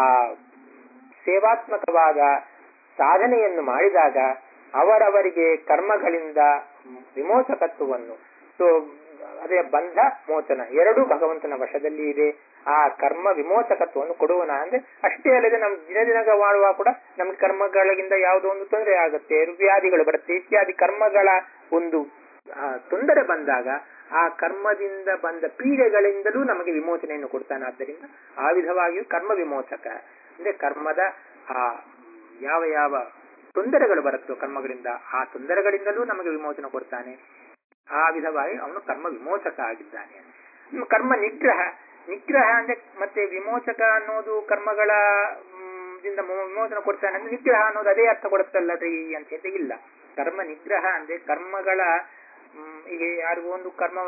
ಸೇವಾತ್ಮಕವಾದ ಸಾಧನೆಯನ್ನು ಮಾಡಿದಾಗ ಅವರವರಿಗೆ ಕರ್ಮಗಳಿಂದ ವಿಮೋಚಕತ್ವವನ್ನು ಸೊ ಅದೇ ಬಂಧ ಮೋಚನ ಎರಡೂ ಭಗವಂತನ ವಶದಲ್ಲಿ ಇದೆ ಆ ಕರ್ಮ ವಿಮೋಚಕತ್ವವನ್ನು ಕೊಡುವನ ಅಂದ್ರೆ ಅಷ್ಟೇ ಅಲ್ಲದೆ ನಮ್ ದಿನ ದಿನಗ ಮಾಡುವ ಕೂಡ ನಮ್ಗೆ ಕರ್ಮಗಳಿಂದ ಯಾವುದೋ ಒಂದು ತೊಂದರೆ ಆಗುತ್ತೆ ವ್ಯಾಧಿಗಳು ಬರುತ್ತೆ ಇತ್ಯಾದಿ ಕರ್ಮಗಳ ಒಂದು ತೊಂದರೆ ಬಂದಾಗ ಆ ಕರ್ಮದಿಂದ ಬಂದ ಪೀಡೆಗಳಿಂದಲೂ ನಮಗೆ ವಿಮೋಚನೆಯನ್ನು ಕೊಡ್ತಾನೆ ಆದ್ದರಿಂದ ಆ ವಿಧವಾಗಿಯೂ ಕರ್ಮ ವಿಮೋಚಕ ಅಂದ್ರೆ ಕರ್ಮದ ಆ ಯಾವ ಯಾವ ತೊಂದರೆಗಳು ಬರುತ್ತೋ ಕರ್ಮಗಳಿಂದ ಆ ತೊಂದರೆಗಳಿಂದಲೂ ನಮಗೆ ವಿಮೋಚನೆ ಕೊಡ್ತಾನೆ ಆ ವಿಧವಾಗಿ ಅವನು ಕರ್ಮ ವಿಮೋಚಕ ಆಗಿದ್ದಾನೆ ಕರ್ಮ ನಿಗ್ರಹ ನಿಗ್ರಹ ಅಂದ್ರೆ ಮತ್ತೆ ವಿಮೋಚಕ ಅನ್ನೋದು ಕರ್ಮಗಳ ದಿಂದ ವಿಮೋಚನೆ ಕೊಡ್ತಾನೆ ಅಂದ್ರೆ ನಿಗ್ರಹ ಅನ್ನೋದು ಅದೇ ಅರ್ಥ ಕೊಡುತ್ತಲ್ಲದ್ರಿ ಅಂತ ಹೇಳಿ ಇಲ್ಲ ಕರ್ಮ ನಿಗ್ರಹ ಅಂದ್ರೆ ಕರ್ಮಗಳ ಈಗ ಯಾರಿಗೂ ಒಂದು ಕರ್ಮ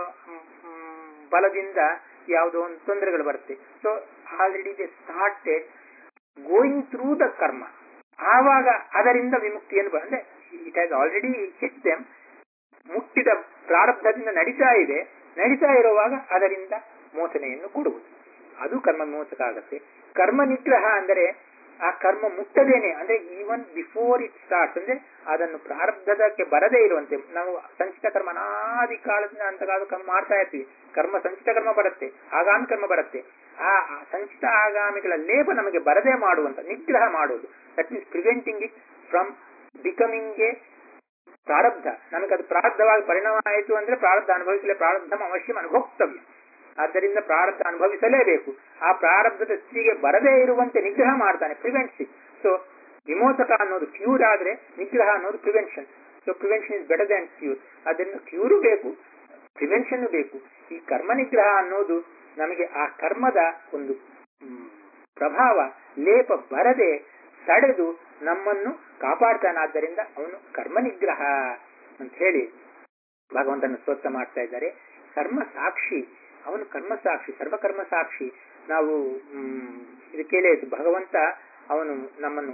ಬಲದಿಂದ ಯಾವುದೋ ಒಂದು ತೊಂದರೆಗಳು ಬರುತ್ತೆ so already they started going through the karma ಆವಾಗ ಅದರಿಂದ ವಿಮುಕ್ತಿಯನ್ನು ಅಂದ್ರೆ it has already hit them ಮುಟ್ಟಿದ ಪ್ರಾರಬ್ಧದಿಂದ ನಡೀತಾ ಇದೆ ನಡೀತಾ ಇರುವಾಗ ಅದರಿಂದ ಮೋಚನೆಯನ್ನು ಕೊಡುವುದು ಅದು ಕರ್ಮ ಮೋಚಕ ಆಗುತ್ತೆ ಕರ್ಮ ನಿಗ್ರಹ ಅಂದರೆ ಆ ಕರ್ಮ ಮುಟ್ಟದೇನೆ ಅಂದ್ರೆ ಈವನ್ ಬಿಫೋರ್ ಇಟ್ ಸ್ಟಾರ್ಟ್ ಅಂದ್ರೆ ಅದನ್ನು ಪ್ರಾರಬ್ಧದಕ್ಕೆ ಬರದೇ ಇರುವಂತೆ ನಾವು ಸಂಚಿತ ಕರ್ಮ ಅನಾದಿ ಕಾಲದಿಂದ ಅಂತಕಾಲ ಕರ್ಮ ಮಾಡ್ತಾ ಇರ್ತೀವಿ ಕರ್ಮ ಸಂಚಿತ ಕರ್ಮ ಬರುತ್ತೆ ಆಗಾಮಿ ಕರ್ಮ ಬರುತ್ತೆ ಆ ಸಂಚಿತ ಆಗಾಮಿಗಳ ಲೇಪ ನಮಗೆ ಬರದೇ ಮಾಡುವಂತ ನಿಗ್ರಹ ಮಾಡುವುದು that means preventing it from becoming a ಪ್ರಾರಬ್ಧ ನಮಗೆ ಅದು ಪ್ರಾರಬ್ಧವಾಗಿ ಪರಿಣಾಮ ಆಯಿತು ಅಂದ್ರೆ ಪ್ರಾರಬ್ಧ ಅನುಭವಿಸಲೇ ಪ್ರಾರಬ್ಧ ಅವಶ್ಯ ಅನುಭೋಕ್ತವ್ಯ ಆದ್ದರಿಂದ ಪ್ರಾರಬ್ಧ ಅನುಭವಿಸಲೇಬೇಕು ಆ ಪ್ರಾರಬ್ಧದ ಸ್ಥಿತಿಗೆ ಬರದೇ ಇರುವಂತೆ ನಿಗ್ರಹ ಮಾಡ್ತಾನೆ ಪ್ರಿವೆಂಟ್ಸ್ ಇಟ್ ಸೊ ವಿಮೋಚಕ ಅನ್ನೋದು ಕ್ಯೂರ್ ಆದ್ರೆ ನಿಗ್ರಹ ಅನ್ನೋದು prevention so prevention is better than cure ಅದರಿಂದ ಕ್ಯೂರು ಬೇಕು ಪ್ರಿವೆನ್ಷನ್ ಬೇಕು ಈ ಕರ್ಮ ನಿಗ್ರಹ ಅನ್ನೋದು ನಮಗೆ ಆ ಕರ್ಮದ ಒಂದು ಪ್ರಭಾವ ಲೇಪ ಬರದೆ ತಡೆದು ನಮ್ಮನ್ನು ಕಾಪಾಡ್ತಾನಾದ್ದರಿಂದ ಅವನು ಕರ್ಮ ನಿಗ್ರಹ ಅಂತ ಹೇಳಿ ಭಗವಂತನ ಸ್ತೋತ್ರ ಮಾಡ್ತಾ ಇದ್ದಾರೆ ಕರ್ಮ ಸಾಕ್ಷಿ ಅವನು ಕರ್ಮ ಸಾಕ್ಷಿ ಸರ್ವಕರ್ಮ ಸಾಕ್ಷಿ ನಾವು ಇದು ಕೇಳೇ ಇತ್ತು ಭಗವಂತ ಅವನು ನಮ್ಮನ್ನು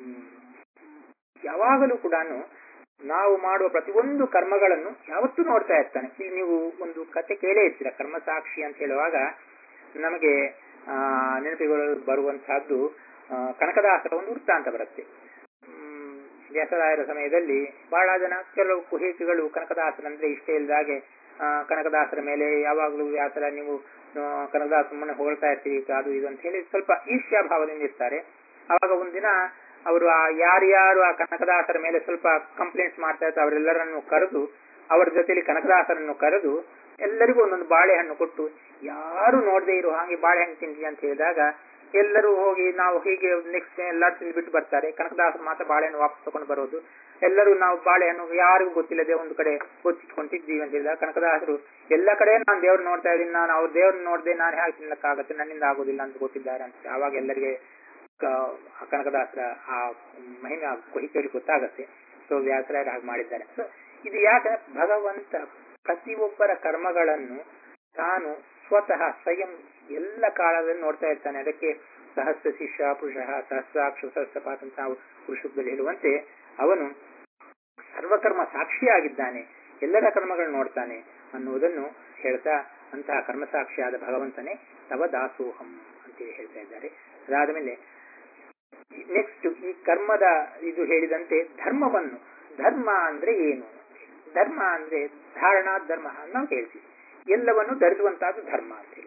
ಯಾವಾಗಲೂ ಕೂಡ ನಾವು ಮಾಡುವ ಪ್ರತಿಯೊಂದು ಕರ್ಮಗಳನ್ನು ಯಾವತ್ತೂ ನೋಡ್ತಾ ಇರ್ತಾನೆ ಇಲ್ಲಿ ನೀವು ಒಂದು ಕತೆ ಕೇಳೇ ಇರ್ತೀರ ಕರ್ಮ ಸಾಕ್ಷಿ ಅಂತ ಹೇಳುವಾಗ ನಮಗೆ ಆ ನೆನಪಿಗಳು ಬರುವಂತಹದ್ದು ಕನಕದಾಸರ ಒಂದು ವೃತ್ತಾಂತ ಬರುತ್ತೆ ವ್ಯಾಸರಾಯರ ಸಮಯದಲ್ಲಿ ಬಹಳ ಜನ ಕೆಲವು ಕುಹೇಕಿಗಳು ಕನಕದಾಸರಂದ್ರೆ ಇಷ್ಟ ಇಲ್ಲದಾಗೆ ಕನಕದಾಸರ ಮೇಲೆ ಯಾವಾಗಲೂ ವ್ಯಾಸರ ನೀವು ಕನಕದಾಸ ಸುಮ್ಮನೆ ಹೊಗಳ್ತಾ ಇರ್ತೀವಿ ಅದು ಇದು ಅಂತ ಹೇಳಿ ಸ್ವಲ್ಪ ಈರ್ಷ್ಯಾ ಭಾವದಿಂದ ಇರ್ತಾರೆ ಅವಾಗ ಒಂದಿನ ಅವರು ಆ ಯಾರ್ಯಾರು ಆ ಕನಕದಾಸರ ಮೇಲೆ ಸ್ವಲ್ಪ ಕಂಪ್ಲೇಂಟ್ಸ್ ಮಾಡ್ತಾ ಇರ್ತಾರೆ ಅವರೆಲ್ಲರನ್ನು ಕರೆದು ಅವರ ಜೊತೆಲಿ ಕನಕದಾಸರನ್ನು ಕರೆದು ಎಲ್ಲರಿಗೂ ಒಂದೊಂದು ಬಾಳೆಹಣ್ಣು ಕೊಟ್ಟು ಯಾರು ನೋಡದೆ ಇರೋ ಹಾಗೆ ಬಾಳೆಹಣ್ಣು ತಿನ್ಲಿ ಅಂತ ಹೇಳಿದಾಗ ಎಲ್ಲರೂ ಹೋಗಿ ನಾವು ಹೀಗೆ ನೆಕ್ಸ್ಟ್ ಎಲ್ಲರೂ ತಿಂದ್ಬಿಟ್ಟು ಬರ್ತಾರೆ ಕನಕದಾಸರು ಮಾತ್ರ ಬಾಳೆಹಣ್ಣು ವಾಪಸ್ ತಗೊಂಡು ಬರೋದು ಎಲ್ಲರೂ ನಾವು ಬಾಳೆಹಣ್ಣು ಯಾರಿಗೂ ಗೊತ್ತಿಲ್ಲದೆ ಒಂದು ಕಡೆ ಗೊತ್ತಿಟ್ಕೊಂಡಿದ್ದೀವಿ ಅಂತ ಹೇಳಿದಾಗ ಕನಕದಾಸರು ಎಲ್ಲ ಕಡೆ ನಾನು ದೇವ್ರು ನೋಡ್ತಾ ಇದ್ದೀನಿ ನಾನು ಅವ್ರ ದೇವ್ರನ್ನ ನೋಡದೆ ನಾನು ಹೇಗೆ ತಿನ್ನಕ್ಕಾಗತ್ತೆ ನನ್ನಿಂದ ಆಗೋದಿಲ್ಲ ಅಂತ ಗೊತ್ತಿದ್ದಾರೆ ಅಂತ ಆವಾಗ ಎಲ್ಲರಿಗೆ ಕನಕದಾಸರ ಆ ಮಹಿಮೆ ಕೊಹಿಕೇಳಿ ಗೊತ್ತಾಗತ್ತೆ ಸೊ ವ್ಯಾಸರಾಯರು ಹಾಗೆ ಮಾಡಿದ್ದಾರೆ ಸೊ ಇದು ಯಾಕೆ ಭಗವಂತ ಪ್ರತಿಯೊಬ್ಬರ ಕರ್ಮಗಳನ್ನು ತಾನು ಸ್ವತಃ ಸ್ವಯಂ ಎಲ್ಲ ಕಾಲದಲ್ಲಿ ನೋಡ್ತಾ ಇರ್ತಾನೆ ಅದಕ್ಕೆ ಸಹಸ್ರ ಶಿಷ್ಯ ಪುರುಷ ಸಹಸ್ರಾಕ್ಷ ಸಹಸ್ರಪಾತ್ ಅಂತ ನಾವು ಪುರುಷದಲ್ಲಿ ಹೇಳುವಂತೆ ಅವನು ಸರ್ವಕರ್ಮ ಸಾಕ್ಷಿಯಾಗಿದ್ದಾನೆ ಎಲ್ಲರ ಕರ್ಮಗಳನ್ನು ನೋಡ್ತಾನೆ ಅನ್ನುವುದನ್ನು ಹೇಳ್ತಾ ಅಂತಹ ಕರ್ಮಸಾಕ್ಷಿಯಾದ ಭಗವಂತನೇ ತವ ದಾಸೋಹಂ ಅಂತೇಳಿ ಹೇಳ್ತಾ ಇದ್ದಾರೆ ಅದಾದ ಮೇಲೆ ನೆಕ್ಸ್ಟ್ ಈ ಕರ್ಮದ ಇದು ಹೇಳಿದಂತೆ ಧರ್ಮವನ್ನು ಧರ್ಮ ಅಂದ್ರೆ ಏನು ಧರ್ಮ ಅಂದ್ರೆ ಧಾರಣಾ ಧರ್ಮ ನಾವು ಹೇಳ್ತೀವಿ ಎಲ್ಲವನ್ನು ಧರಿಸುವಂತಹದ್ದು ಧರ್ಮ ಅಂತೇಳಿ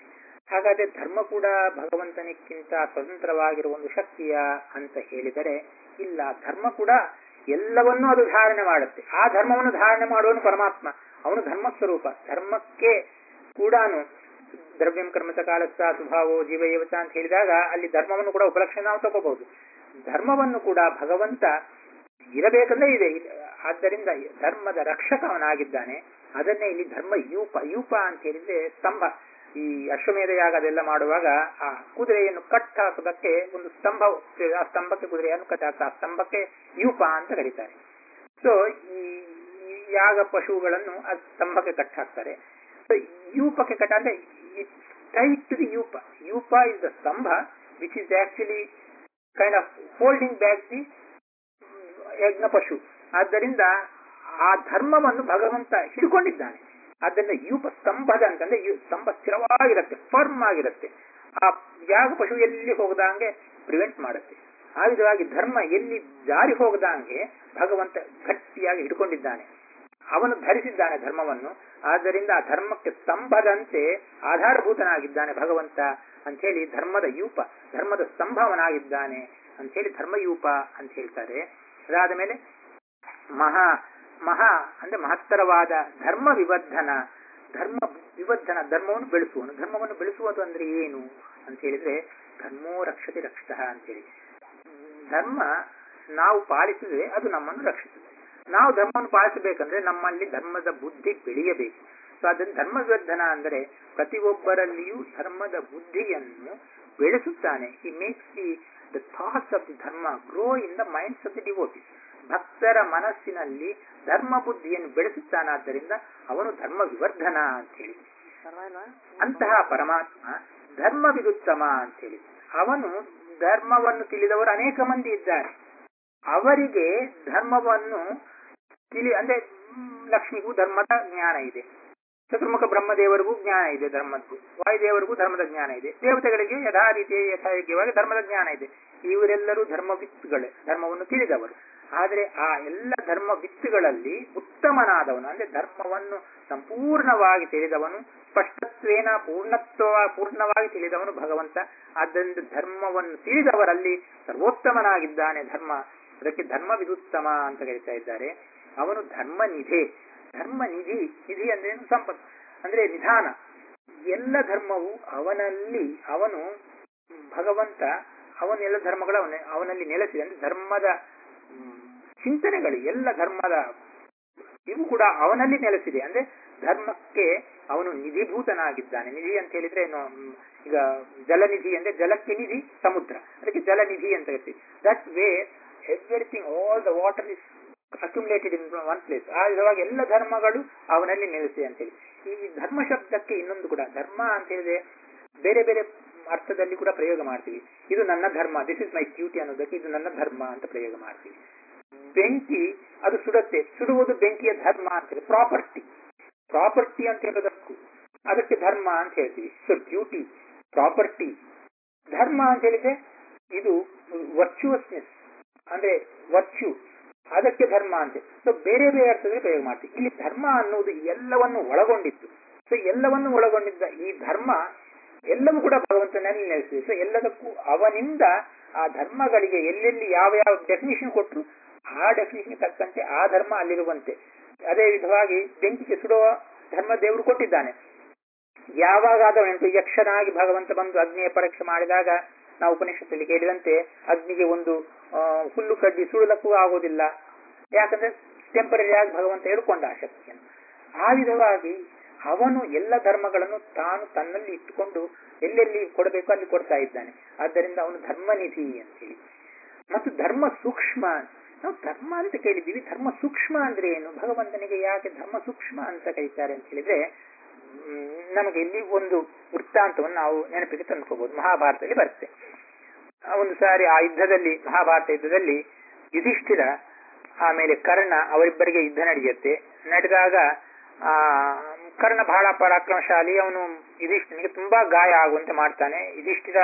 ಹಾಗಾದ್ರೆ ಧರ್ಮ ಕೂಡ ಭಗವಂತನಿಕ್ಕಿಂತ ಸ್ವತಂತ್ರವಾಗಿರುವ ಒಂದು ಶಕ್ತಿಯ ಅಂತ ಹೇಳಿದರೆ ಇಲ್ಲ ಧರ್ಮ ಕೂಡ ಎಲ್ಲವನ್ನೂ ಅದು ಧಾರಣೆ ಮಾಡುತ್ತೆ ಆ ಧರ್ಮವನ್ನು ಧಾರಣೆ ಮಾಡುವನು ಪರಮಾತ್ಮ ಅವನು ಧರ್ಮ ಸ್ವರೂಪ ಧರ್ಮಕ್ಕೆ ಕೂಡ ದ್ರವ್ಯಂ ಕರ್ಮತ ಕಾಲಸ್ಥ ಸ್ವಭಾವೋ ಜೀವ ಏವಚ ಅಂತ ಹೇಳಿದಾಗ ಅಲ್ಲಿ ಧರ್ಮವನ್ನು ಕೂಡ ಉಪಲಕ್ಷಣೆ ನಾವು ತಗೋಬಹುದು ಧರ್ಮವನ್ನು ಕೂಡ ಭಗವಂತ ಇರಬೇಕಂದ್ರೆ ಇದೆ ಆದ್ದರಿಂದ ಧರ್ಮದ ರಕ್ಷಕ ಅವನಾಗಿದ್ದಾನೆ ಅದನ್ನೇ ಇಲ್ಲಿ ಧರ್ಮ ಯೂಪ ಯೂಪ ಅಂತ ಹೇಳಿದ್ರೆ ಸ್ತಂಭ ಈ ಅಶ್ವಮೇಧ ಯಾಗ ಅದೆಲ್ಲ ಮಾಡುವಾಗ ಆ ಕುದುರೆಯನ್ನು ಕಟ್ ಹಾಕೋದಕ್ಕೆ ಒಂದು ಸ್ತಂಭ ಆ ಸ್ತಂಭಕ್ಕೆ ಕುದುರೆಯನ್ನು ಕಟ್ ಹಾಕ್ತಾ ಆ ಸ್ತಂಭಕ್ಕೆ ಯೂಪ ಅಂತ ಕರೀತಾರೆ ಸೊ ಈ ಈ ಯಾಗ ಪಶುಗಳನ್ನು ಆ ಸ್ತಂಭಕ್ಕೆ ಕಟ್ ಹಾಕ್ತಾರೆ ಸೊ ಯೂಪಕ್ಕೆ ಕಟ್ ಅಂದ್ರೆ ಟೈಟ್ ಟು ದಿ ಯೂಪ ಯೂಪ ಇಸ್ ದ ಸ್ತಂಭ which is actually kind of holding back the ಯಜ್ಞ ಪಶು ಆದ್ದರಿಂದ ಆ ಧರ್ಮವನ್ನು ಭಗವಂತ ಹಿಡ್ಕೊಂಡಿದ್ದಾನೆ ಆದ್ದರಿಂದ ಯೂಪ ಸ್ತಂಭದ ಅಂತಂದ್ರೆ ಸ್ತಂಭ ಸ್ಥಿರವಾಗಿರುತ್ತೆ ಫರ್ಮ್ ಆಗಿರುತ್ತೆ ಆ ಯಾಗ ಪಶು ಎಲ್ಲಿ ಹೋಗದಂಗೆ ಪ್ರಿವೆಂಟ್ ಮಾಡುತ್ತೆ ಆ ವಿಧವಾಗಿ ಧರ್ಮ ಎಲ್ಲಿ ಜಾರಿ ಹೋಗದಂಗೆ ಭಗವಂತ ಗಟ್ಟಿಯಾಗಿ ಹಿಡ್ಕೊಂಡಿದ್ದಾನೆ ಅವನು ಧರಿಸಿದ್ದಾನೆ ಧರ್ಮವನ್ನು ಆದ್ದರಿಂದ ಆ ಧರ್ಮಕ್ಕೆ ಸ್ತಂಭದಂತೆ ಆಧಾರಭೂತನಾಗಿದ್ದಾನೆ ಭಗವಂತ ಅಂಥೇಳಿ ಧರ್ಮದ ಯೂಪ ಧರ್ಮದ ಸ್ತಂಭವನಾಗಿದ್ದಾನೆ ಅಂಥೇಳಿ ಧರ್ಮಯೂಪ ಅಂತ ಹೇಳ್ತಾರೆ ಅದಾದ ಮೇಲೆ ಮಹಾ ಮಹಾ ಅಂದ್ರೆ ಮಹತ್ತರವಾದ ಧರ್ಮ ವಿವರ್ಧನ ಧರ್ಮ ವಿವರ್ಧನ ಧರ್ಮವನ್ನು ಬೆಳೆಸುವನು ಧರ್ಮವನ್ನು ಬೆಳೆಸುವುದು ಅಂದ್ರೆ ಏನು ಅಂತ ಹೇಳಿದ್ರೆ ಧರ್ಮೋ ರಕ್ಷತೆ ರಕ್ಷಿತ ಅಂತೇಳಿ ಧರ್ಮ ನಾವು ಪಾಲಿಸಿದ್ರೆ ಅದು ನಮ್ಮನ್ನು ರಕ್ಷಿಸುತ್ತೆ ನಾವು ಧರ್ಮವನ್ನು ಪಾಲಿಸಬೇಕಂದ್ರೆ ನಮ್ಮಲ್ಲಿ ಧರ್ಮದ ಬುದ್ಧಿ ಬೆಳೆಯಬೇಕು ಸೊ ಅದನ್ನು ಧರ್ಮ ವಿವರ್ಧನ ಅಂದರೆ ಪ್ರತಿಯೊಬ್ಬರಲ್ಲಿಯೂ ಧರ್ಮದ ಬುದ್ಧಿಯನ್ನು ಬೆಳೆಸುತ್ತಾನೆ he makes the the thoughts of the dharma grow in the minds of the devotees ಭಕ್ತರ ಮನಸ್ಸಿನಲ್ಲಿ ಧರ್ಮ ಬುದ್ಧಿಯನ್ನು ಬೆಳೆಸುತ್ತಾನಾದ್ದರಿಂದ ಅವನು ಧರ್ಮ ವಿವರ್ಧನ ಅಂತ ಹೇಳಿ ಅಂತಹ ಪರಮಾತ್ಮ ಧರ್ಮ ವಿದುತ್ತಮ ಅಂತೇಳಿ ಅವನು ಧರ್ಮವನ್ನು ತಿಳಿದವರು ಅನೇಕ ಮಂದಿ ಇದ್ದಾರೆ ಅವರಿಗೆ ಧರ್ಮವನ್ನು ತಿಳಿ ಅಂದ್ರೆ ಲಕ್ಷ್ಮಿಗೂ ಧರ್ಮದ ಜ್ಞಾನ ಇದೆ ಚತುರ್ಮುಖ ಬ್ರಹ್ಮದೇವರಿಗೂ ಜ್ಞಾನ ಇದೆ ಧರ್ಮದ್ದು ವಾಯುದೇವರಿಗೂ ಧರ್ಮದ ಜ್ಞಾನ ಇದೆ ದೇವತೆಗಳಿಗೆ ಯಥಾ ರೀತಿ ಯಥಾಯೋಗ್ಯವಾಗಿ ಧರ್ಮದ ಜ್ಞಾನ ಇದೆ ಇವರೆಲ್ಲರೂ ಧರ್ಮ ವಿತ್ತುಗಳೇ ಧರ್ಮವನ್ನು ತಿಳಿದವರು ಆದರೆ ಆ ಎಲ್ಲ ಧರ್ಮ ವಿತ್ತುಗಳಲ್ಲಿ ಉತ್ತಮನಾದವನು ಅಂದ್ರೆ ಧರ್ಮವನ್ನು ಸಂಪೂರ್ಣವಾಗಿ ತಿಳಿದವನು ಸ್ಪಷ್ಟತ್ವೇನ ಪೂರ್ಣತ್ವ ಪೂರ್ಣವಾಗಿ ತಿಳಿದವನು ಭಗವಂತ ಆದ್ದರಿಂದ ಧರ್ಮವನ್ನು ತಿಳಿದವರಲ್ಲಿ ಸರ್ವೋತ್ತಮನಾಗಿದ್ದಾನೆ ಧರ್ಮ ಅದಕ್ಕೆ ಧರ್ಮ ವಿದುತ್ತಮ ಅಂತ ಕರೀತಾ ಇದ್ದಾರೆ ಅವನು ಧರ್ಮ ನಿಧೆ ಧರ್ಮ ನಿಧಿ ನಿಧಿ ಅಂದ್ರೆ ಸಂಪತ್ತು ಅಂದ್ರೆ ನಿಧಾನ ಎಲ್ಲ ಧರ್ಮವು ಅವನಲ್ಲಿ ಅವನು ಭಗವಂತ ಅವನೆಲ್ಲ ಧರ್ಮಗಳು ಅವನ ಅವನಲ್ಲಿ ನೆಲೆಸಿದೆ ಅಂದ್ರೆ ಧರ್ಮದ ಚಿಂತನೆಗಳು ಎಲ್ಲ ಧರ್ಮದ ಇವು ಕೂಡ ಅವನಲ್ಲಿ ನೆಲೆಸಿದೆ ಅಂದ್ರೆ ಧರ್ಮಕ್ಕೆ ಅವನು ನಿಧಿಭೂತನಾಗಿದ್ದಾನೆ ನಿಧಿ ಅಂತ ಹೇಳಿದ್ರೆ ಈಗ ಜಲನಿಧಿ ಅಂದ್ರೆ ಜಲಕ್ಕೆ ನಿಧಿ ಸಮುದ್ರ ಅದಕ್ಕೆ ಜಲನಿಧಿ ಅಂತ ಹೇಳ್ತೀವಿ that way everything all the water is accumulated in one place ಆ ವಿಧವಾಗಿ ಎಲ್ಲ ಧರ್ಮಗಳು ಅವನಲ್ಲಿ ನೆಲೆಸಿದೆ ಅಂತೇಳಿ ಈ ಧರ್ಮ ಶಬ್ದಕ್ಕೆ ಇನ್ನೊಂದು ಕೂಡ ಧರ್ಮ ಅಂತ ಹೇಳಿದ್ರೆ ಬೇರೆ ಬೇರೆ ಅರ್ಥದಲ್ಲಿ ಕೂಡ ಪ್ರಯೋಗ ಮಾಡ್ತೀವಿ ಇದು ನನ್ನ ಧರ್ಮ ದಿಸ್ ಇಸ್ ಮೈ ಡ್ಯೂಟಿ ಅನ್ನೋದಕ್ಕೆ ಇದು ನನ್ನ ಧರ್ಮ ಅಂತ ಪ್ರಯೋಗ ಮಾಡ್ತೀವಿ ಬೆಂಕಿ ಅದು ಸುಡುತ್ತೆ ಸುಡುವುದು ಬೆಂಕಿಯ ಧರ್ಮ ಅಂತ ಪ್ರಾಪರ್ಟಿ ಪ್ರಾಪರ್ಟಿ ಅಂತ ಹೇಳೋದಕ್ಕೂ ಅದಕ್ಕೆ ಧರ್ಮ ಅಂತ ಹೇಳ್ತೀವಿ ಸೊ ಡ್ಯೂಟಿ ಪ್ರಾಪರ್ಟಿ ಧರ್ಮ ಅಂತ ಹೇಳಿದ್ರೆ ಇದು ವರ್ಚುವಸ್ನೆಸ್ ಅಂದ್ರೆ ವರ್ಚ್ಯೂ ಅದಕ್ಕೆ ಧರ್ಮ ಅಂತೆ ಸೊ ಬೇರೆ ಬೇರೆ ಅರ್ಥದಲ್ಲಿ ಪ್ರಯೋಗ ಮಾಡ್ತೀವಿ ಇಲ್ಲಿ ಧರ್ಮ ಅನ್ನುವುದು ಎಲ್ಲವನ್ನು ಒಳಗೊಂಡಿತ್ತು ಸೊ ಎಲ್ಲವನ್ನು ಒಳಗೊಂಡಿದ್ದ ಈ ಧರ್ಮ ಎಲ್ಲವೂ ಕೂಡ ಭಗವಂತನಲ್ಲಿ ನೆಲೆಸಿದೆ ಸೊ ಎಲ್ಲದಕ್ಕೂ ಅವನಿಂದ ಆ ಧರ್ಮಗಳಿಗೆ ಎಲ್ಲೆಲ್ಲಿ ಯಾವ ಯಾವ ಡೆಫಿನಿಷನ್ ಕೊಟ್ಟರು ಆ ಡೆಫಿನಿಷನ್ ತಕ್ಕಂತೆ ಆ ಧರ್ಮ ಅಲ್ಲಿರುವಂತೆ ಅದೇ ವಿಧವಾಗಿ ಬೆಂಕಿಗೆ ಸುಡುವ ಧರ್ಮ ದೇವರು ಕೊಟ್ಟಿದ್ದಾನೆ ಯಾವಾಗ ನೆನಪು ಯಕ್ಷನಾಗಿ ಭಗವಂತ ಬಂದು ಅಗ್ನಿಯ ಪರೀಕ್ಷೆ ಮಾಡಿದಾಗ ನಾವು ಉಪನಿಷತ್ತಲ್ಲಿ ಕೇಳಿದಂತೆ ಅಗ್ನಿಗೆ ಒಂದು ಹುಲ್ಲು ಕಡ್ಡಿ ಸುಡಲಕ್ಕೂ ಆಗೋದಿಲ್ಲ ಯಾಕಂದ್ರೆ ಟೆಂಪರರಿ ಆಗಿ ಭಗವಂತ ಹೇಳ್ಕೊಂಡ ಆ ಶಕ್ತಿಯನ್ನು ಆ ವಿಧವಾಗಿ ಅವನು ಎಲ್ಲ ಧರ್ಮಗಳನ್ನು ತಾನು ತನ್ನಲ್ಲಿ ಇಟ್ಟುಕೊಂಡು ಎಲ್ಲೆಲ್ಲಿ ಕೊಡಬೇಕು ಅಲ್ಲಿ ಕೊಡ್ತಾ ಇದ್ದಾನೆ ಆದ್ದರಿಂದ ಅವನು ಧರ್ಮನಿಧಿ ಅಂತೇಳಿ ಮತ್ತು ಧರ್ಮ ಸೂಕ್ಷ್ಮ ನಾವು ಧರ್ಮ ಅಂತ ಕೇಳಿದ್ದೀವಿ ಧರ್ಮ ಸೂಕ್ಷ್ಮ ಅಂದ್ರೆ ಏನು ಭಗವಂತನಿಗೆ ಯಾಕೆ ಧರ್ಮ ಸೂಕ್ಷ್ಮ ಅಂತ ಕರೀತಾರೆ ಅಂತ ಹೇಳಿದ್ರೆ ನಮಗೆ ಇಲ್ಲಿ ಒಂದು ವೃತ್ತಾಂತವನ್ನು ನಾವು ನೆನಪಿಗೆ ತಂದ್ಕೋಬಹುದು ಮಹಾಭಾರತದಲ್ಲಿ ಬರುತ್ತೆ ಒಂದು ಸಾರಿ ಆ ಯುದ್ಧದಲ್ಲಿ ಮಹಾಭಾರತ ಯುದ್ಧದಲ್ಲಿ ಯುಧಿಷ್ಠಿರ ಆಮೇಲೆ ಕರ್ಣ ಅವರಿಬ್ಬರಿಗೆ ಯುದ್ಧ ನಡೆಯುತ್ತೆ ನಡೆದಾಗ ಆ ಕರ್ಣ ಬಹಳ ಪರಾಕ್ರಮಶಾಲಿ ಅವನು ಯುಧಿಷ್ಠನಿಗೆ ತುಂಬಾ ಗಾಯ ಆಗುವಂತೆ ಮಾಡ್ತಾನೆ Yudhishthira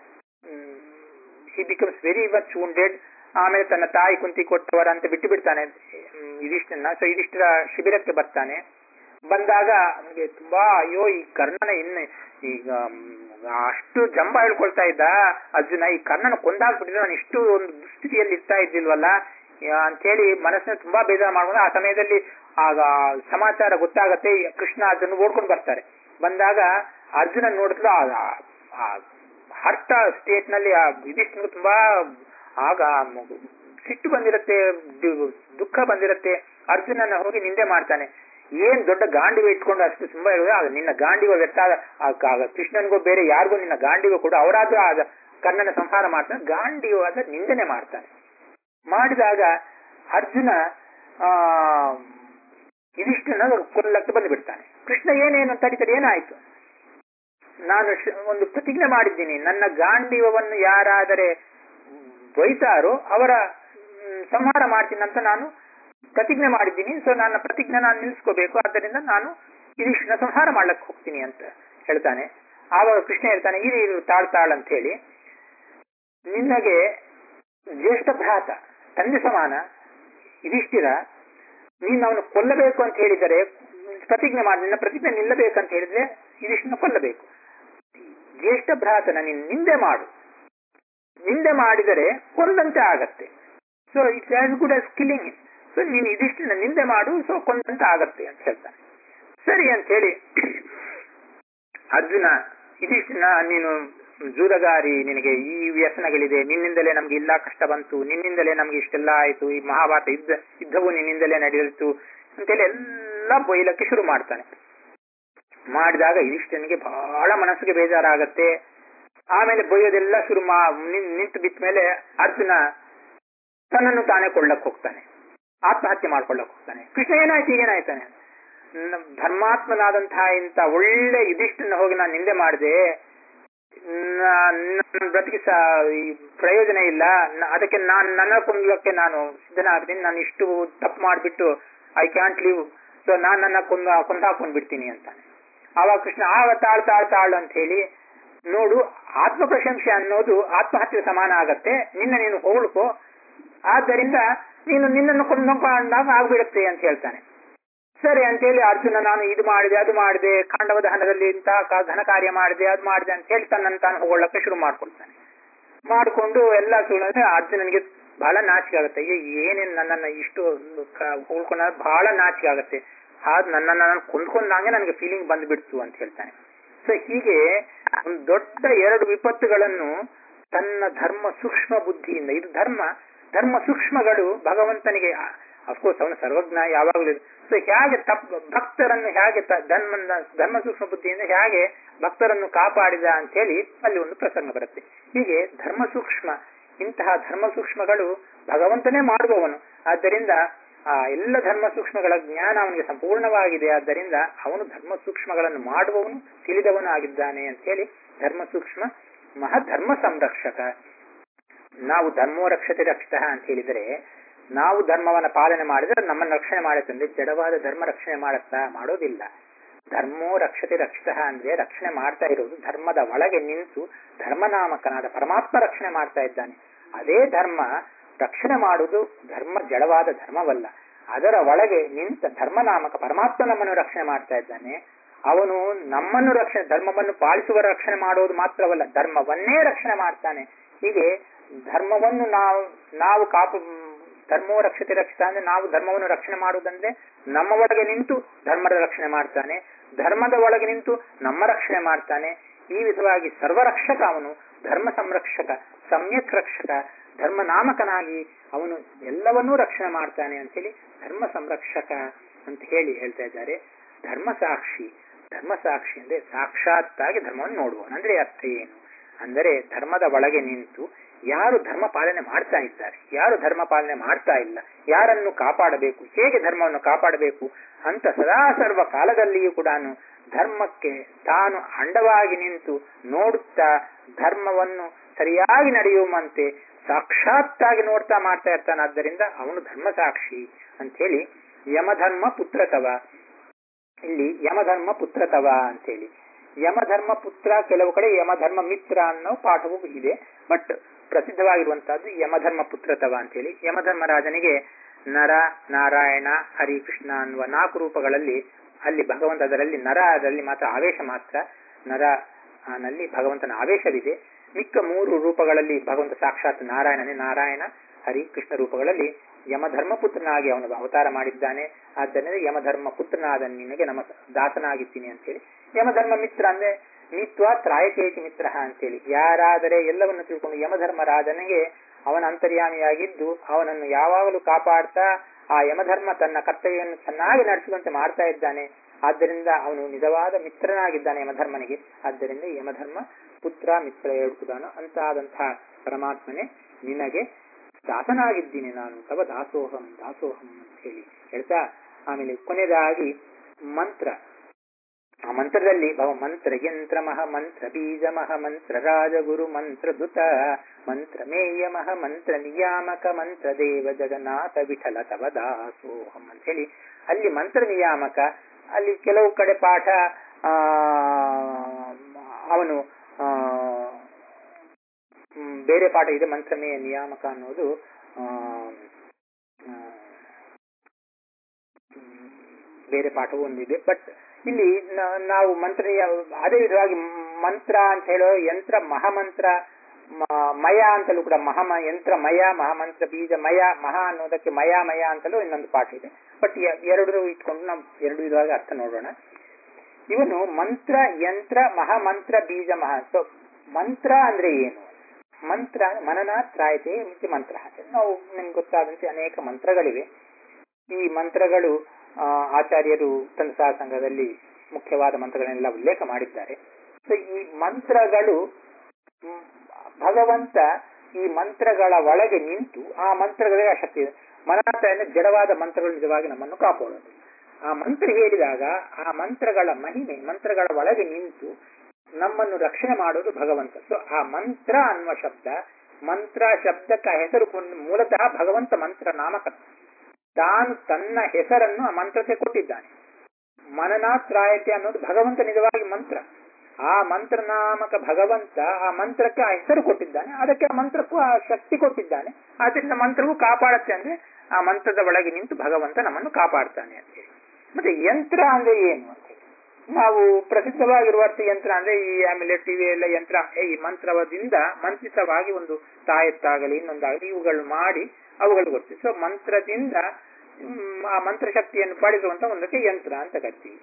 he becomes very much wounded ಆಮೇಲೆ ತನ್ನ ತಾಯಿ ಕುಂತಿ ಕೊಟ್ಟವರ ಅಂತ ಬಿಟ್ಟು ಬಿಡ್ತಾನೆ ಯುಧಿಷ್ಠನ ಸೊ ಯುಧಿಷ್ಠಿರ ಶಿಬಿರಕ್ಕೆ ಬರ್ತಾನೆ ಬಂದಾಗ ಅವನಿಗೆ ತುಂಬಾ ಅಯ್ಯೋ ಈ ಕರ್ಣನ ಇನ್ನು ಈಗ ಮ್, ಅಷ್ಟು ಜಂಬ ಹೇಳ್ಕೊಳ್ತಾ ಇದ್ದ ಅರ್ಜುನ ಈ ಕರ್ಣನ ಕೊಂದಾಕ್ಬಿಟ್ಟಿದ್ರೆ ನಾನು ಇಷ್ಟು ಒಂದು ದುಸ್ಥಿತಿಯಲ್ಲಿ ಇರ್ತಾ ಇದ್ದಿಲ್ವಲ್ಲ ಯಾ- ಅಂತೇಳಿ ಮನಸ್ಸನ್ನ ತುಂಬಾ ಬೇಜಾರು ಮಾಡ್ಕೊಂಡು ಆ ಸಮಯದಲ್ಲಿ ಆಗ ಸಮಾಚಾರ ಗೊತ್ತಾಗತ್ತೆ ಈ ಕೃಷ್ಣ ಅದನ್ನು ಓಡ್ಕೊಂಡು ಬರ್ತಾರೆ ಬಂದಾಗ ಅರ್ಜುನ ನೋಡಿದ್ರು ಆ- ಆ ಹರ್ಟ ಸ್ಟೇಟ್ ನಲ್ಲಿ ಆ ಇದಿಷ್ಟು ತುಂಬಾ ಆಗ ಮ- ಸಿಟ್ಟು ಬಂದಿರತ್ತೆ ದು- ದುಃಖ ಬಂದಿರತ್ತೆ ಅರ್ಜುನನ ಹೋಗಿ ನಿಂದೆ ಮಾಡ್ತಾನೆ ಏನ್ ದೊಡ್ಡ ಗಾಂಡಿವ ಇಟ್ಕೊಂಡು ಅಷ್ಟು ತುಂಬಾ ಹೇಳಿದ್ರೆ ಆಗ ನಿನ್ನ ಗಾಂಡಿವ ವ್ಯರ್ಥ ಆಗ- ಆಗ- ಆಗ ಕೃಷ್ಣನ್ಗೂ ಬೇರೆ ಯಾರಿಗೂ ನಿನ್ನ ಗಾಂಡಿವ ಕೂಡ ಅವರಾದ್ರೂ ಆದ ಕರ್ಣನ ಸಂಹಾರ ಮಾಡ್ತಾನೆ ಗಾಂಡಿವಾದ ನಿಂದನೆ ಮಾಡ್ತಾನೆ ಮಾಡಿದಾಗ ಅರ್ಜುನ ಆ ಇದಿಷ್ಟನ್ನ ಕೊಲ್ಲಕ್ಕೆ ಬಂದುಬಿಡ್ತಾನೆ ಕೃಷ್ಣ ಏನೇನು ತಡಿ ತಡಿ ಏನಾಯ್ತು ನಾನು ಶ- ಒಂದು ಪ್ರತಿಜ್ಞೆ ಮಾಡಿದ್ದೀನಿ ನನ್ನ ಗಾಂಡಿವವನ್ನು ಯಾರಾದರೆ ಬೈತಾರೋ ಅವರ ಮ್, ಸಂಹಾರ ಮಾಡ್ತೀನಿ ಅಂತ ನಾನು ಪ್ರತಿಜ್ಞೆ ಮಾಡಿದ್ದೀನಿ ಸೊ ನನ್ನ ಪ್ರತಿಜ್ಞೆ ನಾನು ನಿಲ್ಲಿಸ್ಕೋಬೇಕು ಆದ್ದರಿಂದ ನಾನು ಇದಿಷ್ಟನ್ನ ಸಂಹಾರ ಮಾಡ್ಲಕ್ಕೆ ಹೋಗ್ತೀನಿ ಅಂತ ಹೇಳ್ತಾನೆ ಆವಾಗ ಕೃಷ್ಣ ಹೇಳ್ತಾನೆ ಇರಿ ಇರು ತಾಳ್ ತಾಳ್ ಅಂತ ಹೇಳಿ ನಿನಗೆ ಜ್ಯೇಷ್ಠ ಭ್ರಾತ ತಂದೆ ಸಮಾನ ಇದಿಷ್ಟಿರ ನೀನು ಅವನು ಕೊಲ್ಲಬೇಕು ಅಂತ ಹೇಳಿದರೆ ಪ್ರತಿಜ್ಞೆ ಮಾಡಿ ನಿನ್ನ ಪ್ರತಿಜ್ಞೆ ನಿಲ್ಲಬೇಕಂತ ಹೇಳಿದ್ರೆ ಇದಿಷ್ಟನ್ನ ಕೊಲ್ಲಬೇಕು ಜ್ಯೇಷ್ಠ ಭ್ರಾತನ ನೀನು ನಿಂದೆ ಮಾಡು ನಿಂದೆ ಮಾಡಿದರೆ ಕೊಂದಂತೆ ಆಗತ್ತೆ so it's as good as killing so ನೀನು ಇದಿಷ್ಟನ್ನ ನಿಂದೆ ಮಾಡು ಸೊ ಕೊಂದಂತೆ ಆಗತ್ತೆ ಅಂತ ಹೇಳ್ತಾನೆ ಸರಿ ಅಂತ ಹೇಳಿ ಅರ್ಜುನ ಇದಿಷ್ಟನ್ನ ನೀನು ಜೂದಗಾರಿ ನಿನಗೆ ಈ ವ್ಯಸನಗಳಿದೆ ನಿನ್ನಿಂದಲೇ ನಮ್ಗೆ ಇಲ್ಲ ಕಷ್ಟ ಬಂತು ನಿನ್ನಿಂದಲೇ ನಮ್ಗೆ ಇಷ್ಟೆಲ್ಲ ಆಯ್ತು ಈ ಮಹಾಭಾರತ ಯುದ್ಧ ಯುದ್ಧವು ನಿನ್ನಿಂದಲೇ ನಡೆಯಿತು ಅಂತೇಳಿ ಎಲ್ಲ ಬೈಲಕ್ಕೆ ಶುರು ಮಾಡ್ತಾನೆ ಮಾಡಿದಾಗ ಇದಿಷ್ಟನಿಗೆ ಬಹಳ ಮನಸ್ಸಿಗೆ ಬೇಜಾರಾಗತ್ತೆ ಆಮೇಲೆ ಬೈಯೋದೆಲ್ಲ ಶುರು ಮಾ ನಿನ್- ನಿಂತು ಬಿಟ್ಟ ಮೇಲೆ ಅರ್ಜುನ ತನ್ನನ್ನು ತಾನೇ ಕೊಳ್ಳಕ್ ಹೋಗ್ತಾನೆ ಆತ್ಮಹತ್ಯೆ ಮಾಡ್ಕೊಳ್ಳಕ್ ಹೋಗ್ತಾನೆ ಕೃಷ್ಣ ಏನಾಯ್ತು ಈಗೇನಾಯ್ತಾನೆ ನ- ಧರ್ಮಾತ್ಮನಾದಂತಹ ಇಂತ ಒಳ್ಳೆ ಇದಿಷ್ಟನ್ನ ಹೋಗಿ ನಾನು ನಿಂದೆ ಮಾಡಿದೆ ನನ್ನ ಬದುಕಿಸ ಈ ಪ್ರಯೋಜನ ಇಲ್ಲ ನ- ಅದಕ್ಕೆ ನಾನು ನನ್ನ ಕೊಂದಕ್ಕೆ ನಾನು ಸಿದ್ಧನಾಗ್ತೀನಿ ನಾನು ಇಷ್ಟು ತಪ್ಪು ಮಾಡಿಬಿಟ್ಟು ಐ ಕ್ಯಾಂಟ್ ಲೀವ್ ಸೊ ನಾನು ನನ್ನ ಕೊಂದ ಕೊಂದಾಕೊಂಡ್ ಬಿಡ್ತೀನಿ ಅಂತಾನೆ ಆವಾಗ ಕೃಷ್ಣ ಆಗ ತಾಳ್ ತಾಳ್ ತಾಳ್ ಅಂತ ಹೇಳಿ ನೋಡು ಆತ್ಮ ಪ್ರಶಂಸೆ ಅನ್ನೋದು ಆತ್ಮಹತ್ಯೆ ಸಮಾನ ಆಗತ್ತೆ ನಿನ್ನ ನೀನು ಹೊಗಳ್ಕೋ ಆದ್ದರಿಂದ ನೀನು ನಿನ್ನನ್ನು ಕೊಂದಾಗ ಆಗ್ಬಿಡುತ್ತೆ ಅಂತ ಹೇಳ್ತಾನೆ ಸರಿ ಅಂತೇಳಿ ಅರ್ಜುನ ನಾನು ಇದು ಮಾಡಿದೆ ಅದು ಮಾಡಿದೆ ಕಾಂಡವ ದಹನದಲ್ಲಿ ಇಂತಹ ಕ- ಘನ ಕಾರ್ಯ ಮಾಡಿದೆ ಅದು ಮಾಡಿದೆ ಅಂತ ಹೇಳಿ ತನ್ನನ್ನು ತಾನು ಹೊಗಳಕ್ಕೆ ಶುರು ಮಾಡ್ಕೊಳ್ತಾನೆ ಮಾಡಿಕೊಂಡು ಎಲ್ಲ ಸುಳ್ಳು ಅರ್ಜುನನಿಗೆ ಬಹಳ ನಾಚಿಕೆ ಆಗುತ್ತೆ ಏ ಏನೇನ್ ನನ್ನನ್ನ ಇಷ್ಟು ಹೊಳ್ಕೊಂಡ ಬಹಳ ನಾಚಿಕೆ ಆಗುತ್ತೆ ಆದ್ ನನ್ನನ್ನ ನಾನು ಕೊಂದ್ಕೊಂಡಂಗೆ ನನಗೆ ಫೀಲಿಂಗ್ ಬಂದ್ಬಿಡ್ತು ಅಂತ ಹೇಳ್ತಾನೆ ಸೊ ಹೀಗೆ ಒಂದು ದೊಡ್ಡ ಎರಡು ವಿಪತ್ತುಗಳನ್ನು ತನ್ನ ಧರ್ಮ ಸೂಕ್ಷ್ಮ ಬುದ್ಧಿಯಿಂದ ಇದು ಧರ್ಮ ಧರ್ಮ ಸೂಕ್ಷ್ಮಗಳು ಭಗವಂತನಿಗೆ ಅಫ್ಕೋರ್ಸ್ ಅವನು ಸರ್ವಜ್ಞ ಯಾವಾಗಲೂ ಸೊ ಹೇಗೆ ತಪ್ ಭಕ್ತರನ್ನು ಹೇಗೆ ತ- ಧರ್ಮ ಧರ್ಮ ಸೂಕ್ಷ್ಮ ಬುದ್ಧಿಯಿಂದ ಹೇಗೆ ಭಕ್ತರನ್ನು ಕಾಪಾಡಿದ ಅಂತ ಹೇಳಿ ಅಲ್ಲಿ ಒಂದು ಪ್ರಸಂಗ ಬರುತ್ತೆ ಹೀಗೆ ಧರ್ಮ ಸೂಕ್ಷ್ಮ ಇಂತಹ ಧರ್ಮ ಸೂಕ್ಷ್ಮಗಳು ಭಗವಂತನೇ ಮಾಡುವವನು ಆದ್ದರಿಂದ ಆ ಎಲ್ಲ ಧರ್ಮ ಸೂಕ್ಷ್ಮಗಳ ಜ್ಞಾನ ಅವನಿಗೆ ಸಂಪೂರ್ಣವಾಗಿದೆ ಆದ್ದರಿಂದ ಅವನು ಧರ್ಮ ಸೂಕ್ಷ್ಮಗಳನ್ನು ಮಾಡುವವನು ತಿಳಿದವನು ಆಗಿದ್ದಾನೆ ಅಂತ ಹೇಳಿ ಧರ್ಮ ಸೂಕ್ಷ್ಮ ಮಹಾಧರ್ಮ ಸಂರಕ್ಷಕ ನಾವು ಧರ್ಮೋ ರಕ್ಷತೆ ರಕ್ಷಿತ ಅಂತ ಹೇಳಿದರೆ ನಾವು ಧರ್ಮವನ್ನ ಪಾಲನೆ ಮಾಡಿದ್ರೆ ನಮ್ಮನ್ನು ರಕ್ಷಣೆ ಮಾಡುತ್ತಂದ್ರೆ ಜಡವಾದ ಧರ್ಮ ರಕ್ಷಣೆ ಮಾಡುತ್ತಾ ಮಾಡೋದಿಲ್ಲ ಧರ್ಮೋ ರಕ್ಷತೆ ರಕ್ಷಿತ ಅಂದ್ರೆ ರಕ್ಷಣೆ ಮಾಡ್ತಾ ಇರೋದು ಧರ್ಮದ ಒಳಗೆ ನಿಂತು ಧರ್ಮನಾಮಕನಾದ ಪರಮಾತ್ಮ ರಕ್ಷಣೆ ಮಾಡ್ತಾ ಇದ್ದಾನೆ ಅದೇ ಧರ್ಮ ರಕ್ಷಣೆ ಮಾಡುವುದು ಧರ್ಮ ಜಡವಾದ ಧರ್ಮವಲ್ಲ ಅದರ ಒಳಗೆ ನಿಂತ ಧರ್ಮನಾಮಕ ಪರಮಾತ್ಮ ನಮ್ಮನ್ನು ರಕ್ಷಣೆ ಮಾಡ್ತಾ ಇದ್ದಾನೆ ಅವನು ನಮ್ಮನ್ನು ರಕ್ಷಣೆ ಧರ್ಮವನ್ನು ಪಾಲಿಸುವ ರಕ್ಷಣೆ ಮಾಡೋದು ಮಾತ್ರವಲ್ಲ ಧರ್ಮವನ್ನೇ ರಕ್ಷಣೆ ಮಾಡ್ತಾನೆ ಹೀಗೆ ಧರ್ಮವನ್ನು ನಾವು ನಾವು ಕಾಪು ಧರ್ಮೋ ರಕ್ಷತೆ ರಕ್ಷಿತ ಅಂದ್ರೆ ನಾವು ಧರ್ಮವನ್ನು ರಕ್ಷಣೆ ಮಾಡುವುದಂದ್ರೆ ನಮ್ಮ ಒಳಗೆ ನಿಂತು ಧರ್ಮದ ರಕ್ಷಣೆ ಮಾಡ್ತಾನೆ ಧರ್ಮದ ಒಳಗೆ ನಿಂತು ನಮ್ಮ ರಕ್ಷಣೆ ಮಾಡ್ತಾನೆ ಈ ವಿಧವಾಗಿ ಸರ್ವರಕ್ಷಕ ಅವನು ಧರ್ಮ ಸಂರಕ್ಷಕ ಸಮ್ಯಕ್ ರಕ್ಷಕ ಧರ್ಮ ನಾಮಕನಾಗಿ ಅವನು ಎಲ್ಲವನ್ನೂ ರಕ್ಷಣೆ ಮಾಡ್ತಾನೆ ಅಂತೇಳಿ ಧರ್ಮ ಸಂರಕ್ಷಕ ಅಂತ ಹೇಳಿ ಹೇಳ್ತಾ ಇದ್ದಾರೆ ಧರ್ಮ ಸಾಕ್ಷಿ ಧರ್ಮ ಸಾಕ್ಷಿ ಅಂದ್ರೆ ಸಾಕ್ಷಾತ್ತಾಗಿ ಧರ್ಮವನ್ನು ನೋಡುವವನು ಅಂದ್ರೆ ಅರ್ಥ ಏನು ಅಂದರೆ ಧರ್ಮದ ಒಳಗೆ ನಿಂತು ಯಾರು ಧರ್ಮ ಪಾಲನೆ ಮಾಡ್ತಾ ಇದ್ದಾರೆ ಯಾರು ಧರ್ಮ ಪಾಲನೆ ಮಾಡ್ತಾ ಇಲ್ಲ ಯಾರನ್ನು ಕಾಪಾಡಬೇಕು ಹೇಗೆ ಧರ್ಮವನ್ನು ಕಾಪಾಡಬೇಕು ಅಂತ ಸದಾ ಸರ್ವ ಕಾಲದಲ್ಲಿಯೂ ಕೂಡ ಧರ್ಮಕ್ಕೆ ತಾನು ಅಂಡವಾಗಿ ನಿಂತು ನೋಡುತ್ತಾ ಧರ್ಮವನ್ನು ಸರಿಯಾಗಿ ನಡೆಯುವಂತೆ ಸಾಕ್ಷಾತ್ತಾಗಿ ನೋಡ್ತಾ ಮಾಡ್ತಾ ಇರ್ತಾನೆ ಆದ್ದರಿಂದ ಅವನು ಧರ್ಮ ಸಾಕ್ಷಿ ಅಂತ ಹೇಳಿ ಯಮಧರ್ಮ ಪುತ್ರತವ ಇಲ್ಲಿ ಯಮಧರ್ಮ ಪುತ್ರತವ ಅಂತೇಳಿ ಯಮಧರ್ಮ ಪುತ್ರ ಕೆಲವು ಕಡೆ ಯಮಧರ್ಮ ಮಿತ್ರ ಅನ್ನೋ ಪಾಠವೂ ಇದೆ ಬಟ್ ಪ್ರಸಿದ್ಧವಾಗಿರುವಂತಹದ್ದು ಯಮಧರ್ಮ ಪುತ್ರತವ ಅಂತೇಳಿ ಯಮಧರ್ಮರಾಜನಿಗೆ ನರ ನಾರಾಯಣ ಹರಿಕೃಷ್ಣ ಅನ್ನುವ ನಾಲ್ಕು ರೂಪಗಳಲ್ಲಿ ಅಲ್ಲಿ ಭಗವಂತ ಅದರಲ್ಲಿ ನರ ಅದರಲ್ಲಿ ಮಾತ್ರ ಆವೇಶ ಮಾತ್ರ ನರ ಆ, ನಲ್ಲಿ ಭಗವಂತನ ಆವೇಶವಿದೆ ಮಿಕ್ಕ ಮೂರು ರೂಪಗಳಲ್ಲಿ ಭಗವಂತ ಸಾಕ್ಷಾತ್ ನಾರಾಯಣನೇ ನಾರಾಯಣ ಹರಿ ಕೃಷ್ಣ ರೂಪಗಳಲ್ಲಿ ಯಮಧರ್ಮ ಪುತ್ರನಾಗಿ ಅವನು ಅವತಾರ ಮಾಡಿದ್ದಾನೆ ಆದ್ದರಿಂದ ಯಮಧರ್ಮ ಪುತ್ರನಾದ ನಿನಗೆ ನಮ್ಮ ದಾಸನಾಗಿದ್ದೀನಿ ಅಂತೇಳಿ ಯಮಧರ್ಮ ಮಿತ್ರ ಅಂದ್ರೆ ಮಿತ್ವ ತ್ರಾಯಕೇತಿ ಮಿತ್ರ ಅಂತೇಳಿ ಯಾರಾದರೆ ಎಲ್ಲವನ್ನು ತಿಳ್ಕೊಂಡು ಯಮಧರ್ಮರಾಜನಿಗೆ ಅವನ ಅಂತರ್ಯಾಮಿಯಾಗಿದ್ದು ಅವನನ್ನು ಯಾವಾಗಲೂ ಕಾಪಾಡ್ತಾ ಆ ಯಮಧರ್ಮ ತನ್ನ ಕರ್ತವ್ಯವನ್ನು ಚೆನ್ನಾಗಿ ನಡೆಸುವಂತೆ ಮಾಡ್ತಾ ಇದ್ದಾನೆ ಆದ್ದರಿಂದ ಅವನು ನಿಜವಾದ ಮಿತ್ರನಾಗಿದ್ದಾನೆ ಯಮಧರ್ಮನಿಗೆ ಆದ್ದರಿಂದ ಯಮಧರ್ಮ ಪುತ್ರ ಮಿತ್ರ ಹೇಳ್ಕುದಾನು ಅಂತಾದಂತಹ ಪರಮಾತ್ಮನೇ ನಿನಗೆ ದಾಸನಾಗಿದ್ದೀನಿ ನಾನು ತವ ದಾಸೋಹಂ ದಾಸೋಹಂ ಅಂತ ಹೇಳಿ ಹೇಳ್ತಾ ಆಮೇಲೆ ಕೊನೆಯದಾಗಿ ಮಂತ್ರ ಆ ಮಂತ್ರದಲ್ಲಿ ಭವ ಮಂತ್ರ ಯಂತ್ರ ಮಹ ಮಂತ್ರ ಬೀಜ ಮಹ ಮಂತ್ರ ರಾಜಗುರು ಮಂತ್ರ ದುತ ಮಂತ್ರ ಮೇಯ ಮಹ ಮಂತ್ರ ನಿಯಾಮಕ ಮಂತ್ರ ದೇವ ಜಗನ್ನಾಥ ವಿಠಲ ತವ ದಾಸೋಹಂ ಅಂತ ಹೇಳಿ ಅಲ್ಲಿ ಮಂತ್ರ ನಿಯಾಮಕ ಅಲ್ಲಿ ಕೆಲವು ಕಡೆ ಪಾಠ ಆ ಅವನು ಆ ಹ್ಮ್, ಬೇರೆ ಪಾಠ ಇದೆ ಮಂತ್ರಮೇಯ ನಿಯಾಮಕ ಅನ್ನೋದು ಆ, ಆ, ಹ್ಮ್, ಬೇರೆ ಪಾಠವೂ ಒಂದಿದೆ ಬಟ್ ಇಲ್ಲಿ ನ- ನಾವು ಮಂತ್ರ ಅದೇ ವಿಧವಾಗಿ ಮಂತ್ರ ಅಂತ ಹೇಳೋ ಯಂತ್ರ ಮಹಾಮಂತ್ರ ಮ- ಮಯ ಅಂತಲೂ ಕೂಡ ಮಹಮ ಯಂತ್ರ ಮಯ ಮಹಾಮಂತ್ರ ಬೀಜ ಮಯ ಮಹಾ ಅನ್ನೋದಕ್ಕೆ ಮಯ ಮಯ ಅಂತಲೂ ಇನ್ನೊಂದು ಪಾಠ ಇದೆ ಬಟ್ ಎರಡು ಇಟ್ಕೊಂಡು ನಾವು ಎರಡು ವಿಧವಾಗಿ ಅರ್ಥ ನೋಡೋಣ ಇವನು ಮಂತ್ರ ಯಂತ್ರ ಮಹಾಮಂತ್ರ ಬೀಜ ಮಹಾ ಸೊ ಮಂತ್ರ ಅಂದ್ರೆ ಏನು ಮಂತ್ರ ಮನನ ತ್ರಾಯತೆ ಮಿತಿ ಮಂತ್ರ ನಾವು ನಿಮ್ಗೆ ಗೊತ್ತಾದಂತೆ ಅನೇಕ ಮಂತ್ರಗಳಿವೆ ಈ ಮಂತ್ರಗಳು ಆ, ಆಚಾರ್ಯರು ತಂತ್ರಸಾರ ಸಂಘದಲ್ಲಿ ಮುಖ್ಯವಾದ ಮಂತ್ರಗಳನ್ನೆಲ್ಲ ಉಲ್ಲೇಖ ಮಾಡಿದ್ದಾರೆ ಸೊ ಈ ಮಂತ್ರಗಳು ಮ್, ಭಗವಂತ ಈ ಮಂತ್ರಗಳ ಒಳಗೆ ನಿಂತು ಆ ಮಂತ್ರಗಳಿಗೆ ಆ ಶಕ್ತಿ ಇದೆ ಮನತ ಅಂದ್ರೆ ಜಡವಾದ ಮಂತ್ರಗಳು ನಿಜವಾಗಿ ನಮ್ಮನ್ನು ಕಾಪಾಡೋದು ಆ ಮಂತ್ರ ಹೇಳಿದಾಗ ಆ ಮಂತ್ರಗಳ ಮಹಿಮೆ ಮಂತ್ರಗಳ ಒಳಗೆ ನಿಂತು ನಮ್ಮನ್ನು ರಕ್ಷಣೆ ಮಾಡೋದು ಭಗವಂತ ಸೊ ಆ ಮಂತ್ರ ಅನ್ನುವ ಶಬ್ದ ಮಂತ್ರ ಶಬ್ದಕ್ಕೆ ಹೆಸರು ಕೊಂಡು ಮೂಲತಃ ಭಗವಂತ ಮಂತ್ರ ನಾಮಕರ್ತ ತಾನು ತನ್ನ ಹೆಸರನ್ನು ಆ ಮಂತ್ರಕ್ಕೆ ಕೊಟ್ಟಿದ್ದಾನೆ ಮನನಾತ್ರಾಯತೆ ಅನ್ನೋದು ಭಗವಂತ ನಿಜವಾಗಿ ಮಂತ್ರ ಆ ಮಂತ್ರ ನಾಮಕ ಭಗವಂತ ಆ ಮಂತ್ರಕ್ಕೆ ಆ ಹೆಸರು ಕೊಟ್ಟಿದ್ದಾನೆ ಅದಕ್ಕೆ ಆ ಮಂತ್ರಕ್ಕೂ ಆ ಶಕ್ತಿ ಕೊಟ್ಟಿದ್ದಾನೆ ಆದ್ರಿಂದ ಮಂತ್ರವು ಕಾಪಾಡುತ್ತೆ ಅಂದ್ರೆ ಆ ಮಂತ್ರದ ಒಳಗೆ ನಿಂತು ಭಗವಂತ ನಮ್ಮನ್ನು ಕಾಪಾಡ್ತಾನೆ ಅಂತ ಹೇಳಿ ಮತ್ತೆ ಯಂತ್ರ ಅಂದ್ರೆ ಏನು ಅಂತ ಹೇಳಿ ನಾವು ಪ್ರಸಿದ್ಧವಾಗಿರುವಷ್ಟು ಯಂತ್ರ ಅಂದ್ರೆ ಈ ಆಮೇಲೆ ಟಿವಿ ಎಲ್ಲ ಯಂತ್ರ ಏ, ಈ ಮಂತ್ರವದಿಂದ ಮಂತ್ರಿತವಾಗಿ ಒಂದು ತಾಯತ್ತಾಗಲಿ ಇನ್ನೊಂದಾಗಲಿ ಇವುಗಳು ಮಾಡಿ ಅವುಗಳು ಗೊತ್ತು ಸೊ ಮಂತ್ರದಿಂದ ಮ್, ಆ ಮಂತ್ರ ಶಕ್ತಿಯನ್ನು ಪಡೆದುವಂತ ಒಂದಕ್ಕೆ ಯಂತ್ರ ಅಂತ ಕರಿತೀವಿ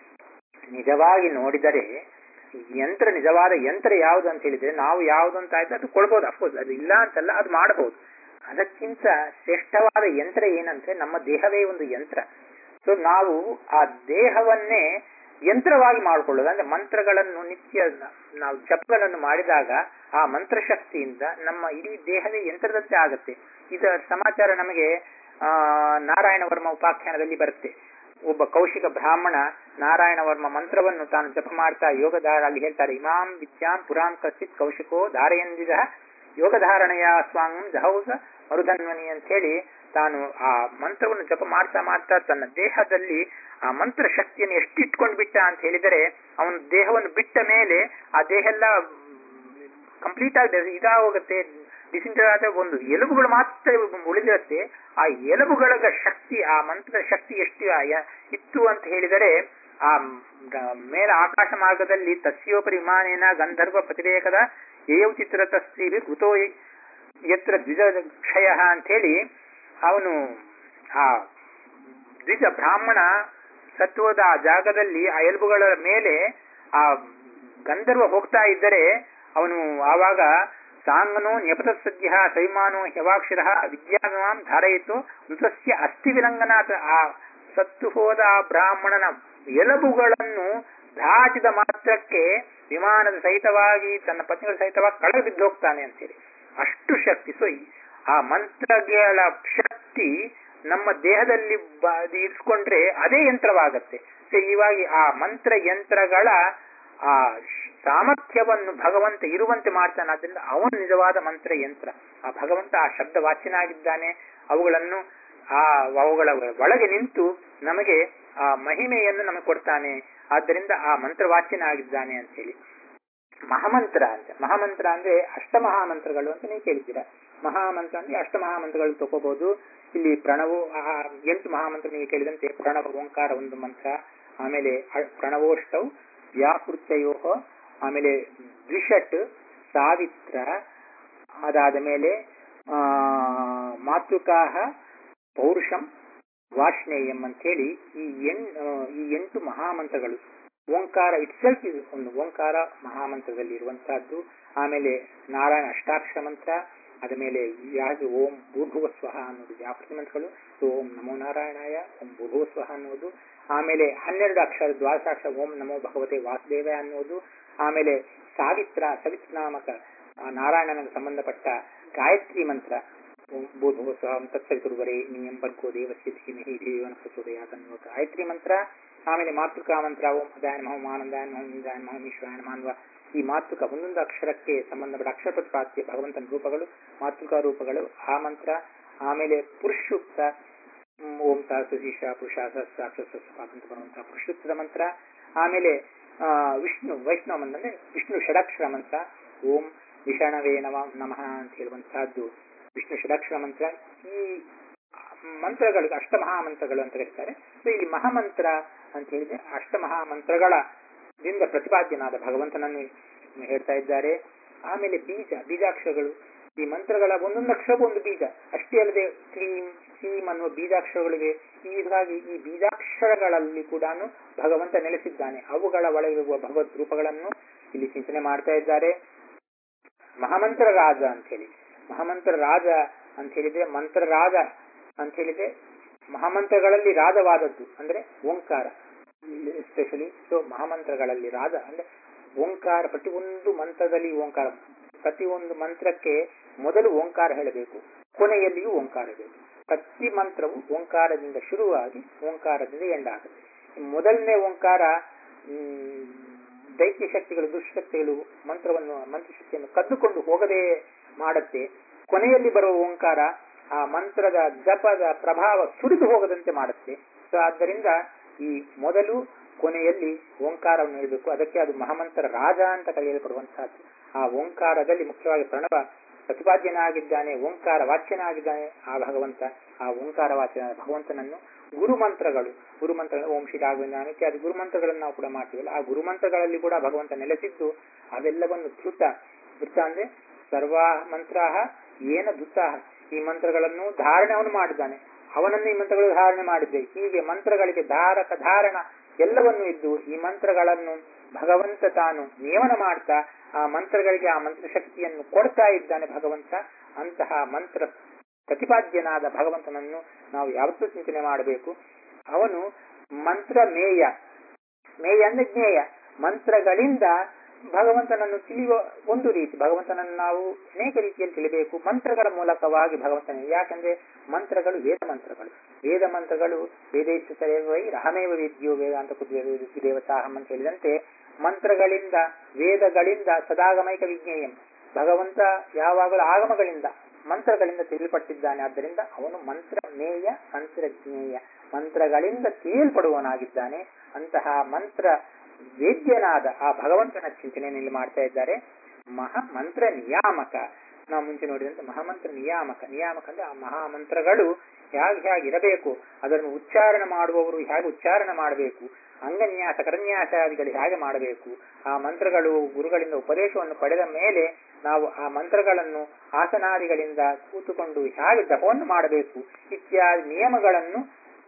ನಿಜವಾಗಿ ನೋಡಿದರೆ ಯಂತ್ರ ನಿಜವಾದ ಯಂತ್ರ ಯಾವುದು ಅಂತ ಹೇಳಿದ್ರೆ ನಾವು ಯಾವುದು ಅಂತ ಆಯ್ತು ಅದು ಕೊಡ್ಬೋದು ಅಫ್ಕೋರ್ಸ್ ಅದು ಇಲ್ಲ ಅಂತಲ್ಲ ಅದು ಮಾಡಬಹುದು ಅದಕ್ಕಿಂತ ಶ್ರೇಷ್ಠವಾದ ಯಂತ್ರ ಏನಂದ್ರೆ ನಮ್ಮ ದೇಹವೇ ಒಂದು ಯಂತ್ರ ಸೊ ನಾವು ಆ ದೇಹವನ್ನೇ ಯಂತ್ರವಾಗಿ ಮಾಡಿಕೊಳ್ಳೋದು ಅಂದ್ರೆ ಮಂತ್ರಗಳನ್ನು ನಿತ್ಯ ನ- ನಾವು ಜಪಗಳನ್ನು ಮಾಡಿದಾಗ ಆ ಮಂತ್ರ ಶಕ್ತಿಯಿಂದ ನಮ್ಮ ಇಡೀ ದೇಹವೇ ಯಂತ್ರದಂತೆ ಆಗುತ್ತೆ ಇದರ ಸಮಾಚಾರ ನಮಗೆ ಆ ನಾರಾಯಣ ವರ್ಮ ಉಪಾಖ್ಯಾನದಲ್ಲಿ ಬರುತ್ತೆ ಒಬ್ಬ ಕೌಶಿಕ ಬ್ರಾಹ್ಮಣ ನಾರಾಯಣ ವರ್ಮ ಮಂತ್ರವನ್ನು ತಾನು ಜಪ ಮಾಡ್ತಾ ಯೋಗಧಾರ ಅಲ್ಲಿ ಹೇಳ್ತಾರೆ ಇಮಾಂ ವಿದ್ಯಾಂ ಪುರಾಂ ಕಚಿತ್ ಕೌಶಿಕೋ ಧಾರಯಂದಿದ ಯೋಗಧಾರಣೆಯ ಸ್ವಾಂಗಂ ಜಹೌಸ ಮರುಧನ್ವನಿ ಅಂತ ಹೇಳಿ ತಾನು ಆ ಮಂತ್ರವನ್ನು ಜಪ ಮಾಡ್ತಾ ಮಾಡ್ತಾ ತನ್ನ ದೇಹದಲ್ಲಿ ಆ ಮಂತ್ರ ಶಕ್ತಿಯನ್ನು ಎಷ್ಟು ಇಟ್ಕೊಂಡು ಬಿಟ್ಟ ಅಂತ ಹೇಳಿದರೆ ಅವನ ದೇಹವನ್ನು ಬಿಟ್ಟ ಮೇಲೆ ಆ ದೇಹ ಎಲ್ಲ ಕಂಪ್ಲೀಟ್ ಆಗಿ ಇದಾಗೋಗುತ್ತೆ ಡಿಸಿಂಟರ್ ಆದ ಒಂದು ಎಲುಬುಗಳು ಮಾತ್ರ ಉಳಿದಿರುತ್ತೆ ಆ ಎಲುಬುಗಳ ಶಕ್ತಿ ಆ ಮಂತ್ರದ ಶಕ್ತಿ ಎಷ್ಟು ಆ ಯ- ಇತ್ತು ಅಂತ ಹೇಳಿದರೆ ಆ ಗ- ಮೇಲ ಆಕಾಶ ಮಾರ್ಗದಲ್ಲಿ ತಸ್ಯೋಪರಿ ವಿಮಾನೇನ ಗಂಧರ್ವ ಪ್ರತಿರೇಕದ ಏಯೌ ಚಿತ್ರ ತಸ್ತ್ರೀ ಕೃತೋ ಯತ್ರ ದ್ವಿಜ ಕ್ಷಯ ಅಂತ ಹೇಳಿ ಅವನು ಆ ದ್ವಿಜ ಬ್ರಾಹ್ಮಣ ಸತ್ವದ ಆ ಜಾಗದಲ್ಲಿ ಆ ಎಲುಬುಗಳ ಮೇಲೆ ಆ ಗಂಧರ್ವ ಹೋಗ್ತಾ ಇದ್ದರೆ ಅವನು ಆವಾಗ ಸಾಂಗನೋ ನ್ಯಪತ ಸದ್ಯ ಸೈಮಾನೋ ಹ್ಯವಾಕ್ಷರ ವಿದ್ಯಾಗಮಾಂ ಧಾರಯಿತು ಮೃತಸ್ಯ ಅಸ್ಥಿ ವಿಲಂಘನಾಥ ಆ ಸತ್ತು ಹೋದ ಆ ಬ್ರಾಹ್ಮಣನ ಎಲುಬುಗಳನ್ನು ದಾಟಿದ ಮಾತ್ರಕ್ಕೆ ವಿಮಾನದ ಸಹಿತವಾಗಿ ತನ್ನ ಪತ್ನಿಗಳ ಸಹಿತವಾಗಿ ಕೆಳಗೆ ಬಿದ್ದು ಹೋಗ್ತಾನೆ ಅಂತೇಳಿ ಅಷ್ಟು ಶಕ್ತಿ ಸೊ ಈ- ಆ ಮಂತ್ರಗಳ ಶಕ್ತಿ ನಮ್ಮ ದೇಹದಲ್ಲಿ ಬ- ಅದು ಇರಿಸ್ಕೊಂಡ್ರೆ ಅದೇ ಯಂತ್ರವಾಗತ್ತೆ ಸೊ ಇವಾಗಿ ಆ ಮಂತ್ರ ಯಂತ್ರಗಳ ಆ ಶ್- ಸಾಮರ್ಥ್ಯವನ್ನು ಭಗವಂತ ಇರುವಂತೆ ಮಾಡ್ತಾನೆ ಆದ್ರಿಂದ ಅವನು ನಿಜವಾದ ಮಂತ್ರ ಯಂತ್ರ ಆ ಭಗವಂತ ಆ ಶಬ್ದ ವಾಚ್ಯನಾಗಿದ್ದಾನೆ ಅವುಗಳನ್ನು ಆ ಅವುಗಳ ಒಳಗೆ ನಿಂತು ನಮಗೆ ಆ ಮಹಿಮೆಯನ್ನು ನಮಗೆ ಕೊಡ್ತಾನೆ ಆದ್ದರಿಂದ ಆ ಮಂತ್ರವಾಚ್ಯನಾಗಿದ್ದಾನೆ ಅಂತ ಹೇಳಿ ಮಹಾಮಂತ್ರ ಅಂತ ಮಹಾಮಂತ್ರ ಅಂದ್ರೆ ಅಷ್ಟಮಹಾಮಂತ್ರಗಳು ಅಂತ ನೀವು ಕೇಳಿದ್ದೀರಾ ಮಹಾಮಂತ್ರ ಅಂದ್ರೆ ಅಷ್ಟಮಹಾಮಂತ್ರಗಳು ತಗೋಬಹುದು ಇಲ್ಲಿ ಪ್ರಣವು ಆ ಎಂಟು ಮಹಾಮಂತ್ರ ನೀವು ಕೇಳಿದಂತೆ ಪ್ರಣವ ಓಂಕಾರ ಒಂದು ಮಂತ್ರ ಆಮೇಲೆ ಅ- ಪ್ರಣವೋಷ್ಟೌ ವ್ಯಾಕೃತ್ಯಯೋ ಆಮೇಲೆ ದ್ವಿಷಟ್ ಸಾವಿತ್ರ ಅದಾದ ಮೇಲೆ ಆ, ಮಾತೃಕಾಹ ಪೌರುಷಂ ವಾಷ್ಣೇಯಂ ಅಂತೇಳಿ ಈ ಎಣ್ ಆ, ಈ ಎಂಟು ಮಹಾಮಂತ್ರಗಳು ಓಂಕಾರ ಇಟ್ಸೆಲ್ಫ್ ಇದು ಒಂದು ಓಂಕಾರ ಮಹಾಮಂತ್ರದಲ್ಲಿ ಇರುವಂತಹದ್ದು ಆಮೇಲೆ ನಾರಾಯಣ ಅಷ್ಟಾಕ್ಷರ ಮಂತ್ರ ಅದ ಮೇಲೆ ಯಾವುದು ಓಂ ಭೂರ್ಭುವ ಸ್ವಹ ಅನ್ನೋದು ವ್ಯಾಕೃತಿ ಮಂತ್ರಗಳು ಸೊ ಓಂ ನಮೋ ನಾರಾಯಣಾಯ ಓಂ ಭೂರ್ಭುವ ಸ್ವಹ ಅನ್ನೋದು ಆಮೇಲೆ ಹನ್ನೆರಡು ಅಕ್ಷರ ದ್ವಾದಶಾಕ್ಷರ ಓಂ ನಮೋ ಭಗವತೆ ವಾಸುದೇವ ಅನ್ನೋದು ಆಮೇಲೆ ಸಾವಿತ್ರ ಸವಿತ್ರ ನಾಮಕ ಆ, ನಾರಾಯಣನಿಗೆ ಸಂಬಂಧಪಟ್ಟ ಗಾಯತ್ರಿ ಮಂತ್ರ ಓಂ ಭೂರ್ಭುವ ಸ್ವಹ ತತ್ಸವಿತುರ್ವರೆ ನಿಯಂ ಬರ್ಗೋ ದೇವಸ್ಯ ಧೀಮಹಿ ದೇವನ ಪ್ರಚೋದಯಾತ್ ಅನ್ನುವ ಗಾಯತ್ರಿ ಮಂತ್ರ ಆಮೇಲೆ ಮಾತೃಕಾ ಮಂತ್ರ ಓಂ ಹದಾಯನ ಮಹಂ ಆನಂದಾಯನ ಮಹಂ ಇಂದ್ರಾಯನ ಮಹಂ ಈಶ್ವರಾಯನ ಮಾನ್ವ ಈ ಮಾತೃಕ ಒಂದೊಂದು ಅಕ್ಷರಕ್ಕೆ ಸಂಬಂಧಪಟ್ಟ ಅಕ್ಷರ ಪ್ರತಿಪಾದ್ಯ ಭಗವಂತನ ರೂಪಗಳು ಮಾತೃಕಾ ರೂಪಗಳು ಆ ಮಂತ್ರ ಆಮೇಲೆ ಪುರುಷುಕ್ತ ಹ್ಮ್, ಓಂ ಸಹಸ್ರಶೀರ್ಷ ಪುರುಷ ಸಹಸ್ರಾಕ್ಷಸ್ವಾದ ಅಂತ ಬರುವಂತಹ ಪುರುಷುಕ್ತದ ಮಂತ್ರ ಆಮೇಲೆ ಆ, ವಿಷ್ಣು ವೈಷ್ಣವ ಮಂತ್ರ ಅಂದ್ರೆ ವಿಷ್ಣು ಷಡಕ್ಷರ ಮಂತ್ರ ಓಂ ವಿಷಣವೇ ನಮ ನಮಃ ಅಂತ ಹೇಳುವಂತಹದ್ದು ವಿಷ್ಣು ಷಡಕ್ಷರ ಮಂತ್ರ ಈ ಮಂತ್ರಗಳು ಅಷ್ಟಮಹಾಮಂತ್ರಗಳು ಅಂತ ಕರೀತಾರೆ ಸೊ ಇಲ್ಲಿ ಮಹಾಮಂತ್ರ ಅಂತ ಹೇಳಿದ್ರೆ ಅಷ್ಟಮಹಾಮಂತ್ರಗಳ ದಿಂದ ಪ್ರತಿಪಾದ್ಯನಾದ ಭಗವಂತನನ್ನು ಹೇಳ್ತಾ ಇದ್ದಾರೆ ಆಮೇಲೆ ಬೀಜ ಬೀಜಾಕ್ಷರಗಳು ಈ ಮಂತ್ರಗಳ ಒಂದೊಂದು ಅಕ್ಷರಕ್ಕೂ ಒಂದು ಬೀಜ ಅಷ್ಟೇ ಅಲ್ಲದೆ ಕ್ಲೀಂ ಸೀಮ್ ಅನ್ನುವ ಬೀಜಾಕ್ಷರಗಳಿವೆ ಈ ವಿಧವಾಗಿ ಈ ಬೀಜಾಕ್ಷರಗಳಲ್ಲಿ ಕೂಡ ಭಗವಂತ ನೆಲೆಸಿದ್ದಾನೆ ಅವುಗಳ ಒಳಗಿರುವ ಭಗವದ್ ರೂಪಗಳನ್ನು ಇಲ್ಲಿ ಚಿಂತನೆ ಮಾಡ್ತಾ ಇದ್ದಾರೆ ಮಹಾಮಂತ್ರ ರಾಜ ಅಂತ ಹೇಳಿ ಮಹಾಮಂತ್ರ ರಾಜ ಅಂತ ಹೇಳಿದ್ರೆ ಮಂತ್ರ ರಾಜ ಅಂತ ಹೇಳಿದ್ರೆ ಮಹಾಮಂತ್ರಗಳಲ್ಲಿ ರಾಜವಾದದ್ದು ಅಂದ್ರೆ ಓಂಕಾರ ಎಸ್ಪೆಷಲಿ ಸೊ ಮಹಾಮಂತ್ರಗಳಲ್ಲಿ ರಾಜ ಅಂದ್ರೆ ಓಂಕಾರ ಪ್ರತಿಯೊಂದು ಮಂತ್ರದಲ್ಲಿ ಓಂಕಾರ ಪ್ರತಿಯೊಂದು ಮಂತ್ರಕ್ಕೆ ಮೊದಲು ಓಂಕಾರ ಹೇಳಬೇಕು ಕೊನೆಯಲ್ಲಿಯೂ ಓಂಕಾರ ಬೇಕು ಪ್ರತಿ ಮಂತ್ರವು ಓಂಕಾರದಿಂದ ಶುರುವಾಗಿ ಓಂಕಾರದಿಂದ ಎಂಡಾಗುತ್ತೆ ಮೊದಲನೇ ಓಂಕಾರ ಹ್ಮ್, ದೈತ್ಯ ಶಕ್ತಿಗಳು ದುಷ್ಟಶಕ್ತಿಗಳು ಮಂತ್ರವನ್ನು ಮಂತ್ರಶಕ್ತಿಯನ್ನು ಕದ್ದುಕೊಂಡು ಹೋಗದೆ ಮಾಡುತ್ತೆ ಕೊನೆಯಲ್ಲಿ ಬರುವ ಓಂಕಾರ ಆ ಮಂತ್ರದ ಜಪದ ಪ್ರಭಾವ ಸುರಿದು ಹೋಗದಂತೆ ಮಾಡುತ್ತೆ ಸೊ ಆದ್ದರಿಂದ ಈ ಮೊದಲು ಕೊನೆಯಲ್ಲಿ ಓಂಕಾರವನ್ನು ಹೇಳಬೇಕು ಅದಕ್ಕೆ ಅದು ಮಹಾಮಂತ್ರ ರಾಜ ಅಂತ ಕರೆಯಲ್ಪಡುವಂತಹದ್ದು ಆ ಓಂಕಾರದಲ್ಲಿ ಮುಖ್ಯವಾಗಿ ಪ್ರಣವ ಪ್ರತಿಪಾದ್ಯನಾಗಿದ್ದಾನೆ ಓಂಕಾರ ವಾಚ್ಯನಾಗಿದ್ದಾನೆ ಆ ಭಗವಂತ ಆ ಓಂಕಾರ ವಾಚ್ಯನಾದ ಭಗವಂತನನ್ನು ಗುರುಮಂತ್ರಗಳು ಗುರುಮಂತ್ರ ಓಂ ಶ್ರೀ ರಾಘವೇಂದ್ರ ಇತ್ಯಾದಿ ಗುರುಮಂತ್ರಗಳನ್ನು ನಾವು ಕೂಡ ಮಾಡ್ತೀವಲ್ಲ ಆ ಗುರುಮಂತ್ರಗಳಲ್ಲಿ ಕೂಡ ಭಗವಂತ ನೆಲೆಸಿದ್ದು ಅವೆಲ್ಲವನ್ನು ಧೃತ ಧೃತ ಅಂದ್ರೆ ಸರ್ವಾ ಮಂತ್ರಾಹ ಏನ ಧೃತಾಹ ಈ ಮಂತ್ರಗಳನ್ನು ಧಾರಣೆ ಅವನು ಮಾಡಿದ್ದಾನೆ ಅವನನ್ನು ಈ ಮಂತ್ರಗಳು ಧಾರಣೆ ಮಾಡಿದ್ದೆ ಹೀಗೆ ಮಂತ್ರಗಳಿಗೆ ಧಾರಕ ಧಾರಣ ಎಲ್ಲವನ್ನೂ ಇದ್ದು ಈ ಮಂತ್ರಗಳನ್ನು ಭಗವಂತ ತಾನು ನಿಯಮನ ಮಾಡ್ತಾ ಆ ಮಂತ್ರಗಳಿಗೆ ಆ ಮಂತ್ರ ಶಕ್ತಿಯನ್ನು ಕೊಡ್ತಾ ಇದ್ದಾನೆ ಭಗವಂತ ಅಂತಹ ಮಂತ್ರ ಪ್ರತಿಪಾದ್ಯನಾದ ಭಗವಂತನನ್ನು ನಾವು ಯಾವತ್ತೂ ಚಿಂತನೆ ಮಾಡಬೇಕು ಅವನು ಮಂತ್ರ ಮೇಯ ಮೇಯ ಅಂದ್ರೆ ಜ್ಞೇಯ ಮಂತ್ರಗಳಿಂದ ಭಗವಂತನನ್ನು ತಿಳಿಯುವ ಒಂದು ರೀತಿ ಭಗವಂತನನ್ನು ನಾವು ಅನೇಕ ರೀತಿಯಲ್ಲಿ ತಿಳಿಬೇಕು ಮಂತ್ರಗಳ ಮೂಲಕವಾಗಿ ಭಗವಂತನ ಯಾಕಂದ್ರೆ ಮಂತ್ರಗಳು ವೇದ ಮಂತ್ರಗಳು ವೇದ ಮಂತ್ರಗಳು ವೇದೇಶ್ವರವೈ ರಹಮೇವ ವೇದ್ಯೋ ವೇದ ಅಂತ ಕುದ್ವೇದ ದೇವತಾಹಂ ಅಂತ ಹೇಳಿದಂತೆ ಮಂತ್ರಗಳಿಂದ ವೇದಗಳಿಂದ ಸದಾಗಮೈಕ ವಿಜ್ಞೇಯಂ ಭಗವಂತ ಯಾವಾಗಲೂ ಆಗಮಗಳಿಂದ ಮಂತ್ರಗಳಿಂದ ತಿಳಿಯಲ್ಪಟ್ಟಿದ್ದಾನೆ ಆದ್ದರಿಂದ ಅವನು ಮಂತ್ರ ಮೇಯ ಮಂತ್ರಜ್ಞೇಯ ಮಂತ್ರಗಳಿಂದ ತಿಳಿಯಲ್ಪಡುವವನಾಗಿದ್ದಾನೆ ಅಂತಹ ಮಂತ್ರ ವೇದ್ಯನಾದ ಆ ಭಗವಂತನ ಚಿಂತನೆಯಲ್ಲಿ ಮಾಡ್ತಾ ಇದ್ದಾರೆ ಮಹಾಮಂತ್ರ ನಿಯಾಮಕ ನಾವು ಮುಂಚೆ ನೋಡಿದಂತೆ ಮಹಾಮಂತ್ರ ನಿಯಾಮಕ ನಿಯಾಮಕ ಅಂದ್ರೆ ಆ ಮಹಾಮಂತ್ರಗಳು ಹೇಗೆ ಹೇಗಿರಬೇಕು ಅದನ್ನು ಉಚ್ಚಾರಣೆ ಮಾಡುವವರು ಹೇಗೆ ಉಚ್ಚಾರಣೆ ಮಾಡಬೇಕು ಅಂಗನ್ಯಾಸ ಕರನ್ಯಾಸಾದಿಗಳು ಹೇಗೆ ಮಾಡಬೇಕು ಆ ಮಂತ್ರಗಳು ಗುರುಗಳಿಂದ ಉಪದೇಶವನ್ನು ಪಡೆದ ಮೇಲೆ ನಾವು ಆ ಮಂತ್ರಗಳನ್ನು ಆಸನಾದಿಗಳಿಂದ ಕೂತುಕೊಂಡು ಹೇಗೆ ಜಪವನ್ನು ಮಾಡಬೇಕು ಇತ್ಯಾದಿ ನಿಯಮಗಳನ್ನು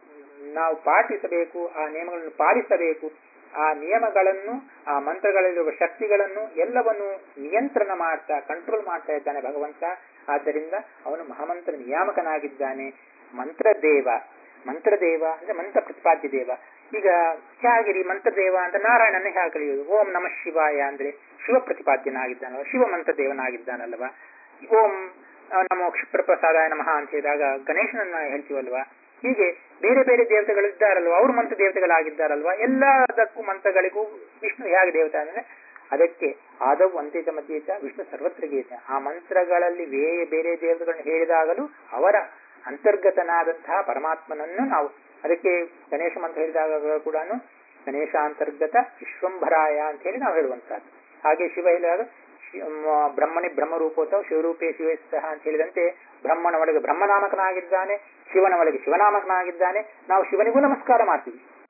ನಾವು ಪಾಟಿಸಬೇಕು ಆ ನಿಯಮಗಳನ್ನು ಪಾಲಿಸಬೇಕು ಆ ನಿಯಮಗಳನ್ನು ಆ ಮಂತ್ರಗಳಲ್ಲಿರುವ ಶಕ್ತಿಗಳನ್ನು ಎಲ್ಲವನ್ನು ನಿಯಂತ್ರಣ ಮಾಡ್ತಾ ಕಂಟ್ರೋಲ್ ಮಾಡ್ತಾ ಇದ್ದಾನೆ ಭಗವಂತ ಆದ್ದರಿಂದ ಅವನು ಮಹಾಮಂತ್ರ ನಿಯಾಮಕನಾಗಿದ್ದಾನೆ ಮಂತ್ರದೇವ ಮಂತ್ರದೇವ ಅಂದ್ರೆ ಮಂತ್ರ ಪ್ರತಿಪಾದ್ಯ ದೇವ ಈಗ ಹೇಗಿರಿ ಮಂತ್ರದೇವ ಅಂತ ನಾರಾಯಣನ ಹೇಗೆ ಕರೆಯುವುದು ಓಂ ನಮ ಶಿವಾಯ ಅಂದ್ರೆ ಶಿವ ಪ್ರತಿಪಾದ್ಯನಾಗಿದ್ದಾನಲ್ವ ಶಿವ ಮಂತ್ರ ದೇವನಾಗಿದ್ದಾನಲ್ವ ಓಂ ನಮೋ ಕ್ಷಿಪ್ರಪ್ರಸಾದಾಯ ನಮಃ ಅಂತ ಹೇಳಿದಾಗ ಗಣೇಶನನ್ನ ಹೇಳ್ತೀವಲ್ವಾ ಹೀಗೆ ಬೇರೆ ಬೇರೆ ದೇವತೆಗಳು ಇದ್ದಾರಲ್ವ ಅವ್ರು ಮಂತ್ರ ದೇವತೆಗಳಾಗಿದ್ದಾರಲ್ವ ಎಲ್ಲದಕ್ಕೂ ಮಂತ್ರಗಳಿಗೂ ವಿಷ್ಣು ಹೇಗೆ ದೇವತೆ ಅಂದ್ರೆ ಅದಕ್ಕೆ ಆದವು ಅಂತ್ಯಜ ಮಧ್ಯೇಚ ವಿಷ್ಣು ಸರ್ವತ್ರ ಗೀತೆ ಆ ಮಂತ್ರಗಳಲ್ಲಿ ಬೇರೆ ಬೇರೆ ದೇವತೆಗಳನ್ನು ಹೇಳಿದಾಗಲೂ ಅವರ ಅಂತರ್ಗತನಾದಂತಹ ಪರಮಾತ್ಮನನ್ನು ನಾವು ಅದಕ್ಕೆ ಗಣೇಶ ಮಂತ್ರ ಹೇಳಿದಾಗ ಕೂಡ ಗಣೇಶ ಅಂತರ್ಗತ ವಿಶ್ವಂಭರಾಯ ಅಂತ ಹೇಳಿ ನಾವು ಹೇಳುವಂತಹದ್ದು ಹಾಗೆ ಶಿವ ಹೇಳಿದಾಗ ಬ್ರಹ್ಮಣಿ ಬ್ರಹ್ಮರೂಪೋತ್ಸವ ಶಿವರೂಪೇ ಶಿವಸ್ತಃ ಅಂತ ಹೇಳಿದಂತೆ ಬ್ರಹ್ಮನ ಒಳಗೆ ಬ್ರಹ್ಮನಾಮಕನಾಗಿದ್ದಾನೆ ಶಿವನ ಒಳಗೆ ಶಿವನಾಮಕನಾಗಿದ್ದಾನೆ ನಾವು ಶಿವನಿಗೂ ನಮಸ್ಕಾರ ಮಾಡ್ತೀವಿ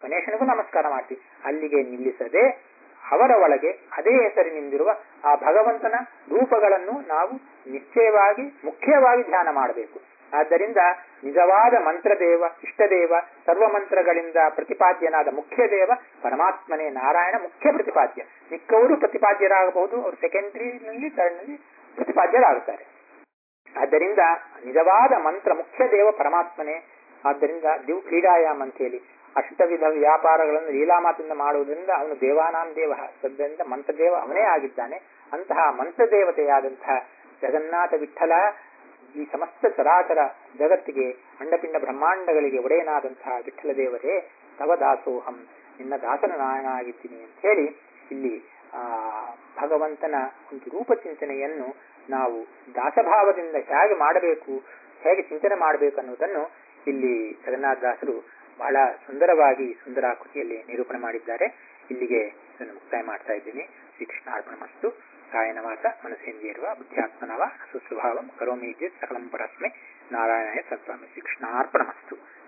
ಗಣೇಶನಿಗೂ ನಮಸ್ಕಾರ ಮಾಡ್ತೀವಿ ಅಲ್ಲಿಗೆ ನಿಲ್ಲಿಸದೆ ಅವರ ಒಳಗೆ ಅದೇ ಹೆಸರಿನಿಂದಿರುವ ಆ ಭಗವಂತನ ರೂಪಗಳನ್ನು ನಾವು ನಿಶ್ಚಯವಾಗಿ ಮುಖ್ಯವಾಗಿ ಧ್ಯಾನ ಮಾಡಬೇಕು ಆದ್ದರಿಂದ ನಿಜವಾದ ಮಂತ್ರದೇವ ಇಷ್ಟದೇವ ಸರ್ವ ಮಂತ್ರಗಳಿಂದ ಪ್ರತಿಪಾದ್ಯನಾದ ಮುಖ್ಯ ದೇವ ಪರಮಾತ್ಮನೇ ನಾರಾಯಣ ಮುಖ್ಯ ಪ್ರತಿಪಾದ್ಯ ಮಿಕ್ಕವರು ಪ್ರತಿಪಾದ್ಯರಾಗಬಹುದು ಅವರು ಸೆಕೆಂಡ್ರಿನಲ್ಲಿ ಥರ್ಡ್ನಲ್ಲಿ ಪ್ರತಿಪಾದ್ಯರಾಗುತ್ತಾರೆ ಆದ್ದರಿಂದ ನಿಜವಾದ ಮಂತ್ರ ಮುಖ್ಯ ದೇವ ಪರಮಾತ್ಮನೇ ಆದ್ದರಿಂದ ದಿವ್ ಕ್ರೀಡಾಯಾಮ್ ಅಂತ ಹೇಳಿ ಅಷ್ಟವಿಧ ವ್ಯಾಪಾರಗಳನ್ನು ಲೀಲಾಮಾತಿಂದ ಮಾಡುವುದರಿಂದ ಅವನು ದೇವಾನಾಂ ದೇವ ಸದ್ಯದಿಂದ ಮಂತ್ರದೇವ ಅವನೇ ಆಗಿದ್ದಾನೆ ಅಂತಹ ಮಂತ್ರದೇವತೆಯಾದಂತಹ ಜಗನ್ನಾಥ ವಿಠಲ ಈ ಸಮಸ್ತ ಚರಾಚರ ಜಗತ್ತಿಗೆ ಅಂಡಪಿಂಡ ಬ್ರಹ್ಮಾಂಡಗಳಿಗೆ ಒಡೆಯನಾದಂತಹ ವಿಠಲ ದೇವರೇ ತವ ದಾಸೋಹಂ ನಿನ್ನ ದಾಸನ ನಾನಾಗಿದ್ದೀನಿ ಅಂತ ಹೇಳಿ ಇಲ್ಲಿ ಆ ಭಗವಂತನ ಒಂದು ರೂಪಚಿಂತನೆಯನ್ನು ನಾವು ದಾಸಭಾವದಿಂದ ಹೇಗೆ ಮಾಡಬೇಕು ಹೇಗೆ ಚಿಂತನೆ ಮಾಡಬೇಕು ಅನ್ನುವುದನ್ನು ಇಲ್ಲಿ ಜಗನ್ನಾಥದಾಸರು ಬಹಳ ಸುಂದರವಾಗಿ ಸುಂದರಾಕೃತಿಯಲ್ಲಿ ನಿರೂಪಣೆ ಮಾಡಿದ್ದಾರೆ ಇಲ್ಲಿಗೆ ಇದನ್ನು ಮುಕ್ತಾಯ ಮಾಡ್ತಾ ಇದ್ದೀನಿ ಶ್ರೀಕೃಷ್ಣ ಮಸ್ತು ಕಾಯನವಾಸ ಮನಸ್ಸೇಂದ್ರಿಯರುವ ಬುದ್ಧ್ಯಾತ್ಮನವ ಸುಸ್ವಭಾವಂ ಕರೋಮಿ ಸಕಲಂ ಪರಸ್ಮೆ ನಾರಾಯಣಾಯ ಸತ್ವಾಮಿ ಶ್ರೀಕೃಷ್ಣಾರ್ಪಣಮಸ್ತು